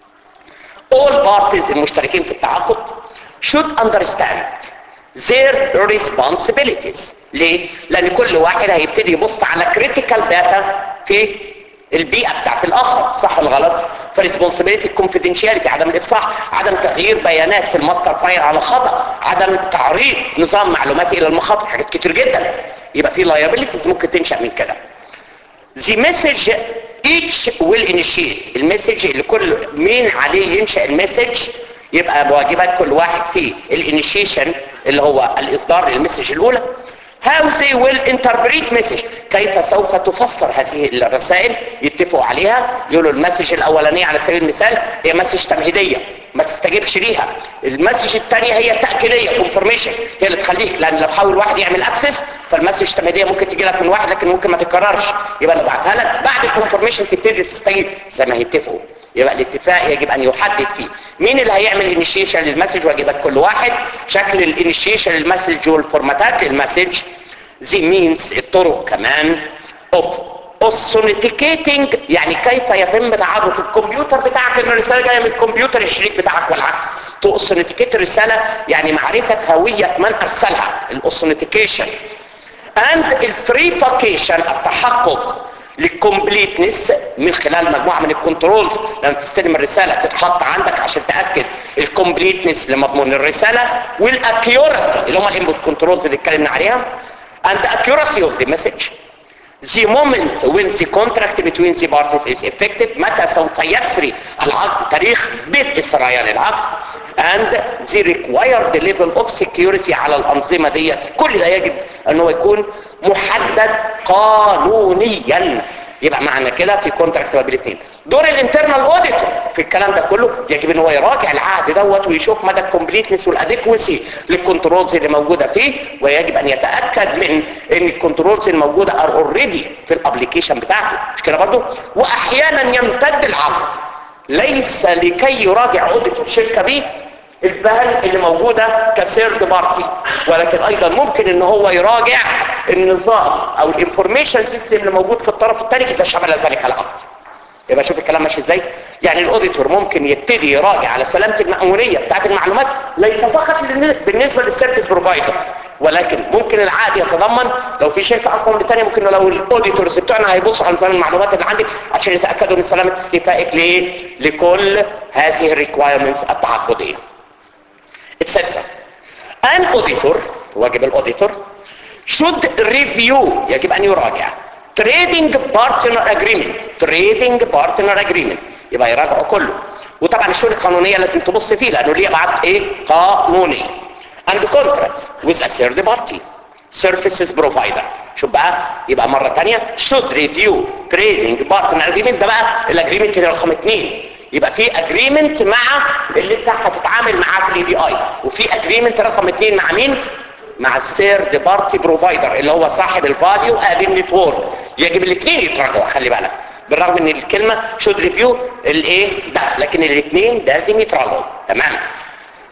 all parties المشتركين في التعاقد should understand their responsibilities ليه؟ لان كل واحد هيبتدي يبص على critical data في البيئة بتاعت الاخر صح ولا غلط فريسبونسبيلتي الكونفيدنشياليتي عدم الافصاح عدم تغيير بيانات في الماستر فايل على خطأ عدم تعريض نظام معلوماتي الى المخاطر حاجات كتير جدا يبقى في liabilities ممكن تنشأ من كده the message each will initiate المسج اللي كل مين عليه ينشأ المسج يبقى بواجبات كل واحد في الانيشيشن اللي هو الاصدار للمسج الاولى how they will interpret message كيف سوف تفسر هذه الرسائل يتفقوا عليها يقولوا المسج الاولانيه على سبيل المثال هي مسج تمهيديه ما تستجيبش ليها المسج الثانيه هي تاكيديه كونفرميشن هي اللي تخليك لان لو حاول واحد يعمل اكسس فالمسج التمهيديه ممكن تجي لك من واحد لكن ممكن ما تتكررش يبقى انا بعتها لك بعد الكونفرميشن تبتدي تستجيب زي ما هيتفقوا يبقى الاتفاق يجب ان يحدد فيه مين اللي هيعمل انيشيشن للمسج واجبات كل واحد شكل الانيشيشن للمسج والفورماتات للمسج زي مينز الطرق كمان اوف authenticating يعني كيف يتم تعرف الكمبيوتر بتاعك ان الرساله جايه من الكمبيوتر الشريك بتاعك والعكس تو authenticating الرساله يعني معرفه هويه من ارسلها الاوثنتيكيشن and الفريفاكيشن التحقق للكومبليتنس من خلال مجموعه من الكنترولز لما تستلم الرساله تتحط عندك عشان تاكد الكومبليتنس لمضمون الرساله والاكيورسي اللي هم الانبوت كنترولز اللي اتكلمنا عليها and the accuracy of the message the moment when the contract between the parties is effected متى سوف يسري العقد تاريخ بدء سريان العقد and the required level of security على الأنظمة ديت كل ده يجب أنه يكون محدد قانونيا يبقى معنى كده في كونتراكت ما بين الاثنين دور الانترنال اوديتور في الكلام ده كله يجب ان هو يراجع العقد دوت ويشوف مدى الكومبليتنس والادكوسي للكنترولز اللي موجوده فيه ويجب ان يتاكد من ان الكنترولز الموجوده ار اوريدي في الابلكيشن بتاعته مش كده برضه واحيانا يمتد العقد ليس لكي يراجع اوديتور شركه بيه الفهم اللي موجودة كسيرد بارتي ولكن ايضا ممكن ان هو يراجع النظام او الانفورميشن سيستم اللي موجود في الطرف الثاني اذا شمل ذلك العقد يبقى شوف الكلام ماشي ازاي يعني الاوديتور ممكن يبتدي يراجع على سلامه المأموريه بتاعت المعلومات ليس فقط بالنسبه للسيرفيس بروفايدر ولكن ممكن العقد يتضمن لو في شركه اقوى من الثانيه ممكن لو الاوديتورز بتوعنا هيبصوا على نظام المعلومات اللي عندك عشان يتاكدوا من سلامه استيفائك لايه لكل هذه الريكوايرمنتس التعاقديه etc. An auditor واجب الاوديتور should review يجب ان يراجع trading partner agreement trading partner agreement يبقى يراجعه كله وطبعا الشؤون القانونيه لازم تبص فيه لانه ليه بعد ايه قانوني and contracts with a third party services provider شوف بقى يبقى مرة تانية should review trading partner agreement ده بقى الاجريمنت رقم اتنين يبقى في اجريمنت مع اللي انت هتتعامل معاه في الاي بي اي وفي اجريمنت رقم اتنين مع مين مع الثيرد بارتي بروفايدر اللي هو صاحب الفاليو ادين نتورك يجب الاثنين يتراجعوا خلي بالك بالرغم ان الكلمه شود ريفيو الايه ده لكن الاثنين لازم يتراجعوا تمام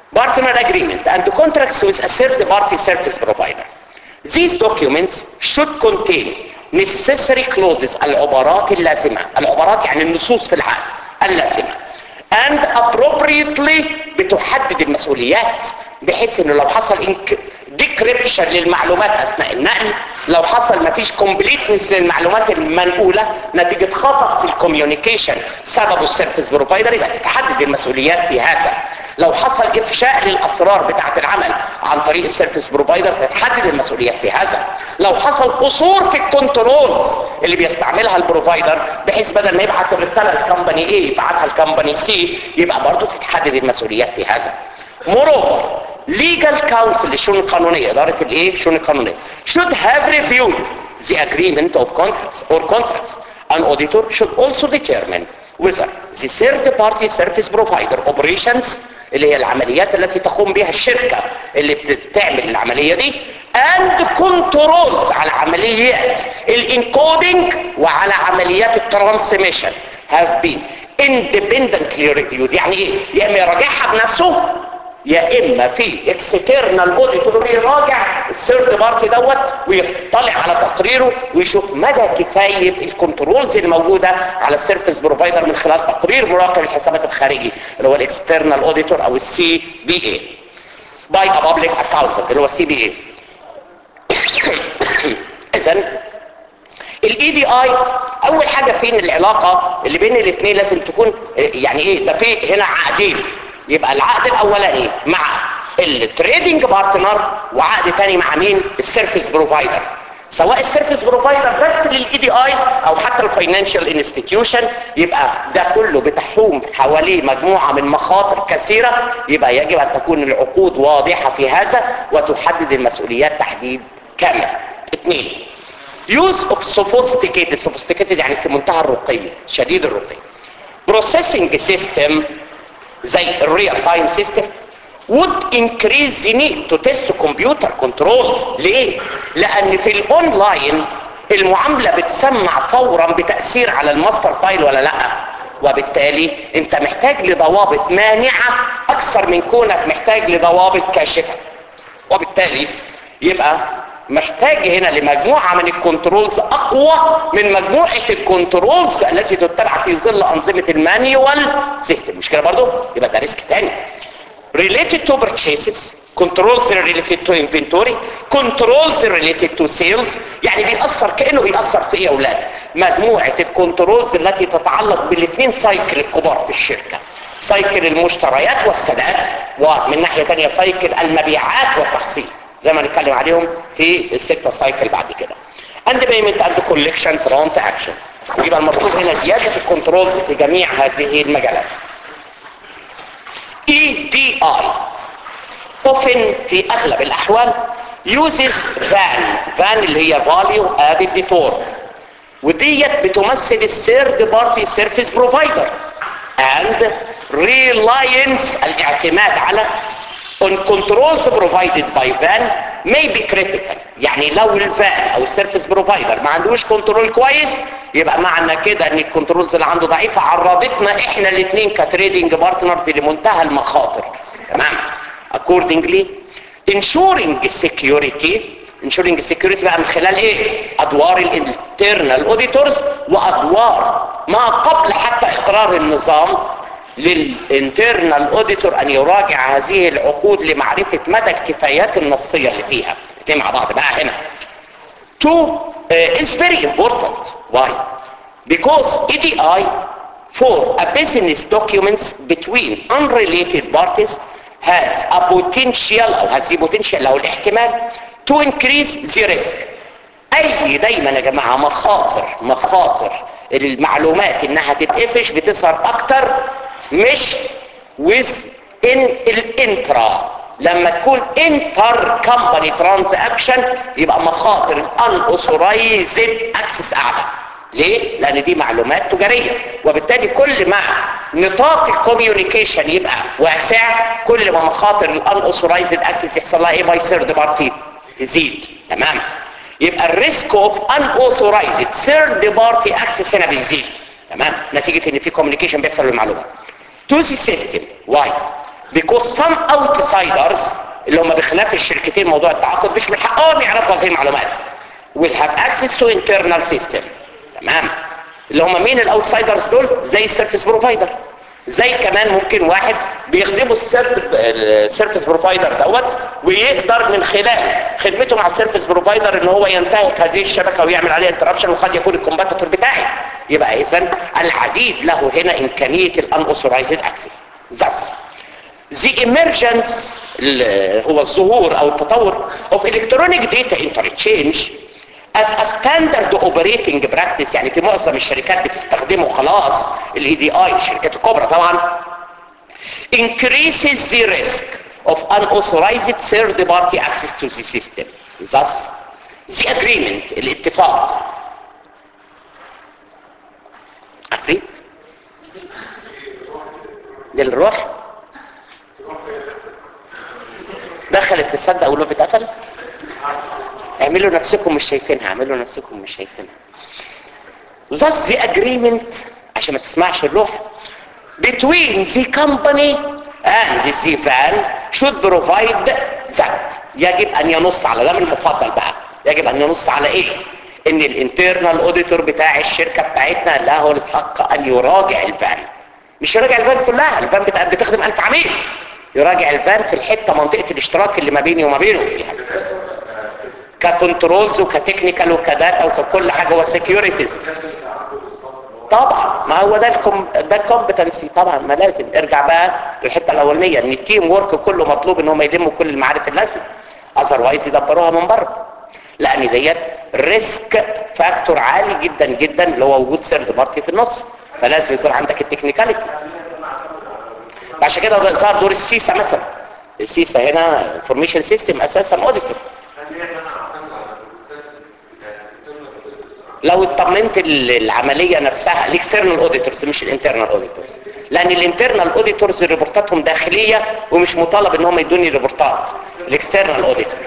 partner agreement and contracts with a third party service provider. These documents should contain necessary clauses العبارات اللازمة العبارات يعني النصوص في العقد اللازمة and appropriately بتحدد المسؤوليات بحيث انه لو حصل ديكريبشن للمعلومات اثناء النقل لو حصل مفيش كومبليتنس للمعلومات المنقوله نتيجه خطا في الكوميونيكيشن سببه السيرفيس بروفايدر يبقى تتحدد المسؤوليات في هذا لو حصل افشاء للاسرار بتاعه العمل عن طريق السيرفيس بروفايدر تتحدد المسؤوليات في هذا لو حصل قصور في الكنترولز اللي بيستعملها البروفايدر بحيث بدل ما يبعت الرساله للكمباني A يبعتها لكمباني C يبقى برضه تتحدد المسؤوليات في هذا moreover legal counsel للشؤون القانونية إدارة الإيه؟ الشؤون القانونية should have reviewed the agreement of contracts or contracts an auditor should also determine whether the third party service provider operations اللي هي العمليات التي تقوم بها الشركة اللي بتعمل العملية دي and controls على عمليات الانكودينج وعلى عمليات الترانسميشن have been independently reviewed يعني ايه؟ يا اما يراجعها بنفسه يا اما في اكسترنال اوديتور بيراجع الثيرد بارتي دوت ويطلع على تقريره ويشوف مدى كفايه الكنترولز الموجوده على السيرفيس بروفايدر من خلال تقرير مراقب الحسابات الخارجي اللي هو الاكسترنال اوديتور او السي بي اي باي ا بابليك اكاونتنت اللي هو السي بي اي اذا الاي دي اي اول حاجه فين العلاقه اللي بين الاثنين لازم تكون يعني ايه ده في هنا عقدين يبقى العقد الاولاني مع التريدنج بارتنر وعقد تاني مع مين السيرفيس بروفايدر سواء السيرفيس بروفايدر بس للاي دي اي او حتى الفاينانشال انستتيوشن يبقى ده كله بتحوم حواليه مجموعه من مخاطر كثيره يبقى يجب ان تكون العقود واضحه في هذا وتحدد المسؤوليات تحديد كامل اثنين use of sophisticated sophisticated يعني في منتهى الرقي شديد الرقي processing system زي الريال تايم سيستم would increase the need to test computer controls ليه؟ لأن في الأونلاين المعاملة بتسمع فورا بتأثير على الماستر فايل ولا لا وبالتالي انت محتاج لضوابط مانعة أكثر من كونك محتاج لضوابط كاشفة وبالتالي يبقى محتاج هنا لمجموعة من الكنترولز أقوى من مجموعة الكنترولز التي تتبع في ظل أنظمة المانيوال سيستم مش كده برضو؟ يبقى ده ريسك تاني related to purchases controls related to inventory controls related to sales يعني بيأثر كأنه بيأثر في ايه يا اولاد مجموعة الكنترولز التي تتعلق بالاثنين سايكل الكبار في الشركة سايكل المشتريات والسداد ومن ناحية تانية سايكل المبيعات والتحصيل زي ما نتكلم عليهم في الستة سايكل بعد كده and payment and collection transactions يبقى المطلوب هنا زيادة الكنترول في جميع هذه المجالات EDI often في أغلب الأحوال uses VAN VAN اللي هي Value Added Network وديت بتمثل الثيرد بارتي سيرفيس بروفايدر and reliance الاعتماد على on controls provided by VAN may be critical يعني لو الفان او السيرفيس بروفايدر ما عندوش كنترول كويس يبقى معنى كده ان الكنترولز اللي عنده ضعيفه عرضتنا احنا الاثنين كتريدنج بارتنرز لمنتهى المخاطر تمام accordingly ensuring security ensuring security بقى من خلال ايه ادوار الانترنال اوديتورز وادوار ما قبل حتى اقرار النظام للانترنال اوديتور ان يراجع هذه العقود لمعرفة مدى الكفايات النصية اللي فيها الاثنين مع بعض بقى هنا two uh, is very important why because EDI for a business documents between unrelated parties has a potential او has the potential او الاحتمال to increase the risk اي دايما يا جماعة مخاطر مخاطر المعلومات انها تتقفش بتظهر اكتر مش with in الانترا لما تكون انتر كمباني ترانزاكشن يبقى مخاطر الاوثورايزد اكسس اعلى ليه؟ لان دي معلومات تجارية وبالتالي كل ما نطاق الكوميونيكيشن يبقى واسع كل ما مخاطر الاوثورايزد اكسس يحصل لها ايه باي ثيرد بارتي تزيد تمام يبقى الريسك اوف ان اوثورايزد ثيرد بارتي اكسس هنا بيزيد تمام نتيجة ان في كوميونيكيشن بيحصل للمعلومات to the system why because some outsiders اللي هم بخلاف الشركتين موضوع التعاقد مش من حقهم يعرفوا هذه المعلومات will have access to internal system تمام اللي هم مين الاوتسايدرز دول زي السيرفيس بروفايدر زي كمان ممكن واحد بيخدمه السيرفيس بروفايدر دوت ويقدر من خلال خدمته مع السيرفيس بروفايدر ان هو ينتهك هذه الشبكه ويعمل عليها انتربشن وقد يكون الكومباتيتور بتاعي يبقى اذا العديد له هنا امكانيه الانوثورايزد اكسس thus the emergence ال- هو الظهور او التطور of electronic data interchange as a standard operating practice يعني في معظم الشركات بتستخدمه خلاص الاي دي اي الشركات الكبرى طبعا increases the risk of unauthorized third party access to the system thus the agreement الاتفاق عفريت دي الروح دخلت تصدق ولو اتقفل اعملوا نفسكم مش شايفينها اعملوا نفسكم مش شايفينها thus the agreement عشان ما تسمعش الروح between the company and the van should provide that يجب ان ينص على ده من المفضل بقى يجب ان ينص على ايه ان الانترنال اوديتور بتاع الشركه بتاعتنا له الحق ان يراجع الفان مش يراجع الفان كلها الفان بتاع- بتخدم 1000 عميل يراجع الفان في الحته منطقه الاشتراك اللي ما بيني وما بينه فيها ككنترولز وكتكنيكال وكداتا وككل حاجه وسكيورتيز طبعا ما هو ده الكم ده الكومبتنسي طبعا ما لازم ارجع بقى للحته الاولانيه ان التيم ورك كله مطلوب ان هم يلموا كل المعارف اللازمه اذروايز يدبروها من بره لان ديت ريسك فاكتور عالي جدا جدا اللي هو وجود سيرد بارتي في النص فلازم يكون عندك التكنيكاليتي عشان كده ظهر دور السيسا مثلا السيسا هنا انفورميشن سيستم اساسا اوديتور لو اطمنت ال- العمليه نفسها الاكسترنال اوديتورز مش الانترنال اوديتورز لان الانترنال اوديتورز ريبورتاتهم داخليه ومش مطالب ان هم يدوني ريبورتات الاكسترنال اوديتور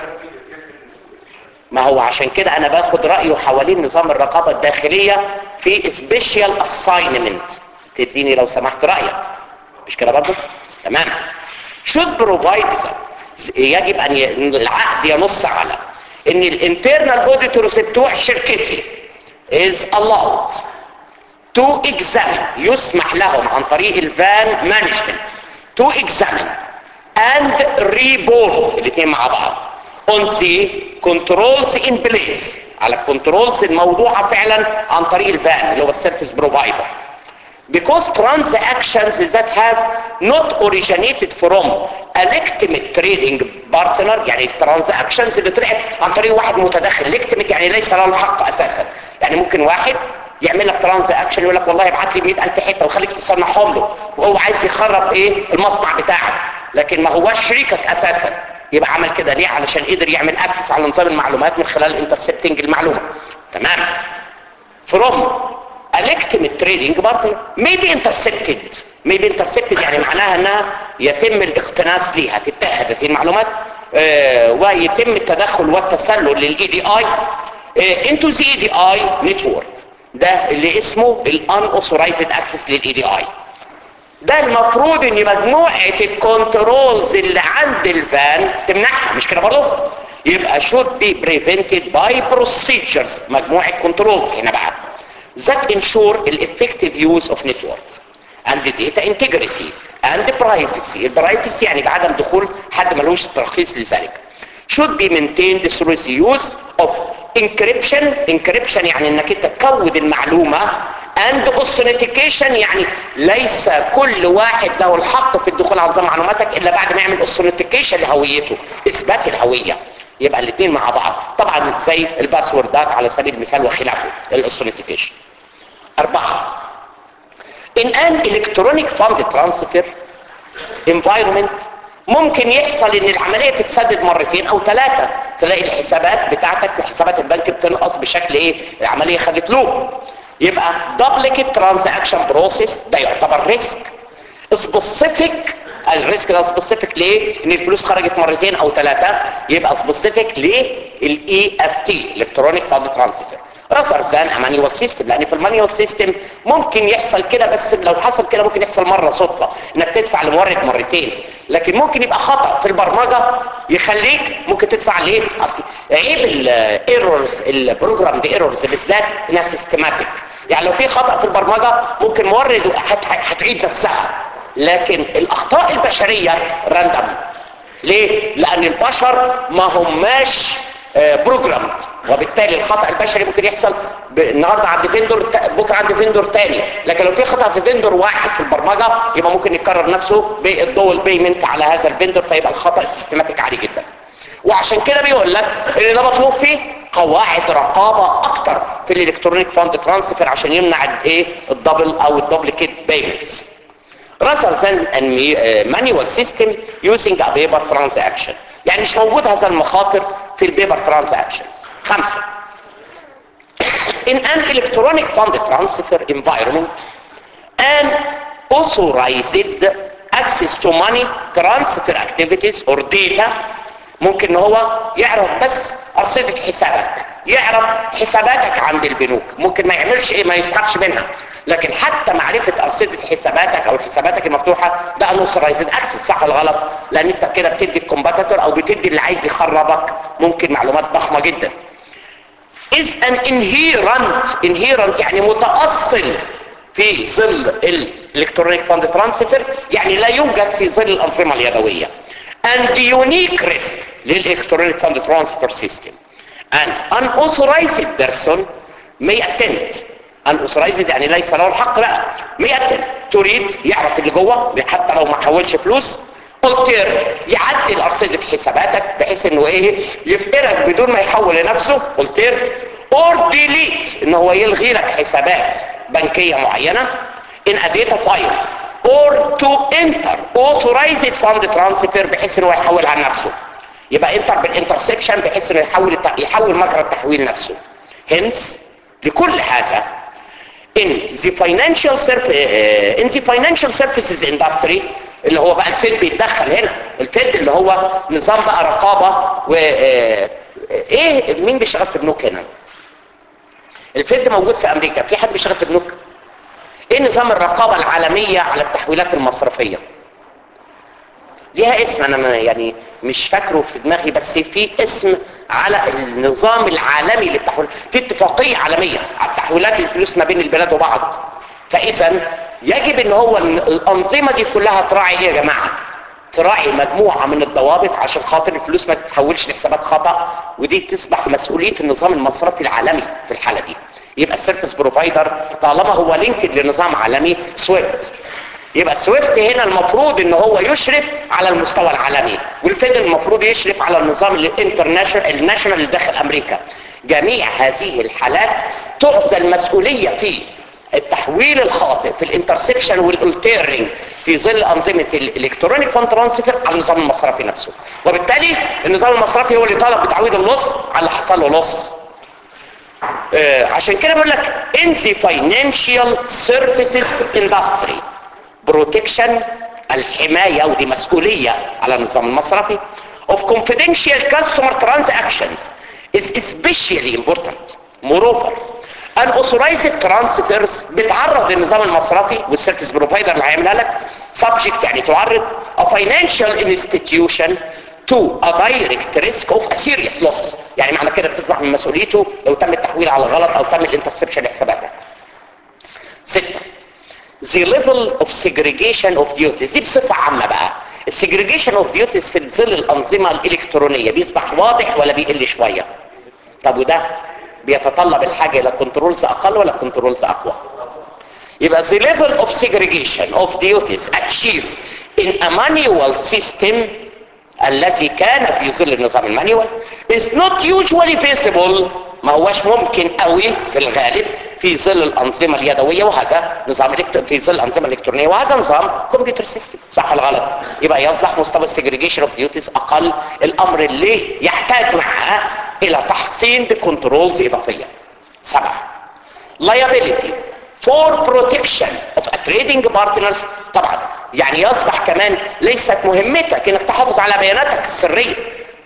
ما هو عشان كده انا باخد رايه حوالين نظام الرقابه الداخليه في سبيشال اساينمنت تديني لو سمحت رايك مش كده برضه تمام should provide that يجب ان ي... إن العقد ينص على ان الانترنال اوديتورز بتوع شركتي is allowed to examine يسمح لهم عن طريق الفان مانجمنت to examine and report الاثنين مع بعض on the controls in place على الكنترولز الموضوعة فعلا عن طريق الفان اللي هو السيرفيس بروفايدر because transactions that have not originated from a legitimate trading partner يعني الترانزاكشنز اللي طلعت عن طريق واحد متدخل legitimate يعني ليس له الحق اساسا يعني ممكن واحد يعمل لك ترانزاكشن يقول لك والله ابعت لي 100000 حته وخليك تصنعهم له وهو عايز يخرب ايه المصنع بتاعك لكن ما هوش شريكك اساسا يبقى عمل كده ليه علشان قدر يعمل اكسس على نظام المعلومات من خلال انترسبتنج المعلومه تمام from a legitimate trading partner may be intercepted may be intercepted يعني معناها انها يتم الاقتناص ليها تتاخد هذه المعلومات آه ويتم التدخل والتسلل للاي دي اي into the EDI network ده اللي اسمه unauthorized access للاي دي اي ده المفروض ان مجموعة الكنترولز اللي عند الفان تمنعها مش كده برضه يبقى should be prevented by procedures مجموعة كنترولز هنا بقى that ensure the effective use of network and the data integrity and privacy البرايفسي يعني بعدم دخول حد ملوش ترخيص لذلك should be maintained through the use of encryption encryption يعني انك انت تكود المعلومة and authentication يعني ليس كل واحد له الحق في الدخول على نظام معلوماتك الا بعد ما يعمل authentication لهويته اثبات الهوية يبقى الاثنين مع بعض طبعا زي الباسوردات على سبيل المثال وخلافه الاوثنتيكيشن اربعة in an electronic fund transfer environment ممكن يحصل ان العملية تتسدد مرتين او ثلاثة تلاقي الحسابات بتاعتك وحسابات البنك بتنقص بشكل ايه العملية خدت لوب يبقى duplicate transaction process ده يعتبر ريسك سبيسيفيك الريسك ده سبيسيفيك ليه ان الفلوس خرجت مرتين او ثلاثة يبقى سبيسيفيك للاي اف تي الكترونيك فاند ترانسفير rather than a manual system لان في المانيوال سيستم ممكن يحصل كده بس لو حصل كده ممكن يحصل مره صدفه انك تدفع لمورد مرتين لكن ممكن يبقى خطا في البرمجه يخليك ممكن تدفع ليه اصل عيب الايرورز البروجرام دي ايرورز بالذات انها سيستماتيك يعني لو في خطا في البرمجه ممكن مورد هت- هتعيد نفسها لكن الاخطاء البشريه راندم ليه لان البشر ما هماش بروجرامد وبالتالي الخطا البشري ممكن يحصل ب- النهارده عند فيندور تا- بكره عند فيندور تاني لكن لو في خطا في فيندور واحد في البرمجه يبقى ممكن يكرر نفسه بالدول بيمنت على هذا الفيندور فيبقى الخطا السيستماتيك عالي جدا وعشان كده بيقول لك ان ده مطلوب فيه قواعد رقابه اكتر في الالكترونيك فاند ترانسفير عشان يمنع ايه الدبل او الدوبليكيت بيمنتس rather than a manual system using a paper transaction يعني مش موجود هذا المخاطر في البيبر transactions خمسة in an electronic fund transfer environment an authorized access to money transfer activities or data ممكن ان هو يعرف بس ارصدة حسابك يعرف حساباتك عند البنوك ممكن ما يعملش ايه ما يسحبش منها لكن حتى معرفة ارصدة حساباتك او حساباتك المفتوحة ده unauthorized access صح ولا غلط لان انت كده بتدي الكومباتيتور او بتدي اللي عايز يخربك ممكن معلومات ضخمة جدا is an inherent inherent يعني متأصل في ظل الالكترونيك فاند ترانسفير يعني لا يوجد في ظل الانظمه اليدويه and unique risk للالكترونيك فاند ترانسفير سيستم an unauthorized person may attempt unauthorized يعني ليس له الحق لا may attempt تريد يعرف اللي جوه حتى لو ما حولش فلوس قلتير يعدل ارصده حساباتك بحيث انه ايه يفقرك بدون ما يحول لنفسه قلتير اور ديليت ان هو يلغي لك حسابات بنكيه معينه in a data files or to enter authorized fund transfer بحيث انه يحول عن نفسه يبقى انتر بالانترسبشن بحيث انه يحول الت- يحول مجرى التحويل نفسه hence لكل هذا in the financial surf uh, in the financial services industry اللي هو بقى الفيد بيتدخل هنا الفيد اللي هو نظام بقى رقابة و آه، ايه مين بيشتغل في البنوك هنا الفيد موجود في امريكا في حد بيشتغل في البنوك ايه نظام الرقابة العالمية على التحويلات المصرفية ليها اسم انا ما- يعني مش فاكره في دماغي بس في اسم على النظام العالمي للتحويل في اتفاقية عالمية على التحويلات الفلوس ما بين البلاد وبعض فاذا يجب ان هو ال- الانظمة دي كلها تراعي ايه يا جماعة تراعي مجموعة من الضوابط عشان خاطر الفلوس ما تتحولش لحسابات خطأ ودي تصبح مسؤولية النظام المصرفي العالمي في الحالة دي يبقى السيرفيس بروفايدر طالما هو لينكد لنظام عالمي سويفت يبقى سويفت هنا المفروض ان هو يشرف على المستوى العالمي والفيد المفروض يشرف على النظام الانترناشونال الناشونال اللي داخل امريكا جميع هذه الحالات تعزى المسؤولية في التحويل الخاطئ في الانترسبشن والالتيرنج في ظل انظمه الالكترونيك فان ترانسفير على النظام المصرفي نفسه وبالتالي النظام المصرفي هو اللي طلب بتعويض اللص على اللي حصل له لص آه، عشان كده بقول لك in the financial services industry protection الحماية ودي مسؤولية على النظام المصرفي of confidential customer transactions is especially important moreover unauthorized transfers بتعرض النظام المصرفي والسيرفيس بروفايدر اللي هيعملها لك subject يعني تعرض a financial institution to a direct risk of a serious loss يعني معنى كده بتصبح من مسؤوليته لو تم التحويل على غلط او تم الانترسبشن لحساباتك ستة the level of segregation of duties دي بصفة عامة بقى السيجريجيشن اوف duties في ظل الأنظمة الإلكترونية بيصبح واضح ولا بيقل شوية طب وده بيتطلب الحاجة إلى كنترولز أقل ولا كنترولز أقوى يبقى the level of segregation of duties achieved in a manual system الذي كان في ظل النظام المانيوال is not usually visible ما هوش ممكن قوي في الغالب في ظل الأنظمة اليدوية وهذا نظام الكتر... في ظل الأنظمة الإلكترونية وهذا نظام كمبيوتر سيستم صح ولا غلط يبقى يصبح مستوى السيجريجيشن اوف ديوتيز أقل الأمر اللي يحتاج معها إلى تحسين بكنترولز إضافية سبعة liability for protection of a trading partners طبعا يعني يصبح كمان ليست مهمتك انك تحافظ على بياناتك السرية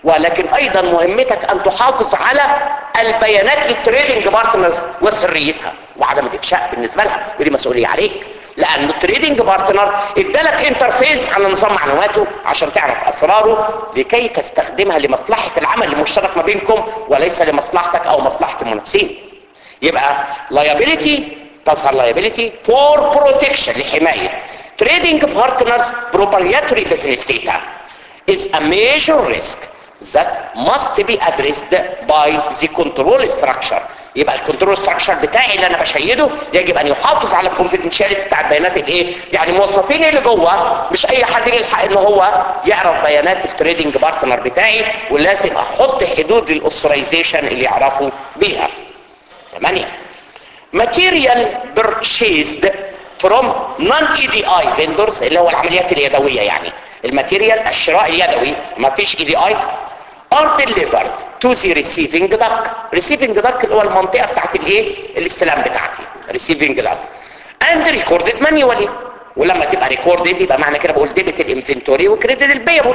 ولكن ايضا مهمتك ان تحافظ على البيانات للتريدنج بارتنرز وسريتها وعدم الافشاء بالنسبه لها ودي مسؤوليه عليك لان التريدنج بارتنر ادالك انترفيس على نظام معلوماته عشان تعرف اسراره لكي تستخدمها لمصلحه العمل المشترك ما بينكم وليس لمصلحتك او مصلحه المنافسين يبقى liability تظهر liability for protection لحمايه trading partners proprietary business data is a major risk that must be addressed by the control structure يبقى الكنترول ستراكشر بتاعي اللي انا بشيده يجب ان يحافظ على الكونفيدنشاليتي بتاع البيانات الايه يعني موظفين اللي جوه مش اي حد يلحق ان هو يعرف بيانات التريدنج بارتنر بتاعي ولازم احط حدود للاوثرايزيشن اللي يعرفوا بيها ثمانية material purchased from non-EDI vendors اللي هو العمليات اليدوية يعني الماتيريال الشراء اليدوي ما فيش EDI are delivered to the receiving duct receiving duct اللي هو المنطقة بتاعت الايه الاستلام بتاعتي receiving duct and recorded manually ولما تبقى recorded يبقى معنى كده بقول debit الانفنتوري وكريدت البيبل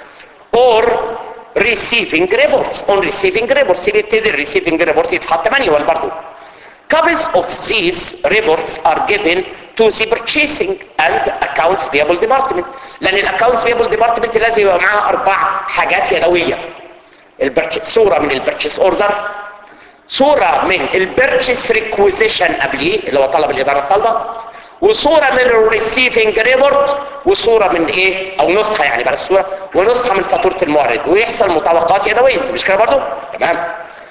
or receiving reports on receiving reports يبتدي الريسيفنج ريبورت يتحط مانيوال برضه copies of these reports are given to the purchasing and accounts payable department لان الاكونتس payable department لازم يبقى معاها اربع حاجات يدويه البرتش صوره من البرتشيس اوردر صوره من البرتشيس ريكويزيشن قبليه اللي هو طلب الاداره الطالبه وصوره من الريسيفنج ريبورت وصوره من ايه او نسخه يعني بقى الصوره ونسخه من فاتوره المورد ويحصل مطابقات يدويه مش كده برضه تمام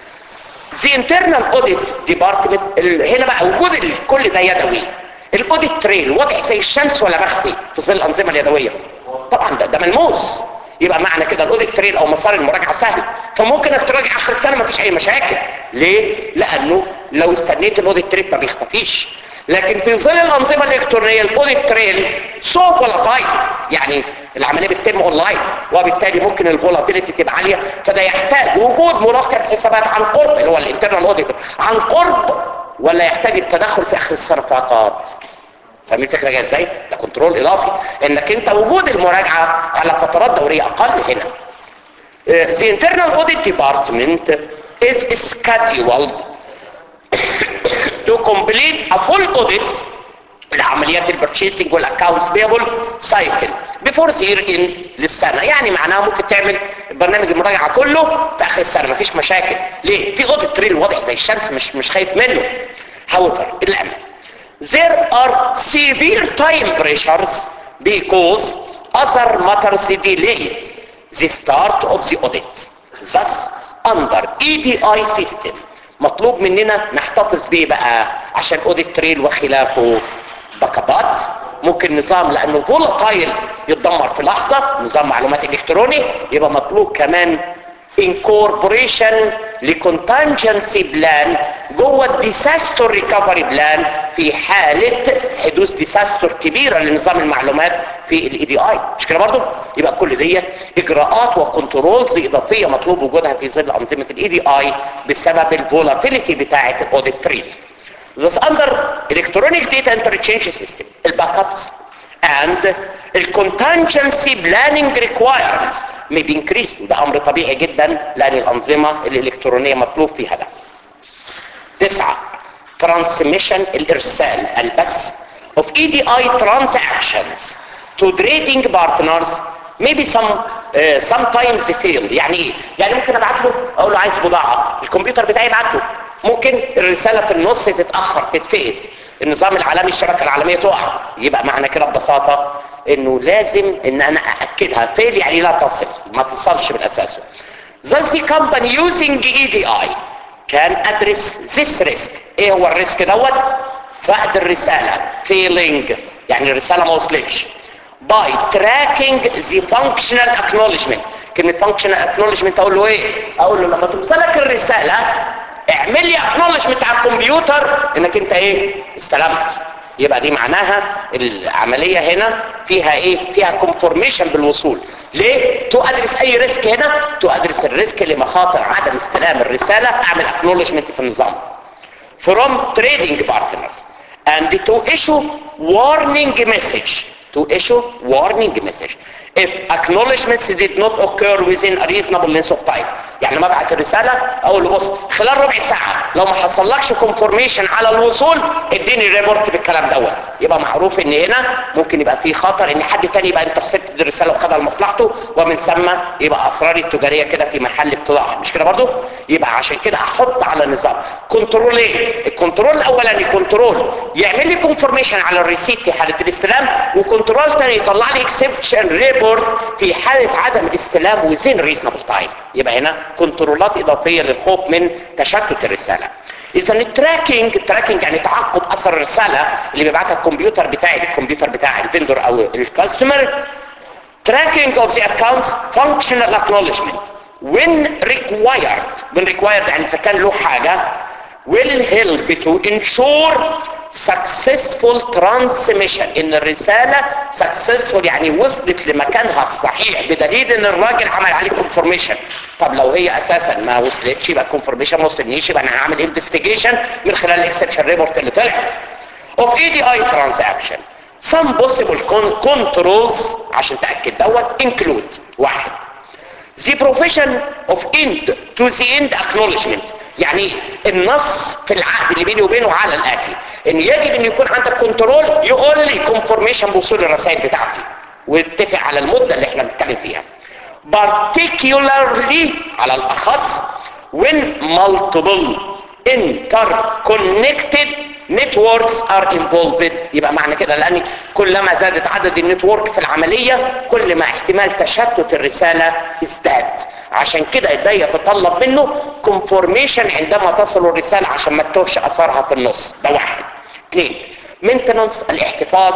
The internal audit department ال- هنا بقى وجود ال- كل ده يدوي الاوديت تريل واضح زي الشمس ولا مخفي في ظل الانظمه اليدويه طبعا ده, ده ملموس يبقى معنى كده الاوديت تريل او مسار المراجعه سهل فممكن انك تراجع اخر السنه ما فيش اي مشاكل ليه لانه لو استنيت الاوديت تريل ما بيختفيش لكن في ظل الانظمه الالكترونيه الاوديت تريل سو فولاتايل يعني العمليه بتتم اونلاين وبالتالي ممكن الفولاتيليتي تبقى عاليه فده يحتاج وجود مراقب حسابات عن قرب اللي هو الانترنال اوديت عن قرب ولا يحتاج التدخل في اخر السنه فقط فاهمين الفكره جايه ازاي ده كنترول اضافي انك انت وجود المراجعه على فترات دوريه اقل هنا Uh, the internal audit department is scheduled to complete a full audit لعمليات البرشيسنج والاكونتس بيبل سايكل بيفور يير ان للسنه يعني معناها ممكن تعمل برنامج المراجعه كله في اخر السنه مفيش مشاكل ليه في اوديت تريل واضح زي الشمس مش مش خايف منه however الان there are severe time pressures because other matters delayed the start of the audit thus under EDI system مطلوب مننا نحتفظ بيه بقى عشان اوديت تريل وخلافه باكابات ممكن نظام لانه فولاتايل يتدمر في لحظه نظام معلومات الكتروني يبقى مطلوب كمان incorporation لكونتنجنسي بلان جوه الديساستر ريكفري بلان في حاله حدوث ديساستر كبيره لنظام المعلومات في الاي دي اي مش كده برضه يبقى كل ديت اجراءات وكنترولز اضافيه مطلوب وجودها في ظل انظمه الاي دي اي بسبب الفولاتيليتي بتاعه الاوديت تريل Thus under electronic data interchange system الباك and الcontingency planning requirements may be increased وده امر طبيعي جدا لان الانظمه الالكترونيه مطلوب فيها ده تسعة transmission الارسال البث of EDI transactions to trading partners maybe some uh, sometimes fail يعني ايه يعني ممكن ابعت له اقول له عايز بضاعه الكمبيوتر بتاعي يبعت له ممكن الرساله في النص تتاخر تتفقد النظام العالمي الشبكه العالميه تقع يبقى معنى كده ببساطه انه لازم ان انا ااكدها فيل يعني لا تصل ما تصلش بالاساس Thus the company using EDI can address this risk ايه هو الريسك دوت فقد الرسالة failing يعني الرسالة ما وصلتش by tracking the functional acknowledgement كلمة functional acknowledgement اقول له ايه اقول له لما توصلك الرسالة اعمل لي acknowledgement على الكمبيوتر انك انت ايه استلمت يبقى دي معناها العملية هنا فيها ايه فيها كونفورميشن بالوصول ليه تو ادرس اي ريسك هنا تو ادرس الريسك لمخاطر عدم استلام الرسالة اعمل اكنولجمنت في النظام from trading partners and to issue warning message to issue warning message if acknowledgements did not occur within a reasonable length of time يعني لما ابعت الرسالة اقول له بص خلال ربع ساعة لو ما حصلكش كونفورميشن على الوصول اديني ريبورت بالكلام دوت يبقى معروف ان هنا ممكن يبقى في خطر ان حد تاني يبقى انترسبت الرسالة وخدها لمصلحته ومن ثم يبقى اسراري التجارية كده في محل ابتضاع مش كده برضو يبقى عشان كده احط على نظام كنترول ايه الكنترول الاولاني كنترول يعمل لي كونفورميشن على الريسيت في حالة الاستلام وكنترول تاني يطلع لي اكسبشن ريبورت في حالة عدم الاستلام وزين ريزنبل تايم يبقى هنا كنترولات اضافية للخوف من تشتت الرسالة اذا التراكنج التراكنج يعني تعقب اثر الرسالة اللي بيبعتها الكمبيوتر بتاعي الكمبيوتر بتاع الفندور او الكاستمر tracking of the accounts functional acknowledgement when required when required يعني اذا كان له حاجة will help to ensure successful transmission ان الرسالة successful يعني وصلت لمكانها الصحيح بدليل ان الراجل عمل عليه confirmation طب لو هي اساسا ما وصلتش يبقى confirmation ما وصلنيش يبقى انا هعمل investigation من خلال الاكسبشن ريبورت اللي طلع of EDI transaction some possible con- controls عشان تأكد دوت include واحد the provision of end to the end acknowledgement يعني النص في العهد اللي بيني وبينه على الآتي ان يجب ان يكون عندك كنترول يقول لي confirmation بوصول الرسائل بتاعتي واتفق على المدة اللي احنا بنتكلم فيها particularly على الأخص when multiple interconnected networks are involved يبقى معنى كده لان كلما زادت عدد النتورك في العملية كل ما احتمال تشتت الرسالة ازداد عشان كده ده يتطلب منه كونفورميشن عندما تصل الرسالة عشان ما تتوهش اثرها في النص ده واحد اثنين مينتنانس الاحتفاظ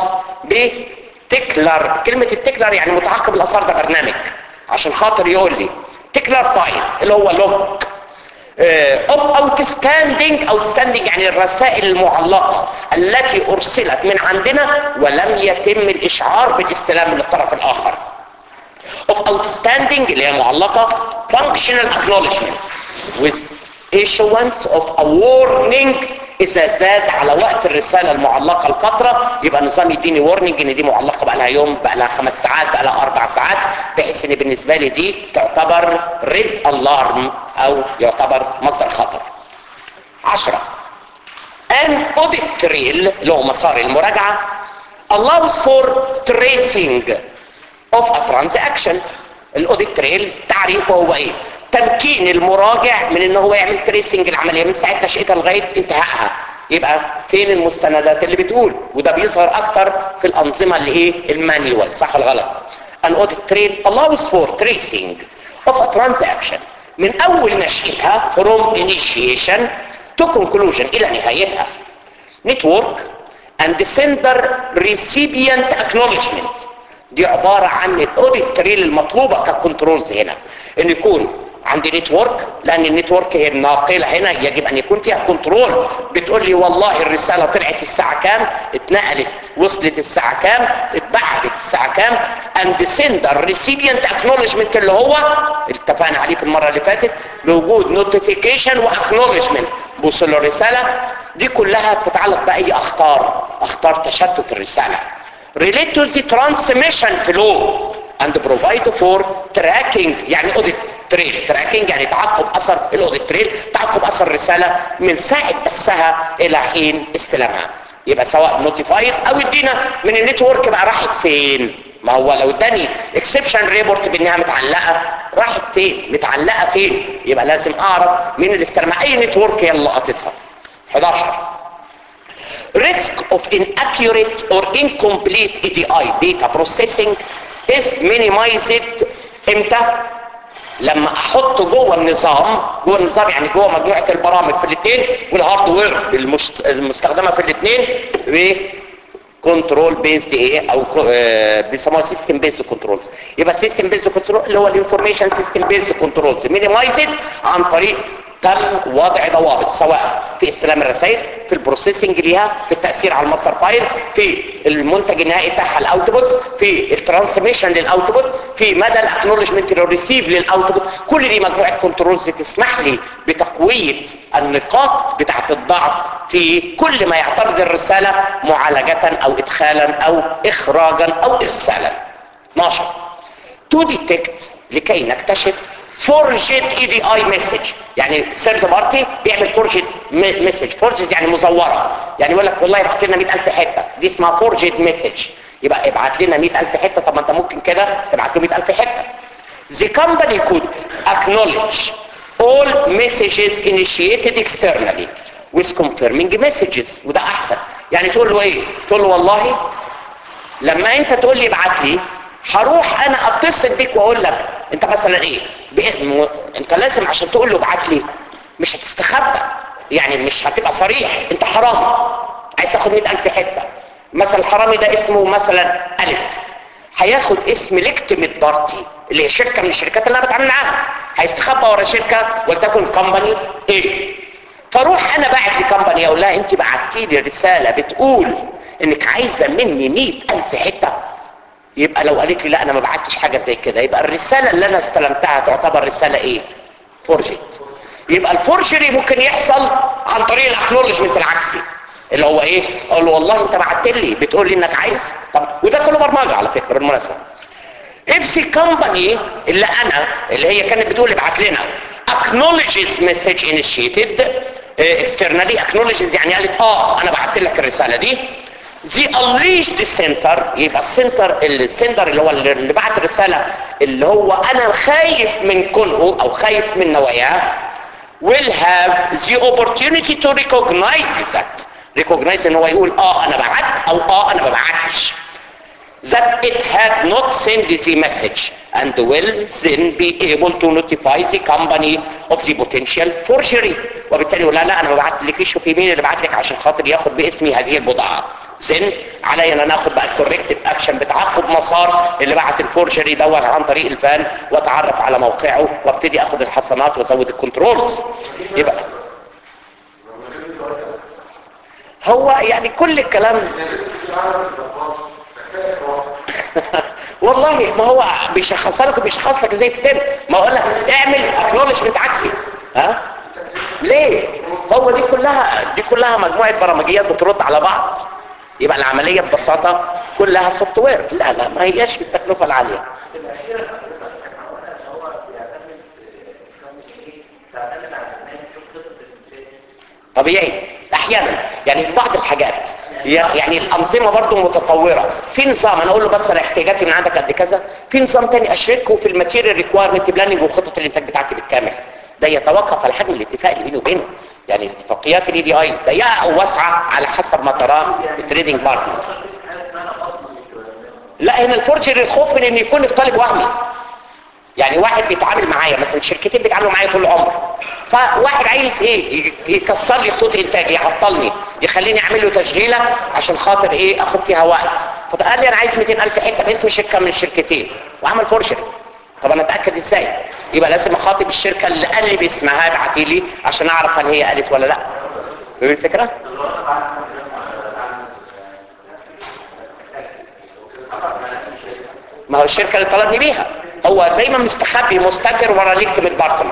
بتكلر كلمة التكلر يعني متعقب الاثار ده برنامج عشان خاطر يقول لي تكلر فايل اللي هو لوج اوف اوتستاندينج اوتستاندينج يعني الرسائل المعلقة التي ارسلت من عندنا ولم يتم الاشعار بالاستلام من الطرف الاخر of outstanding اللي هي معلقة functional acknowledgement with issuance of a warning اذا زاد على وقت الرسالة المعلقة الفترة يبقى النظام يديني warning ان دي معلقة بقى لها يوم بقى لها خمس ساعات بقى لها اربع ساعات بحيث ان بالنسبة لي دي تعتبر red alarm او يعتبر مصدر خطر عشرة an audit trail اللي هو مسار المراجعة allows for tracing of a transaction الاوديت تريل تعريفه هو ايه تمكين المراجع من ان هو يعمل تريسنج العمليه من ساعه نشاتها لغايه انتهائها يبقى فين المستندات اللي بتقول وده بيظهر اكتر في الانظمه اللي ايه المانيوال صح ولا غلط an audit trail allows for tracing of a transaction من اول نشاتها from initiation to conclusion الى نهايتها network and sender recipient acknowledgement دي عبارة عن الاوديت تريل المطلوبة ككنترولز هنا ان يكون عندي نتورك لان النتورك هي الناقلة هنا يجب ان يكون فيها كنترول بتقول لي والله الرسالة طلعت الساعة كام اتنقلت وصلت الساعة كام اتبعتت الساعة كام and sender recipient acknowledgement اللي هو اتفقنا عليه في المرة اللي فاتت بوجود notification و acknowledgement بوصل الرسالة دي كلها بتتعلق بأي اخطار اخطار تشتت الرسالة relate to the transmission flow and provide for tracking يعني audit trail tracking يعني تعقب اثر الاوديت trail تعقب اثر الرسالة من ساعة بثها الى حين استلامها يبقى سواء نوتيفايد او ادينا من النتورك بقى راحت فين ما هو لو اداني اكسبشن ريبورت بانها متعلقه راحت فين متعلقه فين يبقى لازم اعرف مين اللي استلمها اي نتورك هي اللي لقطتها 11 risk of inaccurate or incomplete EDI data processing is minimized امتى لما احط جوه النظام جوه النظام يعني جوه مجموعه البرامج في الاثنين والهاردوير المشت- المستخدمه في الاثنين كنترول بيزد ايه او كو- آه، بيسموها سيستم بيزد كنترولز يبقى سيستم بيزد كنترول اللي هو الانفورميشن سيستم بيزد كنترولز مينيمايزد عن طريق تم وضع ضوابط سواء في استلام الرسائل في البروسيسنج ليها في التاثير على الماستر فايل في المنتج النهائي بتاعها الاوتبوت في الترانسميشن للاوتبوت في مدى الاكنولجمنت للريسيف للاوتبوت كل دي مجموعه كنترولز تسمح لي بتقويه النقاط بتاعه الضعف في كل ما يعترض الرساله معالجه او ادخالا او اخراجا او ارسالا 12 to detect لكي نكتشف forged EDI message يعني third party بيعمل forged م- message forged يعني مزورة يعني يقول لك والله ابعت لنا 100000 حتة دي اسمها forged message يبقى ابعت لنا 100000 حتة طب ما انت ممكن كده تبعت له 100000 حتة the company could acknowledge all messages initiated externally with confirming messages وده احسن يعني تقول له ايه تقول له والله لما انت تقول لي ابعت لي هروح انا اتصل بيك واقول لك انت مثلا ايه باسم انت لازم عشان تقول له ابعت لي مش هتستخبى يعني مش هتبقى صريح انت حرامي عايز تاخد 100000 حته مثلا الحرامي ده اسمه مثلا الف هياخد اسم ليكتيميت بارتي اللي هي شركه من الشركات اللي انا بتعامل معاها هيستخبى ورا شركه ولتكن كومباني ايه فاروح انا باعت لكمباني اقول لها انت بعتي لي رساله بتقول انك عايزه مني 100000 حته يبقى لو قالت لي لا انا ما بعتش حاجه زي كده يبقى الرساله اللي انا استلمتها تعتبر رساله ايه فورجت يبقى الفورجري ممكن يحصل عن طريق الاكنولجمنت العكسي اللي هو ايه اقول له والله انت بعت لي بتقول لي انك عايز طب وده كله برمجه على فكره بالمناسبه اف كومباني اللي انا اللي هي كانت بتقول ابعت لنا acknowledges message initiated uh, externally acknowledges يعني قالت اه انا بعت لك الرساله دي the unleashed center يبقى السنتر السندر اللي هو اللي بعت الرساله اللي هو انا خايف من كونه او خايف من نواياه will have the opportunity to recognize that recognize ان هو يقول اه انا بعت او اه انا ما بعتش that it had not sent the message and will then be able to notify the company of the potential forgery وبالتالي يقول لا لا انا ما بعتلكيش شوفي مين اللي بعت لك عشان خاطر ياخد باسمي هذه البضاعه زين عليا ان انا اخد بقى الكوركتيف اكشن بتعقب مسار اللي بعت الفورجري دوت عن طريق الفان واتعرف على موقعه وابتدي اخد الحسنات وازود الكنترولز يبقى هو يعني كل الكلام والله ما هو بيشخص لك بيشخص لك ازاي تتم ما اقول لك اعمل اكنولجمنت عكسي ها ليه هو دي كلها دي كلها مجموعه برامجيات بترد على بعض يبقى العمليه ببساطه كلها سوفت وير لا لا ما هياش بالتكلفه العاليه طبيعي احيانا يعني في بعض الحاجات يعني الانظمه برضو متطوره في نظام انا اقول له بس انا احتياجاتي من عندك قد كذا في نظام تاني اشركه في الماتيريال ريكويرمنت بلاننج وخطط الانتاج بتاعتي بالكامل ده يتوقف على حجم الاتفاق اللي بيني وبينه يعني اتفاقيات الاي دي اي ضيقه او واسعه على حسب ما تراه التريدنج بارتنر لا هنا الفورجري الخوف من ان يكون الطالب وهمي يعني واحد بيتعامل معايا مثلا شركتين بيتعاملوا معايا طول العمر فواحد عايز ايه يكسر لي خطوط انتاج يعطلني يخليني اعمل له تشغيله عشان خاطر ايه اخد فيها وقت فقال لي انا عايز 200000 حته باسم شركه من الشركتين وعمل فورجري طب انا اتاكد ازاي يبقى لازم اخاطب الشركه اللي قال لي باسمها ابعتي لي عشان اعرف هل هي قالت ولا لا فاهم الفكره ما هو الشركه اللي طلبني بيها هو دايما مستخبي مستتر ورا ليكتمت بارتنر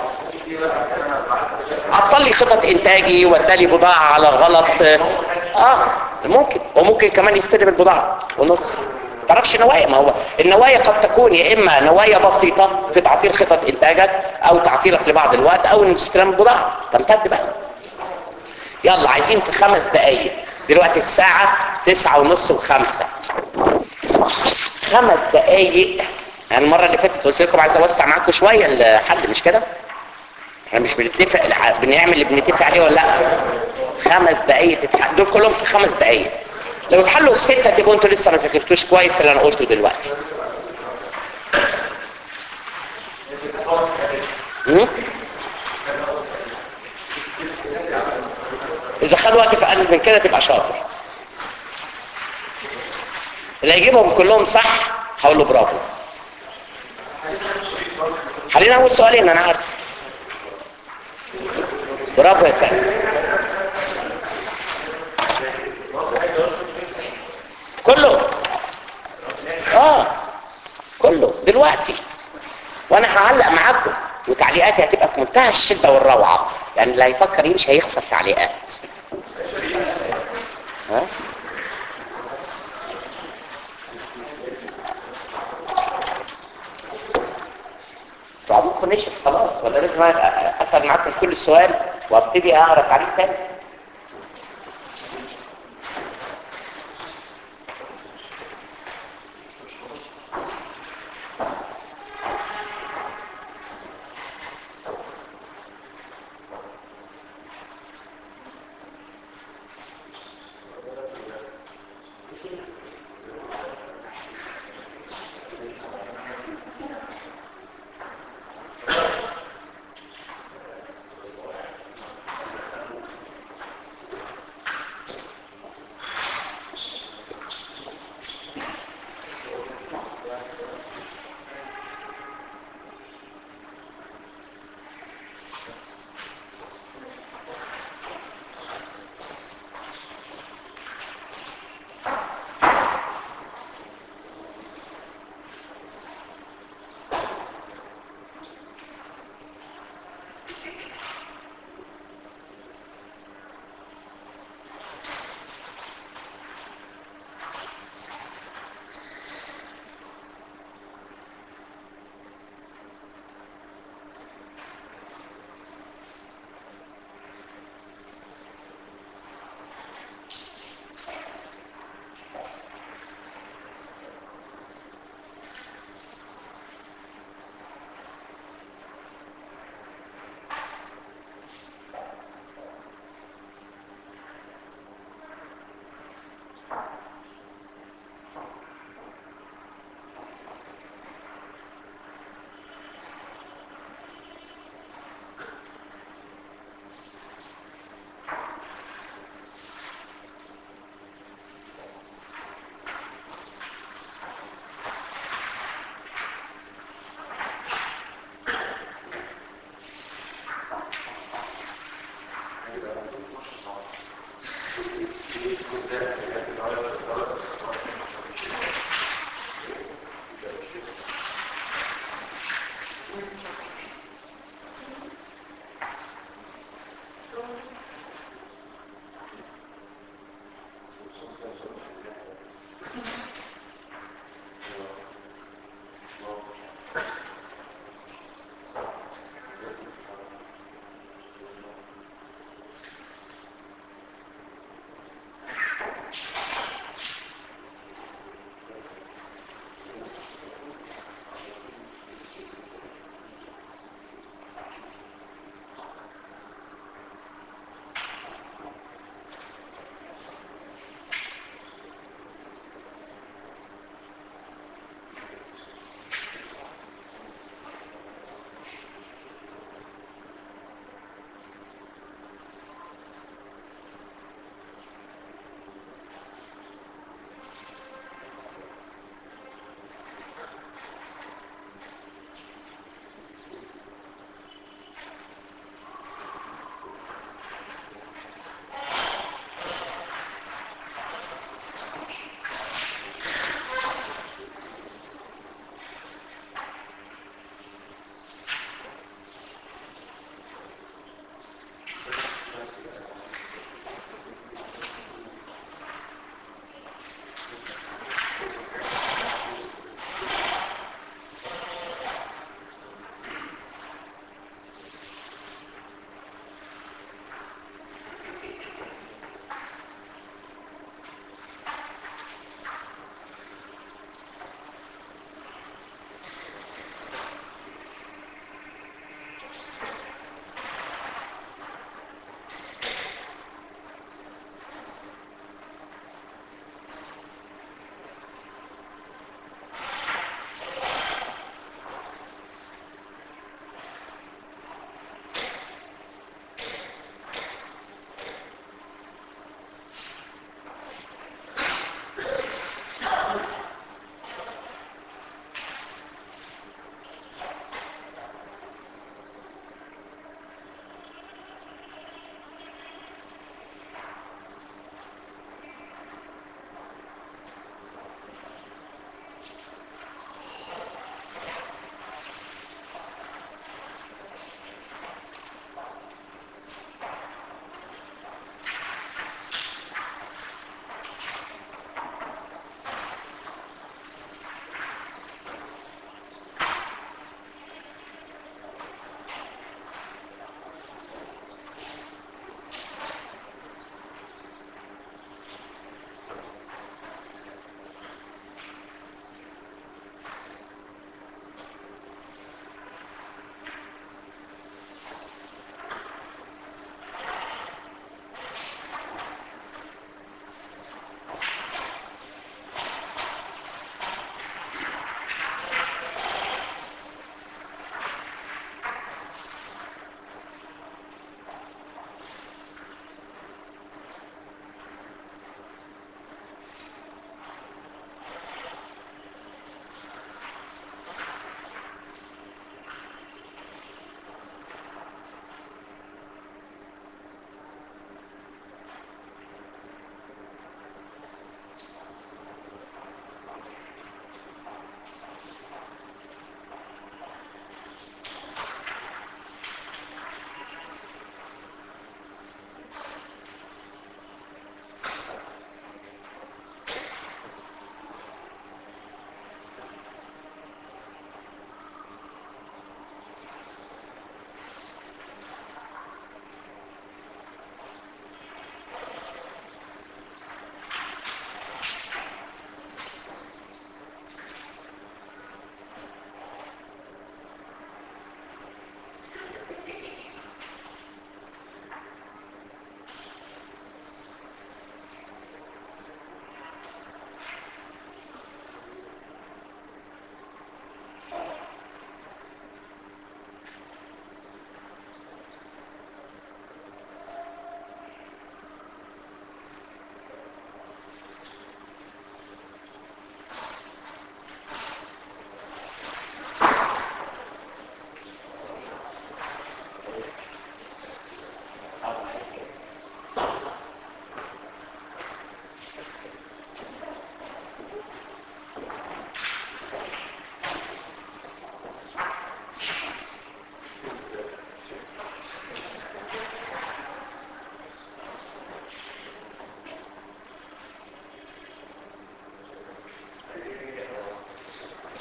عطل لي خطط انتاجي وادالي بضاعه على غلط اه ممكن وممكن كمان يستلم البضاعه ونص تعرفش نوايا ما هو النوايا قد تكون يا اما نوايا بسيطة في تعطيل خطط انتاجك او تعطيلك لبعض الوقت او ان استلام البضاعة تمتد بقى يلا عايزين في خمس دقايق دلوقتي الساعة تسعة ونص وخمسة خمس دقايق يعني المرة اللي فاتت قلت لكم عايز اوسع معاكم شوية الحل مش كده احنا مش بنتفق بنعمل اللي بنتفق عليه ولا لا خمس دقايق تتحل دول كلهم في خمس دقايق لو اتحلوا في ستة تبقوا انتوا لسه ما ذاكرتوش كويس اللي انا قلته دلوقتي م? اذا خد وقت في اقل من كده تبقى شاطر اللي هيجيبهم كلهم صح هقول له برافو خلينا اول سؤالين انا عارف برافو يا سلام كله اه كله دلوقتي وانا هعلق معاكم وتعليقاتي هتبقى في منتهى الشده والروعه يعني اللي هيفكر يمشي هيخسر تعليقات ها مخه نشف خلاص ولا لازم أ- اسال معاكم كل السؤال وابتدي اعرف عليه تاني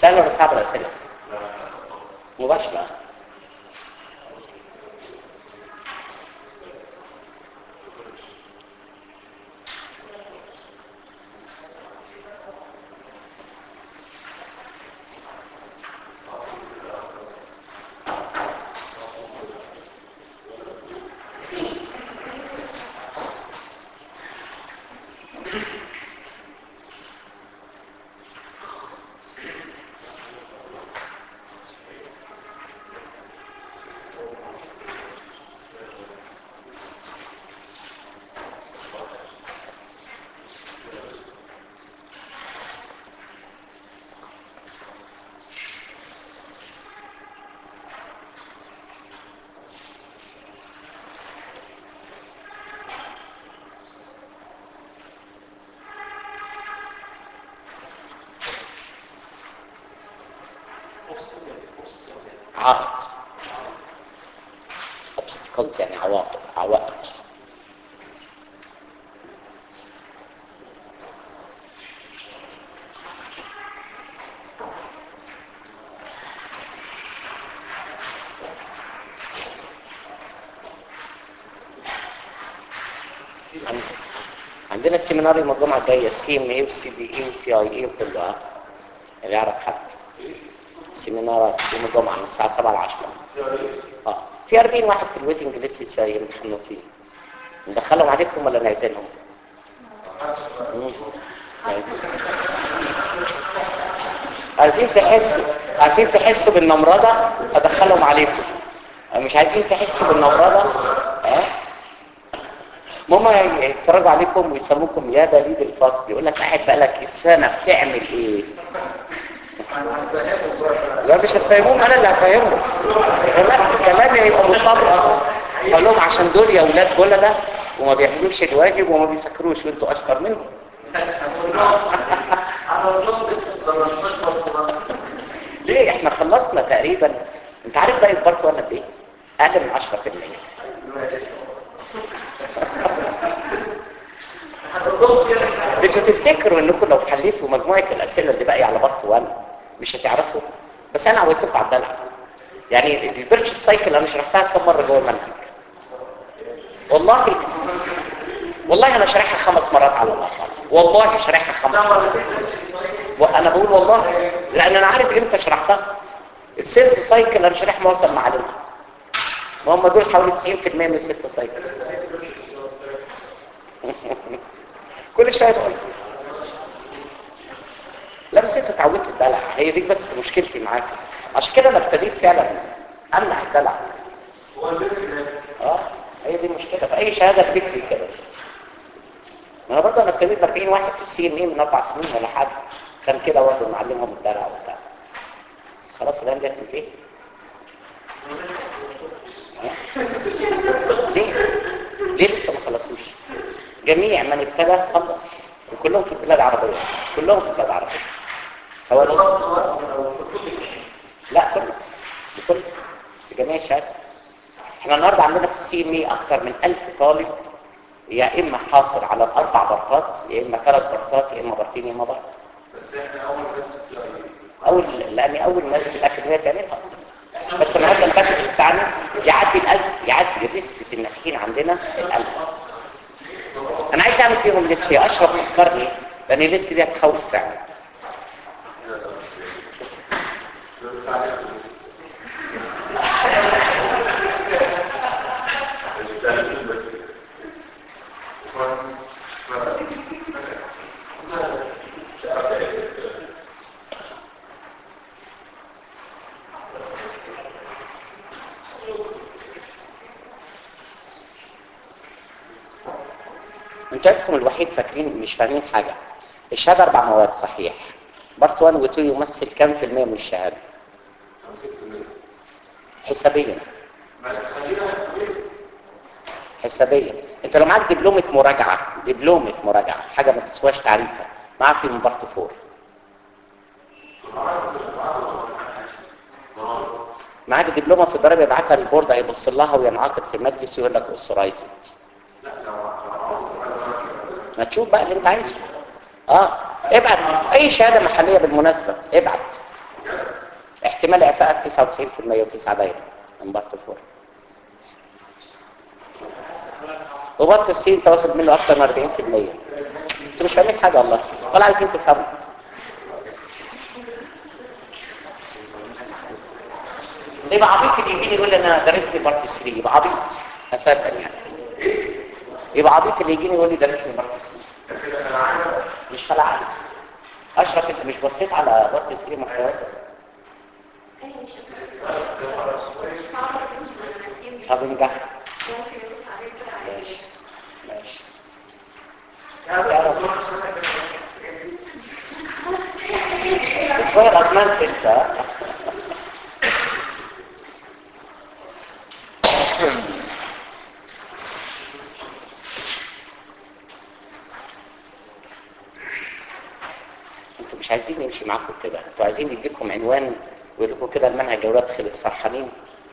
سهل ولا صعب الاسئله مباشره عائق obstacles يعني عوائق عوائق عن- عندنا السيمينار يوم الجمعة الجاية سي ام اي وسي بي اي وسي اي اي وكله اللي يعرف حد السيمينارات يوم الجمعة من الساعة 7 ل 10 اه في 40 واحد في الويتنج ليست يمتحنوا فيه ندخلهم عليكم ولا نعزلهم؟ مم. عايزين. عايزين تحسوا عايزين تحسوا بالنمرضة ادخلهم عليكم مش عايزين تحسوا بالنمرضة اه ماما يتفرجوا عليكم ويسموكم يا دليل الفصل يقول لك قاعد بقالك سنة بتعمل ايه لا مش هتفهموهم انا اللي هفهمهم كلام- كلامي هيبقى مصبر اقول لهم عشان دول يا اولاد جلده وما بيعملوش الواجب وما بيذاكروش وانتوا اشطر منهم ليه احنا خلصنا تقريبا انت عارف بقى بارت 1 قد ايه اقل من 10% انتوا تفتكروا انكم لو حليتوا مجموعه الاسئله اللي باقيه على بارت 1 مش هتعرفوا بس انا عودتكم على الدلع يعني البيرتش سايكل انا شرحتها كم مره جوه المنهج والله والله انا شارحها خمس مرات على الاقل والله شارحها خمس مرات وانا بقول والله لان انا عارف امتى شرحتها السيلز سايكل انا شارح معظم معلومات ما هم دول حوالي 90% من الست سايكل كل شويه تقول لا بس انت اتعودت الدلع هي دي بس مشكلتي معاك عشان كده انا ابتديت فعلا امنع الدلع اه هي دي المشكله في اي شهاده فكري كده ما انا برضه انا ابتديت ب 40 واحد في السي ام اي من اربع سنين ولا حاجه كان كده برضه معلمهم الدلع وبتاع بس خلاص الايام ديت انتهت ليه؟ ليه لسه ما خلصوش؟ جميع من ابتدى خلص وكلهم في البلاد العربية كلهم في البلاد العربية سواء لا كله بكل بجميع الشهادات احنا النهارده عندنا في السي ام اي اكثر من 1000 طالب يا اما حاصل على الاربع برقات يا اما ثلاث برقات يا اما برتين يا اما برت بس احنا اول ناس في السعوديه اول لاني اول ناس في الاكاديميه تعملها بس النهارده الباكج بتاعنا يعدي الألف يعدي لستة الناجحين عندنا الألف انا عايز اعمل فيهم لست يا اشرف فكرني لان الليست دي هتخوف فعلا انتوا عندكم الوحيد فاكرين مش فاهمين حاجة الشهادة اربع مواد صحيح بارت 1 و 2 يمثل كام في المية من الشهادة 50% حسابيا ما خلينا نسوي حسابيا انت لو معاك دبلومة مراجعة دبلومة مراجعة حاجة ما تسواش تعريفها معاك في من بارت 4 معاك دبلومة في الضريبة يبعتها للبورد هيبص لها وينعقد في مجلس يقول لك اوثرايزد ما تشوف بقى اللي انت عايزه اه ابعت اي شهادة محلية بالمناسبة ابعت احتمال اعفاء 99% وتسعة دايره من بارت فور وبارت السي انت واخد منه اكتر من 40% انتوا مش فاهمين حاجه والله ولا عايزين تفهموا يبقى عبيط اللي يجي لي يقول لي انا درست لي بارت 3 يبقى عبيط اساسا يعني يبقى عبيط اللي يجيني يقول لي درست لي بارت 3 مش خلع اشرف انت مش بصيت على بارت 3 محتوى طب انجح ماشي ماشي شوية أضمنت انت انتوا مش عايزين نمشي معاكم كده انتوا عايزين يديكم عنوان ويقول لكم كده المنهج اولاد خلص فرحانين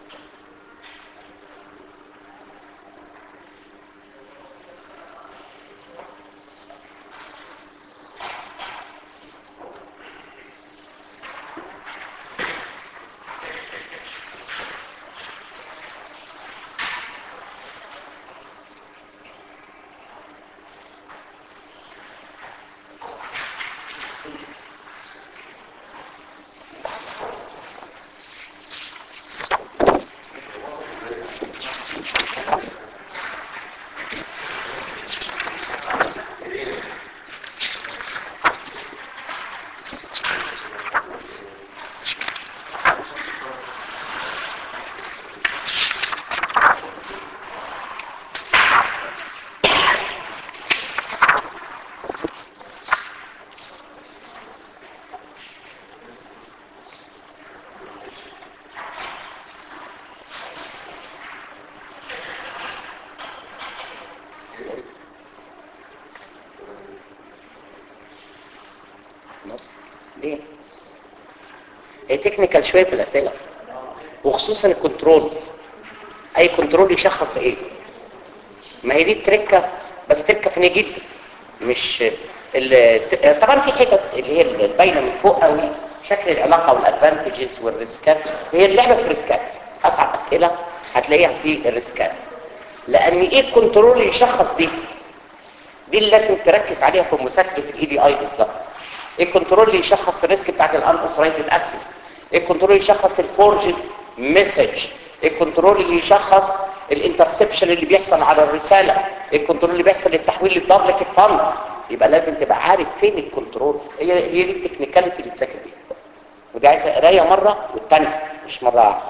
نص ليه هي تكنيكال شويه في الاسئله وخصوصا الكنترولز اي كنترول يشخص ايه ما هي دي التركه بس تركه فنيه جدا مش ال- طبعا في حتت اللي هي الباينه من فوق قوي شكل العلاقه والادفانتجز والريسكات هي اللعبه في الريسكات اصعب اسئله هتلاقيها في الريسكات لان ايه الكنترول اللي يشخص دي دي اللي لازم تركز عليها في مسابقه الاي دي اي بالظبط ايه الكنترول اللي يشخص الريسك بتاعت الان اوثرايزد اكسس ايه الكنترول اللي يشخص الفورجد مسج ايه الكنترول اللي يشخص الانترسبشن اللي بيحصل على الرساله ايه الكنترول اللي بيحصل للتحويل للدبلكت فند يبقى لازم تبقى عارف فين الكنترول هي هي دي التكنيكاليتي اللي تذاكر بيها ودي عايزه قرايه مره والثانيه مش مره واحده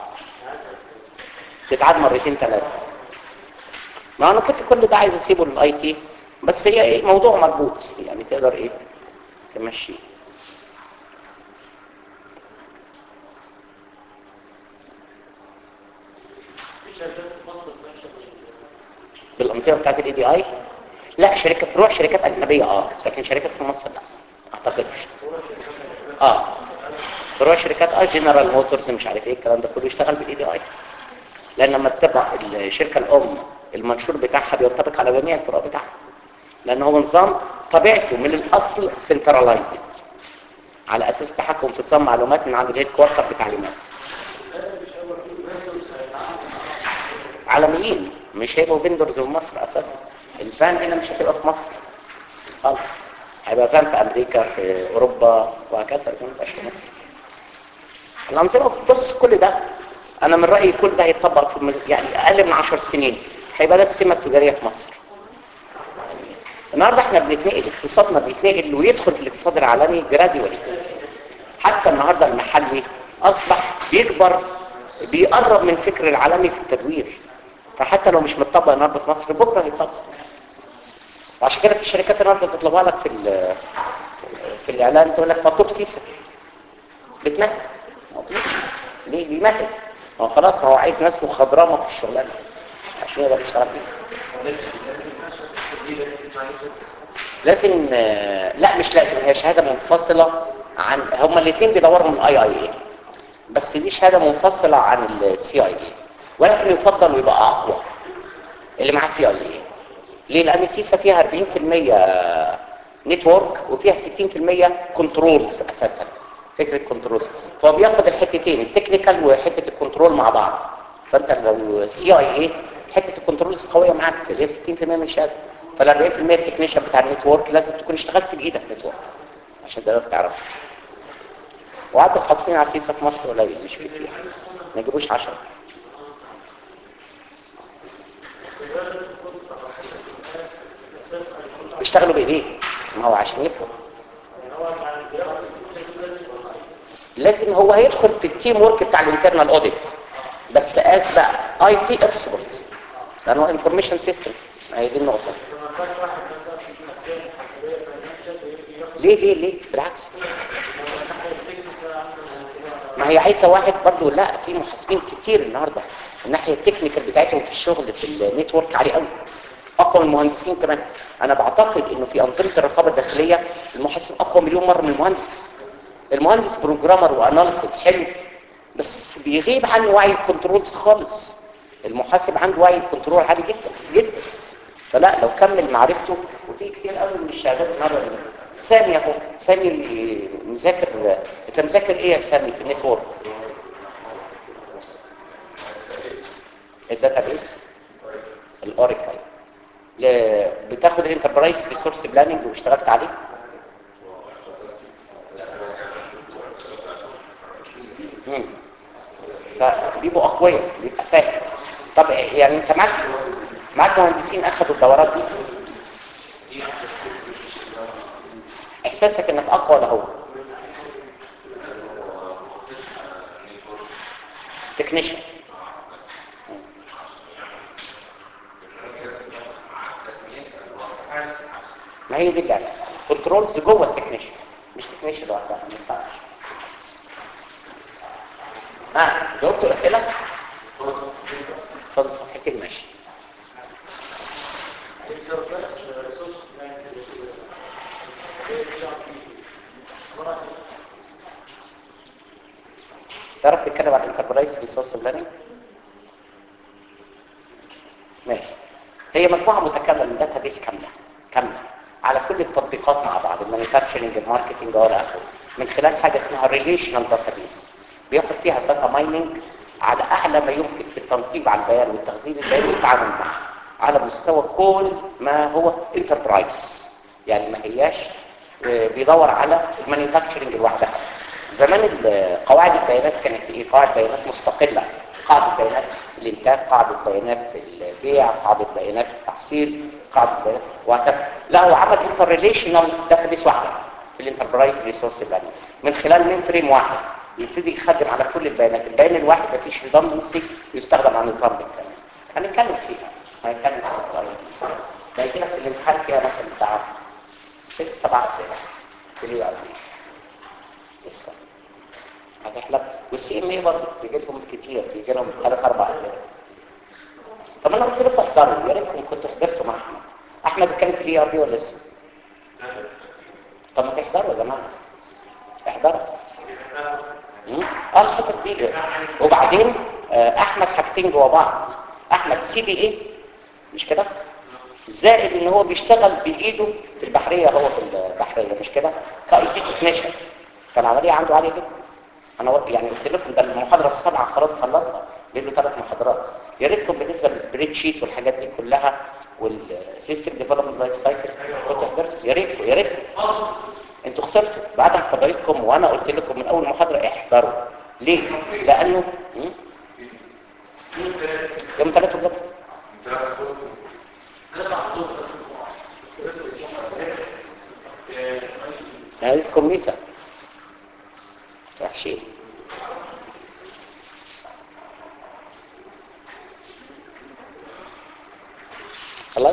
تتعاد مرتين ثلاثه ما انا كنت كل ده عايز اسيبه للاي تي بس هي ايه موضوع مربوط يعني تقدر ايه تمشي بالانظمه بتاعت الاي دي اي لا شركه فروع شركات اجنبيه اه لكن شركات في مصر لا ما اعتقدش اه فروع شركات اه جنرال موتورز مش عارف ايه الكلام ده كله يشتغل بالاي دي اي لان لما تتبع الشركه الام المنشور بتاعها بينطبق على جميع الفروع بتاعها لان هو نظام طبيعته من الاصل سنترلايزد على اساس تحكم في نظام معلومات من عند الهيد كوارتر بتعليمات عالميين مش هيبقوا فيندورز في مصر اساسا الفان هنا مش هتبقى في مصر خالص هيبقى فان في امريكا في اوروبا وهكذا لكن ما يبقاش في مصر الانظمه بص كل ده انا من رايي كل ده هيتطبق في من- يعني اقل من 10 سنين هيبقى ده السمه التجاريه في مصر النهارده احنا بنتنقل اقتصادنا بيتنقل ويدخل في الاقتصاد العالمي جراديولي حتى النهارده المحلي اصبح بيكبر بيقرب من فكر العالمي في التدوير فحتى لو مش متطبق النهارده في مصر بكره هيطبق وعشان كده في شركات النهارده تطلبها لك في ال- في الاعلان تقول لك مطلوب سيسه بتمهد مطلوب ليه بيمهد ما هو خلاص ما هو عايز ناس مخضرمه في الشغلانه عشان يقدر يشتغل فيها لازم آه، لا مش لازم هي شهاده منفصله عن هما الاثنين بيدوروا من الاي اي اي بس دي شهاده منفصله عن السي اي اي ولكن يفضل يبقى اقوى اللي معاه سي اي اي ليه لان سيسا فيها 40% نتورك وفيها 60% كنترولز اساسا فكره كنترول فهو بياخد الحتتين التكنيكال وحته الكنترول مع بعض فانت لو سي اي اي حته الكنترولز قويه معاك اللي هي 60% من الشهاده فال 40% التكنيشن بتاع النتورك لازم تكون اشتغلت بايدك نتورك عشان تقدر تعرف وعدد الحاصلين على سيسا في مصر قليل مش كتير ما يجيبوش 10 بيشتغلوا بايديه ما هو عشان يفهم لازم هو هيدخل في التيم ورك بتاع الانترنال اوديت بس از بقى اي تي اكسبرت لانه انفورميشن سيستم هي دي النقطه ليه ليه ليه بالعكس ما هي عايزه واحد برضو لا في محاسبين كتير النهارده الناحيه التكنيكال بتاعتهم في الشغل في النتورك عالي قوي اقوى من المهندسين كمان انا بعتقد انه في انظمه الرقابه الداخليه المحاسب اقوى مليون مره من المهندس المهندس بروجرامر واناليست حلو بس بيغيب عنه وعي الكنترولز خالص المحاسب عنده وعي الكنترول عالي جدا جدا فلا لو كمل معرفته وفي كتير قوي من الشهادات النهارده سامي اهو سامي اللي مذاكر انت مذاكر ايه يا سامي في النتورك الداتابيس الاوراكل ل- بتاخد الانتربرايز ريسورس بلاننج واشتغلت عليه مم. فبيبقوا اقوياء بيبقى فاهم طب يعني انت معاك معاك مهندسين اخذوا الدورات دي احساسك انك اقوى ولا هو تكنيشن ما هي دي اللعبه كنترولز جوه التكنيشن مش تكنيشن لوحدها ما ينفعش ها جاوبتوا الاسئله اتفضل صفحتين ماشي تعرف تتكلم عن الانتربرايز ريسورس بلاننج ماشي هي مجموعه متكامله من داتا بيس كامله كامله على كل التطبيقات مع بعض المانيفاكتشرنج الماركتنج والى اخره من خلال حاجه اسمها ريليشنال داتا بيس بياخد فيها الداتا مايننج على اعلى ما يمكن في التنقيب على البيان والتخزين البياني والتعامل معه على مستوى كل ما هو انتربرايز يعني ما هياش آه، بيدور على المانيفاكتشرنج لوحدها زمان ال- قواعد البيانات كانت ايه قواعد بيانات مستقله قاعده بيانات الانتاج قاعده بيانات في البيع قاعده بيانات في التحصيل قاعده بيانات وهكذا لا هو عمل انتر ريليشنال داتابيس واحده في الانتربرايز ريسورس بلاننج من خلال مين فريم واحد يبتدي يخدم على كل البيانات البيان الواحد مفيش ريدندنسي يستخدم على النظام بالكامل هنتكلم فيها هنتكلم في الطريقه ده يجي لك في الامتحان فيها مثلا بتاع ست سبع اسئله في اليو ار بي لسه هتحلم والسي ام اي برضه بيجي لهم كتير بيجي لهم ثلاث اربع اسئله طب انا قلت لكم احضروا يا ريتكم كنتوا حضرتوا مع احمد احمد كان في الاي ار بي ولا لسه؟ طب ما تحضروا يا جماعه احضروا مم؟ اه الحته دي وبعدين آه، احمد حاجتين جوا بعض احمد سي بي اي مش كده زائد ان هو بيشتغل بايده في البحريه هو في البحريه مش كده كاي تي تكنيشن فالعمليه عنده عاليه جدا انا و- يعني قلت لكم ده المحاضره السابعه خلاص خلصها له ثلاث محاضرات يا ريتكم بالنسبه للسبريد شيت والحاجات دي كلها والسيستم ديفلوبمنت لايف سايكل كنتوا حضرتوا يا ريتكم يا ريتكم انتوا خسرتوا بعد عن حضرتكم وانا قلت لكم من اول محاضره احضروا ليه لانه مم؟ يوم ثلاثة بلوك هذه ميسة وحشين خلاص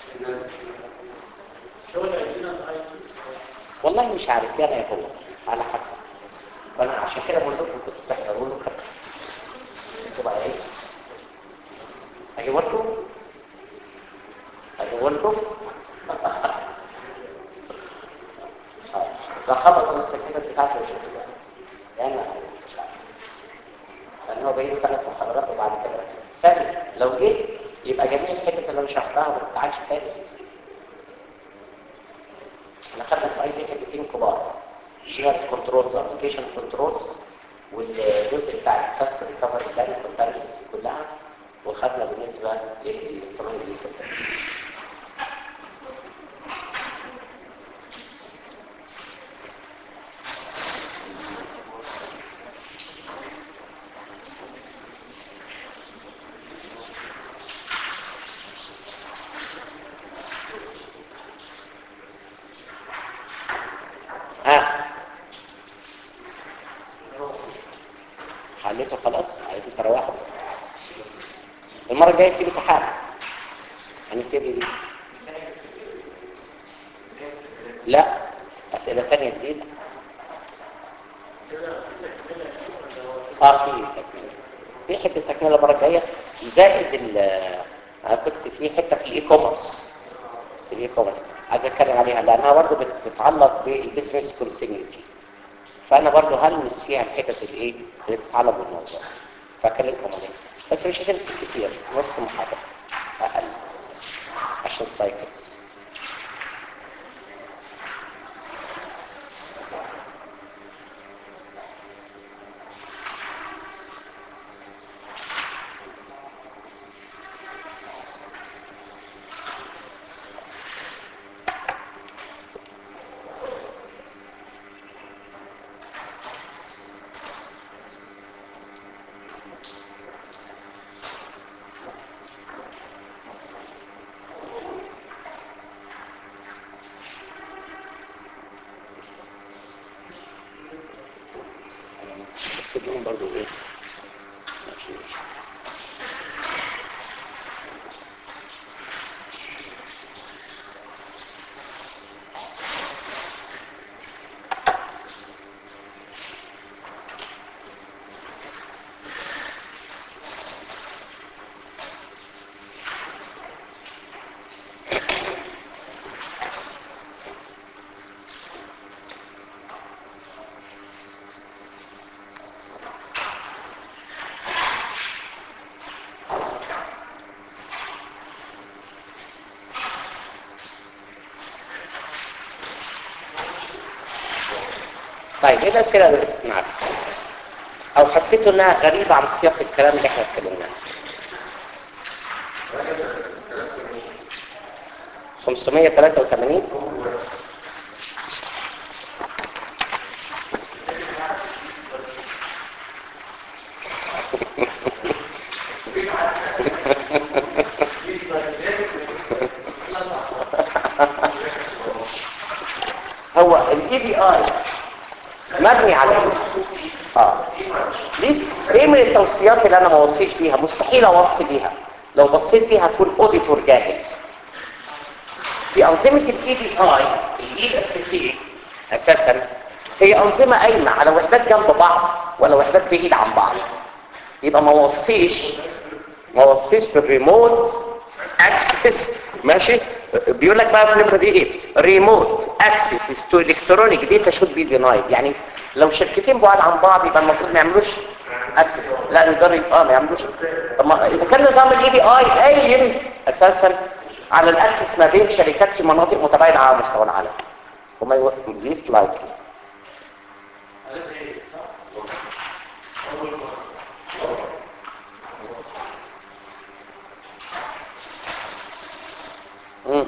والله مش عارف يا انا يا هو على حسب فانا عشان كده بقول لكم كنتوا تحضروا له كده انتوا بقى ايه اجيب لكم اجيب لكم ده خبط السكينه بتاعته يعني مش عارف لان هو باين ثلاث محاضرات وبعد كده ثاني لو جه يبقى جميع الحتت اللي انا شرحتها ما بتتعادش تاني احنا خدنا في اي حتتين كبار جي ماشينات كنترولز ابلكيشن كنترولز والجزء بتاع الفاست ريكفري بلان والبالانس كلها وخدنا بالنسبه للالكترونيك ها حليته خلاص عايزين تروحوا المرة الجاية في امتحان هنبتدي بيه لا أسئلة تانية جديدة اه في تكملة في حتة تكملة المرة الجاية زائد ال أنا كنت في حتة في الإي كوميرس في الإي كوميرس عايز أتكلم عليها لأنها برضه بتتعلق بالبيزنس كونتينيوتي فأنا برضه هلمس فيها الحتت الإيه اللي بتتعلق بالموضوع فأكلمكم عليها بس مش هتمسك كتير نص محاضرة أقل عشان سايكلز بس لهم برضو ايه ماشي ماشي طيب ايه الاسئله اللي بدات معاك او حسيتوا انها غريبه عن سياق الكلام اللي احنا اتكلمناه 583 هو الاي بي اي مبني على ايه؟ اه ليه ايه من التوصيات اللي انا ما اوصيش بيها مستحيل اوصي بيها لو بصيت فيها هتكون اوديتور جاهز في انظمه الاي بي اي الاي اف تي اساسا هي انظمه قايمه على وحدات جنب بعض ولا وحدات بعيد عن بعض يبقى ما وصيش ما وصيش بالريموت اكسس ماشي بيقول لك بقى في النمره دي ايه ريموت اكسس تو الكترونيك داتا شود بي دينايد يعني لو شركتين بعاد عن بعض يبقى المفروض ما يعملوش اكسس لا نجرب اه ما يعملوش طب ما اذا كان نظام الاي بي اي قايم اساسا على الاكسس ما بين شركات في مناطق متباينه على مستوى العالم وما ليست لايكلي امم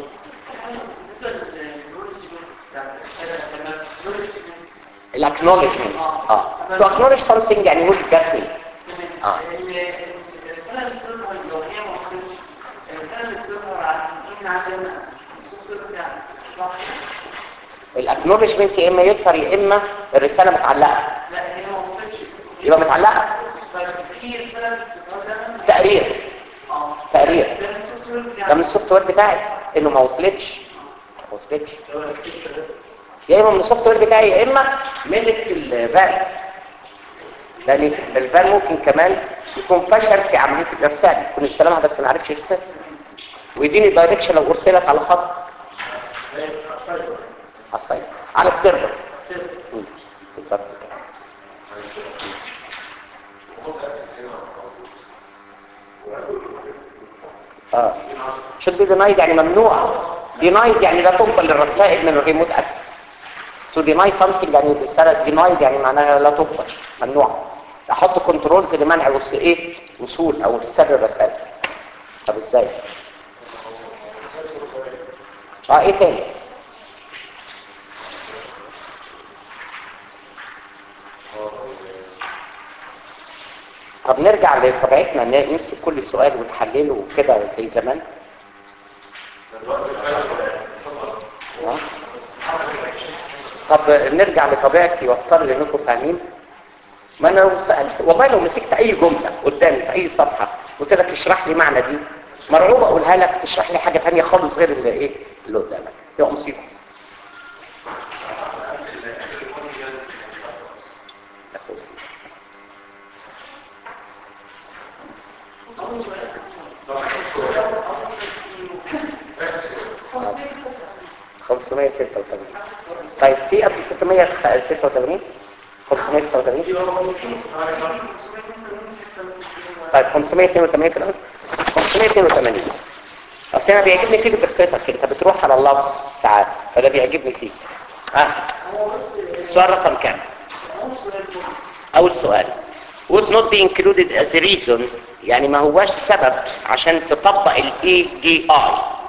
الاكنولجمنت اه تو اكنولج something يعني يقول جاتني اه الرسالة اللي بتظهر لو هي ما وصلتش الرسالة اللي بتظهر على التقييم عندنا السوفت وير بتاعنا صح؟ الاكنولجمنت يا اما يظهر يا اما الرساله متعلقه لا هي ما وصلتش يبقى متعلقه في رسالة بتظهر ده تقرير اه تقرير ده السوفت وير ده بتاعنا من السوفت وير بتاعي انه ما وصلتش ما وصلتش يا اما من السوفت وير بتاعي يا اما من الفان لان الفان ممكن كمان يكون فشل في عمليه الارسال يكون استلمها بس ما عرفش يرسل ويديني دايركشن لو ارسلت على خط على السايت على السيرفر مم. بالظبط كده اه should be denied يعني ممنوع denied يعني لا تقبل الرسائل من الريموت اكسس to deny something يعني الرسالة denied يعني معناها لا تقبل ممنوع احط كنترولز لمنع وص... ايه وصول او سر الرسائل طب ازاي اه ايه تاني طب نرجع لطبيعتنا ن- نمسك كل سؤال ونحلله وكده زي زمان آه. طب نرجع لطبيعتي وافترض انكم فاهمين ما انا لو سالت والله لو مسكت اي جمله قدامي في اي صفحه قلت لك اشرح لي معنى دي مرعوب اقولها لك تشرح لي حاجه ثانيه خالص غير اللي ايه اللي قدامك يبقى مصيبه خمسمية ستة وثمانين طيب في قبل ستمية ستة وثمانين خمسمية ستة وثمانين طيب 582 كده 582 اصل انا بيعجبني فيك دقتك انت بتروح على اللفظ ساعات فده بيعجبني فيك ها سؤال رقم كام اول سؤال would not be included as a reason يعني ما هواش سبب عشان تطبق ال ADI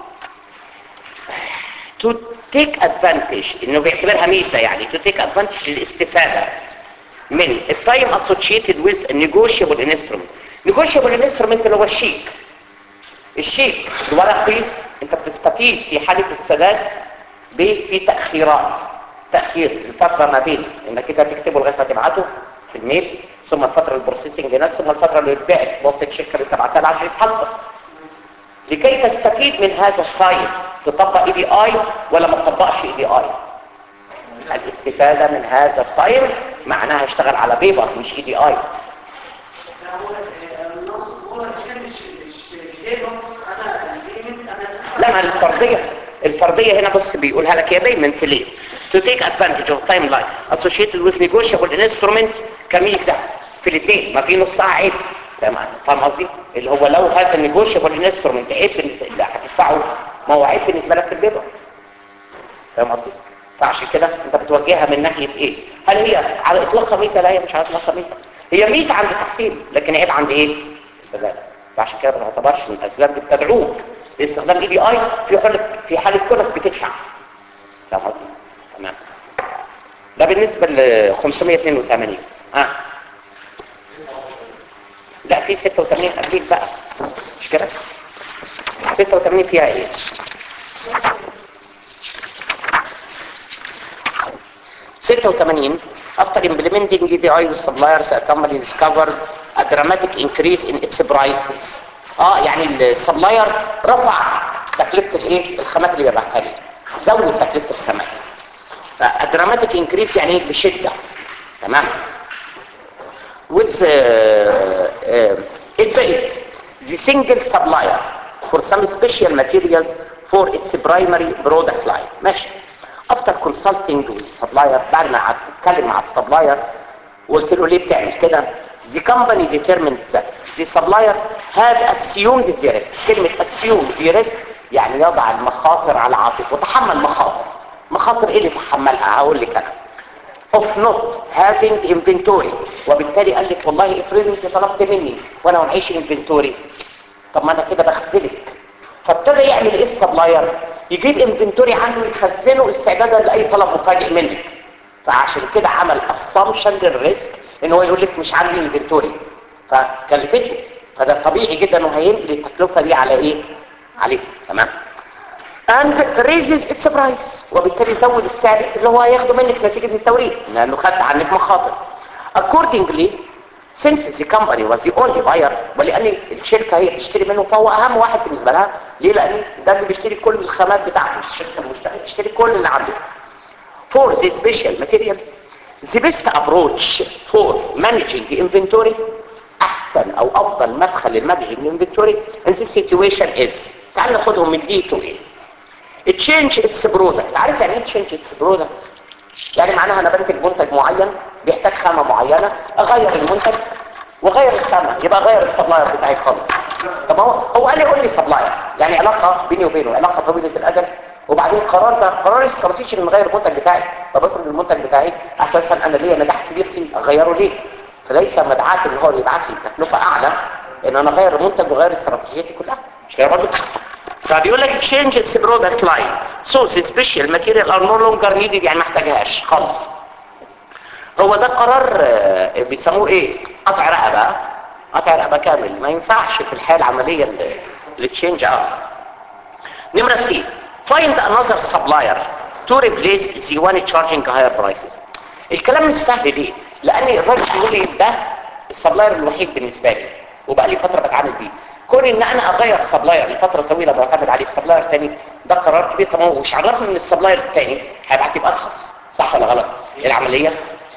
to take advantage انه بيعتبرها ميزة يعني to take advantage للاستفادة من التايم associated with a negotiable instrument negotiable instrument اللي هو الشيك الشيك الورقي انت بتستفيد في حالة السداد ب- في تأخيرات تأخير الفترة ما بين انك انت تكتبه لغاية ما تبعته في الميل ثم الفترة البروسيسنج نفسه ثم الفترة اللي يتبعت وسط الشركة اللي تبعتها له عشان يتحصل لكي تستفيد من هذا التايم تطبق اي دي اي ولا ما تطبقش اي دي اي الاستفادة من هذا التايم معناها اشتغل على بيبر مش اي دي اي لا ما الفرضية الفرضية هنا بص بيقولها لك يا بيمنت ليه to take advantage of timeline associated with negotiable instrument كميزة في الاثنين ما في نص ساعة عيب فاهم فاهم قصدي اللي هو لو هذا النيجوشيبل انسترومنت عيب بالنسبة اللي هتدفعه ما هو عيب بالنسبة لك في البيبر فاهم قصدي فعشان كده انت بتوجهها من ناحية ايه هل هي على اطلاقها ميزة لا هي مش على اطلاقها ميزة هي ميزة عند التحصيل لكن عيب عند ايه السداد فعشان كده ما تعتبرش من الاسباب اللي بتدعوك لاستخدام اي بي اي في حالة في حالة كونك بتدفع فاهم قصدي تمام ده بالنسبة ل 582 اه لا في 86 قبليك بقى مش كده 86 فيها ايه ستة وثمانين after implementing EDI with suppliers a company discovered a dramatic increase in its prices اه يعني السبلاير رفع تكلفة الايه الخامات اللي بيبعتها لي زود تكلفة الخامات فالدراماتيك انكريس يعني ايه بشدة تمام which uh, uh, it paid the single supplier for some special materials for its primary product line ماشي after consulting with supplier بعد ما قعدت اتكلم مع السبلاير وقلت له ليه بتعمل كده the company determined that the supplier had assumed the risk كلمة assume the risk يعني يضع المخاطر على عاتقه وتحمل مخاطر مخاطر ايه اللي تحملها هقول لك انا of not having inventory وبالتالي قال لك والله افرض انت طلبت مني وانا ما معيش inventory طب ما انا كده بخزلك فابتدى يعمل ايه السبلاير يجيب انفنتوري عنده يخزنه استعدادا لاي طلب مفاجئ منك فعشان كده عمل assumption للريسك ان هو يقول لك مش عندي انفنتوري فكلفته فده طبيعي جدا انه هينقل التكلفه دي على ايه عليك تمام and raises its price وبالتالي يزود السعر اللي هو هياخده منك نتيجه التوريد لانه خد عنك مخاطر accordingly since the company was the only buyer ولان الشركه هي بتشتري منه فهو اهم واحد بالنسبه لها ليه لان ده اللي بيشتري كل الخامات بتاعته الشركه المشتريه بتشتري كل اللي عنده for the special materials the best approach for managing the inventory احسن او افضل مدخل للمانجنج inventory in this situation is تعال ناخدهم من دي تو ايه تشينج اتس برودكت عارف يعني ايه تشينج اتس برودكت يعني معناها انا بنتج منتج معين بيحتاج خامه معينه اغير المنتج واغير الخامه يبقى اغير السبلاير بتاعي خالص طب هو هو قال لي قول لي سبلاير يعني علاقه بيني وبينه علاقه طويله الاجل وبعدين قرار ده قرار استراتيجي من غير المنتج بتاعي طب افرض المنتج بتاعي اساسا انا ليا نجاح كبير فيه اغيره ليه فليس مدعاة ان هو اللي يبعت لي تكلفه اعلى ان انا اغير المنتج واغير استراتيجيتي كلها مش كده برضه فبيقول لك exchange its product line so the special material are no longer needed يعني ما احتاجهاش خالص هو ده قرار آه، بيسموه ايه قطع رقبه قطع رقبه كامل ما ينفعش في الحياه العمليه التشينج اه نمرة سي find another supplier to replace the one charging higher prices الكلام مش سهل ليه لان الراجل بيقول لي ده السبلاير الوحيد بالنسبه لي وبقى لي فتره بتعامل بيه كون ان انا اغير سبلاير لفتره طويله معتمد عليه سبلاير تاني ده قرار كبير طبعا ومش عرفني ان السبلاير التاني هيبعت لي بارخص صح ولا غلط العمليه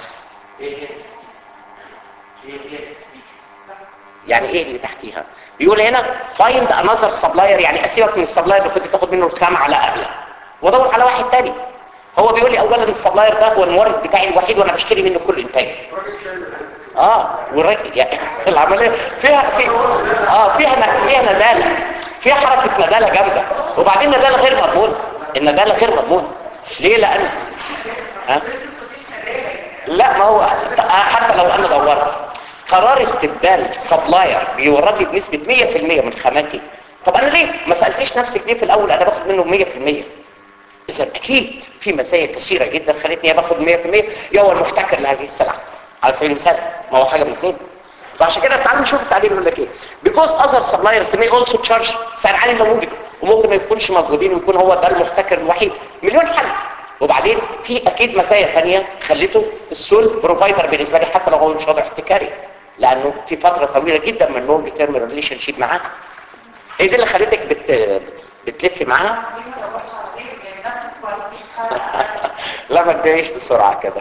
يعني ايه اللي تحتيها بيقول هنا find another supplier يعني اسيبك من السبلاير اللي كنت تاخد منه الخام على اغلى وادور على واحد تاني هو بيقول لي اولا السبلاير ده هو المورد بتاعي الوحيد وانا بشتري منه كل انتاج اه والراجل يعني العمليه فيها في اه فيها ن- فيها نداله فيها حركه نداله جامده وبعدين نداله غير مضمونه النداله غير مضمونه ليه لان ها لا ما هو حتى لو انا دورت قرار استبدال سبلاير بيورد لي بنسبه 100% من خاماتي طب انا ليه ما سالتش نفسك ليه في الاول انا باخد منه 100% اذا اكيد في مزايا كثيره جدا خلتني يا باخد 100% يا هو المحتكر لهذه السلعه على سبيل المثال ما هو حاجه من اثنين فعشان كده تعالوا نشوف التعليم يقول لك ايه because other suppliers may also charge سعر عالي لو موجود وممكن ما يكونش موجودين ويكون هو ده المحتكر الوحيد مليون حل وبعدين في اكيد مزايا ثانيه خلته السول بروفايدر بالنسبه لي حتى لو هو مش واضح احتكاري لانه في فتره طويله جدا من لونج تيرم ريليشن شيب معاه هي دي اللي خلتك بت بتلف معاها لا ما تجيش بسرعه كده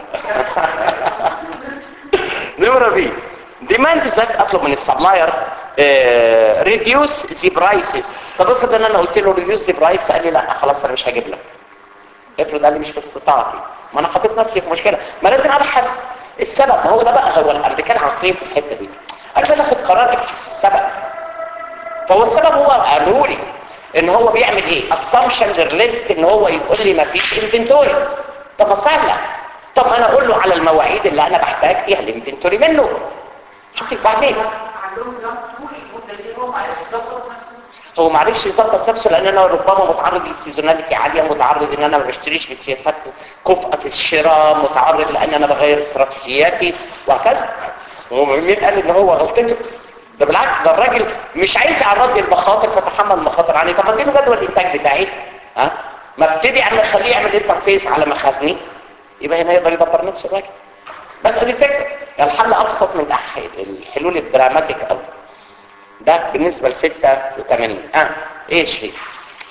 نمرة بي ديماند ذات اطلب من السبلاير ريديوس ذا برايسز طب افرض ان انا قلت له ريديوس ذا برايس قال لي لا خلاص انا مش هجيب لك افرض قال لي مش في استطاعتي ما انا حطيت نفسي في مشكله ما لازم ابحث السبب ما هو ده بقى هو الامريكان عاطلين في الحته دي انا عايز اخد قرار ابحث في السبب فهو السبب هو قالوا لي ان هو بيعمل ايه assumption للريسك ان هو يقول لي مفيش انفنتوري طب ما سهله طب انا اقول له على المواعيد اللي انا بحتاج فيها الانفنتوري منه شفتي بعدين عندهم نظام طول المده دي هم هيظبط نفسه هو معرفش يظبط نفسه لان انا ربما متعرض لسيزوناليتي عاليه متعرض ان انا ما بشتريش بسياسات كفءه الشراء متعرض لان انا بغير استراتيجياتي وهكذا ومين قال ان هو غلطته ده بالعكس ده الراجل مش عايز يعرض لي المخاطر فتحمل المخاطر عني طب اديله جدول الانتاج بتاعي ها ما ابتدي اعمل خليه يعمل انترفيس على مخازني يبقى هنا يقدر يدبر نفسه الراجل بس دي فكره الحل ابسط من أح- الحلول الدراماتيك قوي ده بالنسبة ل 86 اه ايه شريف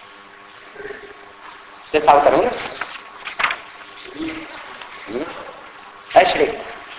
89 مم. ايه شريف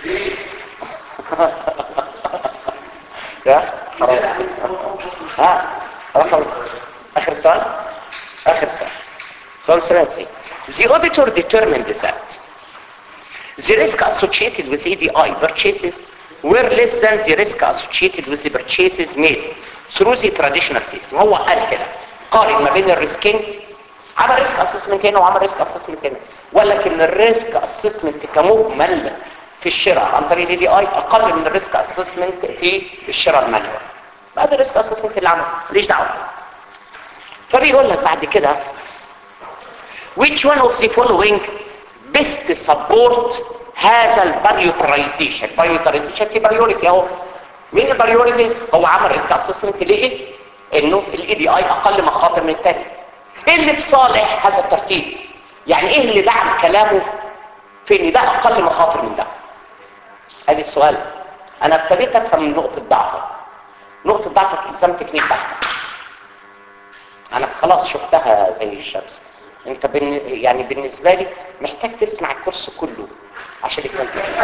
يا خلاص ها رقم اخر سؤال اخر سؤال Consultancy. The auditor determined that the risk associated with EDI purchases were less than the risk associated with the purchases made through the traditional system هو قال كده قارن ما بين الريسكين عمل ريسك اسسمنت هنا وعمل ريسك اسسمنت هنا ولكن الريسك اسسمنت كمجمل في الشراء عن طريق الاي دي اي اقل من الريسك اسسمنت في الشراء المانيوال بعد الريسك اسسمنت اللي عمله ماليش دعوه فبيقول لك بعد كده which one of the following best support هذا البريوترايزيشن البريوترايزيشن في بريوريتي اهو مين البريوريتيز هو عمل ريسك اسسمنت ليه انه الاي دي اي اقل مخاطر من الثاني ايه اللي في صالح هذا الترتيب يعني ايه اللي دعم كلامه في ان ده اقل مخاطر من ده ادي السؤال انا ابتديت افهم من نقطه ضعفك نقطه ضعفك الزام تكنيك بحت انا خلاص شفتها زي الشمس انت بالن... يعني بالنسبه لي محتاج تسمع الكورس كله عشان يكون تكنيك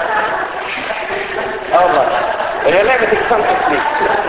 اه والله هي لعبه الكلام تكنيك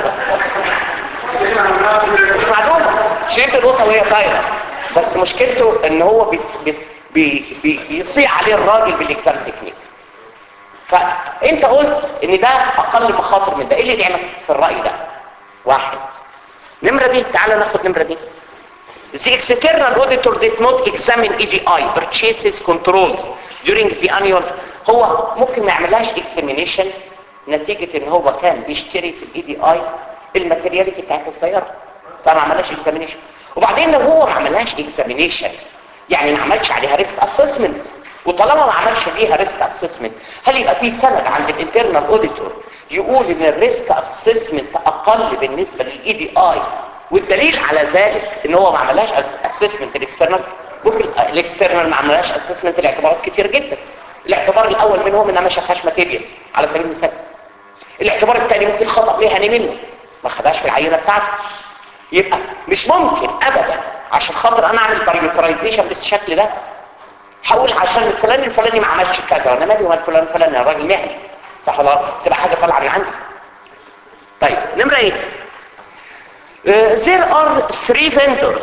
مش معلومه شريط القطه وهي طايره بس مشكلته ان هو بي... بي... بي... بيصيع عليه الراجل بالاكزام تكنيك فانت قلت ان ده اقل مخاطر من ده ايه اللي يدعمك في الراي ده واحد نمره دي تعالى ناخد نمره دي The external auditor did not examine EDI purchases controls during the annual هو ممكن ما يعملهاش examination نتيجة ان هو كان بيشتري في الاي دي اي الماتيرياليتي بتاعتها صغيرة فما عملهاش examination وبعدين لو هو ما عملهاش examination يعني ما عملش عليها ريسك اسسمنت وطالما ما عملش فيها ريسك اسسمنت هل يبقى في سند عند الانترنال اوديتور يقول ان الريسك اسسمنت اقل بالنسبه للاي دي اي والدليل على ذلك ان هو ما عملهاش اسسمنت الاكسترنال ممكن الاكسترنال ما عملهاش اسسمنت لاعتبارات كتير جدا الاعتبار الاول منهم انها ما شافهاش ماتيريال على سبيل المثال الاعتبار الثاني ممكن خطأ ليها منه ما خدهاش في العينه بتاعته يبقى مش ممكن ابدا عشان خاطر انا اعمل باريوترايزيشن بالشكل ده هقول عشان الفلان الفلاني ما عملش كذا وانا مالي ومال الفلان الفلاني انا راجل مهني صح ولا لا؟ تبقى حاجه طالعه من عندي طيب نمره ايه uh, there are three vendors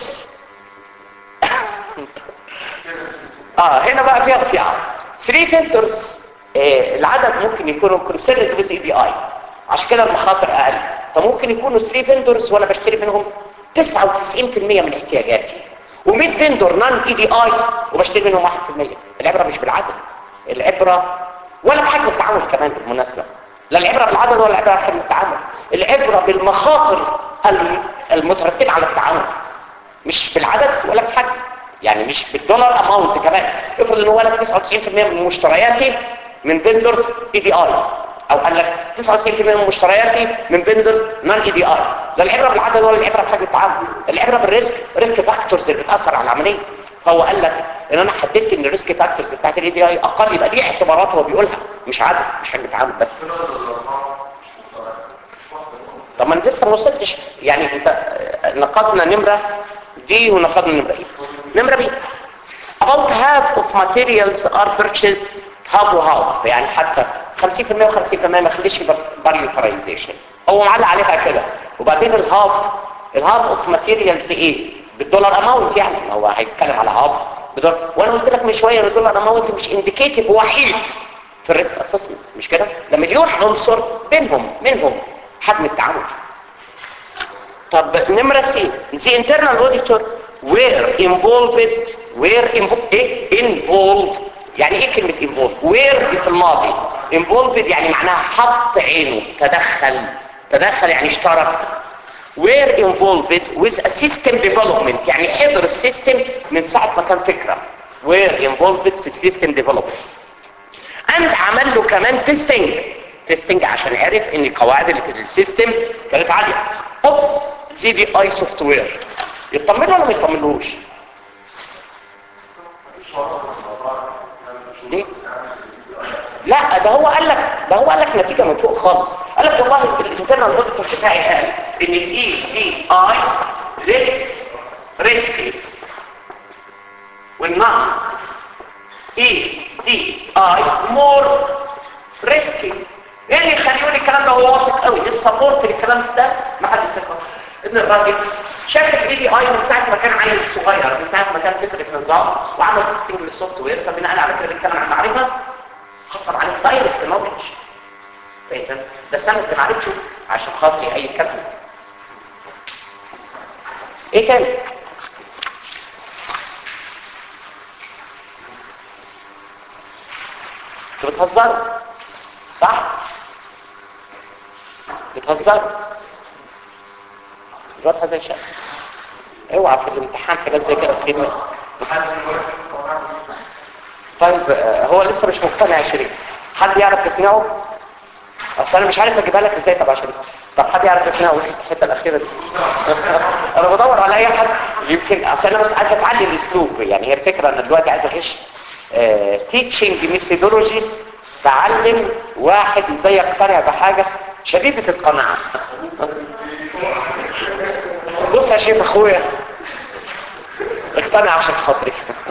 اه هنا بقى فيها صياعه 3 vendors آه العدد ممكن يكونوا concerned with EDI عشان كده المخاطر اقل فممكن يكونوا 3 vendors وانا بشتري منهم 99% من احتياجاتي و100 فيندور نان اي دي اي وبشتري منهم 1% العبره مش بالعدد العبره ولا بحجم التعامل كمان بالمناسبه لا العبره بالعدد ولا العبره بحجم التعامل العبره بالمخاطر الم- المترتبه على التعامل مش بالعدد ولا بحجم يعني مش بالدولار اماونت كمان افرض ان هو لك 99% من مشترياتي من فيندورز اي دي اي او قال لك 99% من مشترياتي من فيندورز نون اي دي اي لا العبره بالعدد ولا العبره بحجم التعامل العبره بالريسك ريسك فاكتورز اللي بتاثر على العمليه فهو قال لك ان انا حددت ان الريسك فاكتورز بتاعت الاي دي اي اقل يبقى دي اعتبارات هو بيقولها مش عدد مش حجم التعامل بس طب ما انا لسه ما وصلتش يعني انت آه، نقضنا نمره دي ونقضنا نمره ايه نمره بي about half of materials are purchased half وهاف يعني حتى 50% و50% ما خليش باريوترايزيشن هو معلق عليها كده وبعدين الهاف الهاف اوف ماتيريالز ايه بالدولار اماونت يعني ما هو هيتكلم على هاف بدولار وانا قلت لك من شويه ان الدولار اماونت مش انديكيتيف وحيد في الريسك اسسمنت مش كده ده مليون عنصر بينهم منهم حجم التعامل طب نمرة سي the internal auditor were involved were involved ايه involved يعني ايه كلمة involved were دي في الماضي involved يعني معناها حط عينه تدخل تدخل يعني اشترك were involved with a system development يعني حضر السيستم من ساعة ما كان فكرة were involved في السيستم development and عمل له كمان تيستنج تيستنج عشان عرف ان القواعد اللي في السيستم كانت عاليه اوبس سي بي اي سوفت وير يطمنوا ولا ما يطمنوش ليه لا ده هو قال لك ده هو قال لك نتيجه من فوق خالص قال لك والله الانترنال اوديتور بتاعي قال ان الاي دي اي ريسك ريسكي والنون اي دي اي مور ريسكي ايه اللي يخليوني الكلام ده هو واثق قوي السبورت للكلام ده ما حد يثق ان الراجل شاف الاي دي اي من ساعه ما كان عيل صغير من ساعه ما كان فكره نظام وعمل تيستنج للسوفت وير فبناء على كده بيتكلم عن معرفه حصل عليه دايركت نولج فاهم ده سند معرفته عشان خاطر اي كلام ايه تاني انتوا بتهزروا صح بتهزروا الواد هذا شيء اوعى في الامتحان حاجات زي كده تصير منك. طيب آه، هو لسه مش مقتنع يا شريف حد يعرف يقنعه اصل انا مش عارف اجيبها لك ازاي طب يا شريف طب حد يعرف يقنعه وصلت الحته الاخيره دي انا بدور على اي حد يمكن اصل انا بس عايز اتعلم الاسلوب يعني هي الفكره انا دلوقتي عايز اخش تيتشنج ميثودولوجي تعلم واحد ازاي يقتنع بحاجه شديده القناعه بص يا شيخ اخويا اقتنع عشان خاطري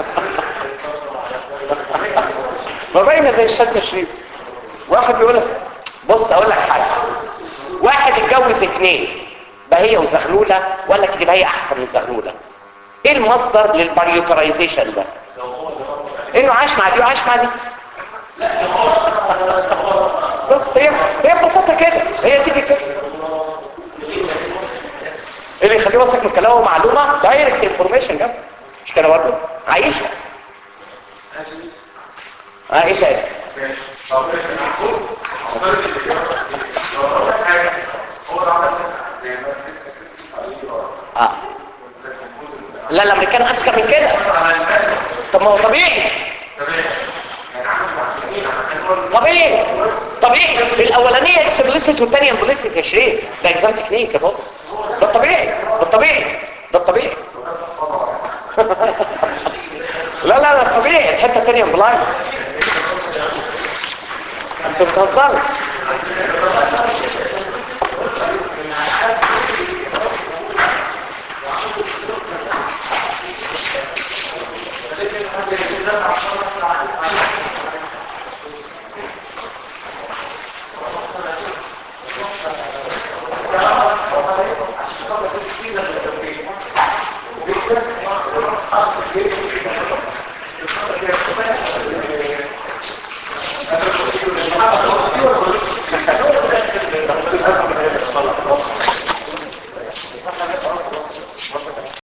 ما باينه زي الشمس شريف واحد بيقول لك بص اقول لك حاجه واحد اتجوز اثنين بهية وزغلوله ولا كده بهية احسن من زغلوله ايه المصدر للباريوترايزيشن ده انه عاش مع دي وعاش مع دي بص هي هي ببساطه كده هي تيجي كده اللي يخليه واثق من كلامه معلومه دايركت انفورميشن جاب مش كده برضه عايشها اه ايه تاني اه لا الامريكان اذكى من كده طب ما هو طبيعي طبيعي طبيعي الاولانيه اكسبلسيت والثانيه امبلسيت يا شريف ده اكزام تكنيك يا بابا ده الطبيعي ده الطبيعي ده الطبيعي لا لا ده الطبيعي الحته الثانيه امبلايند انت بتهزرش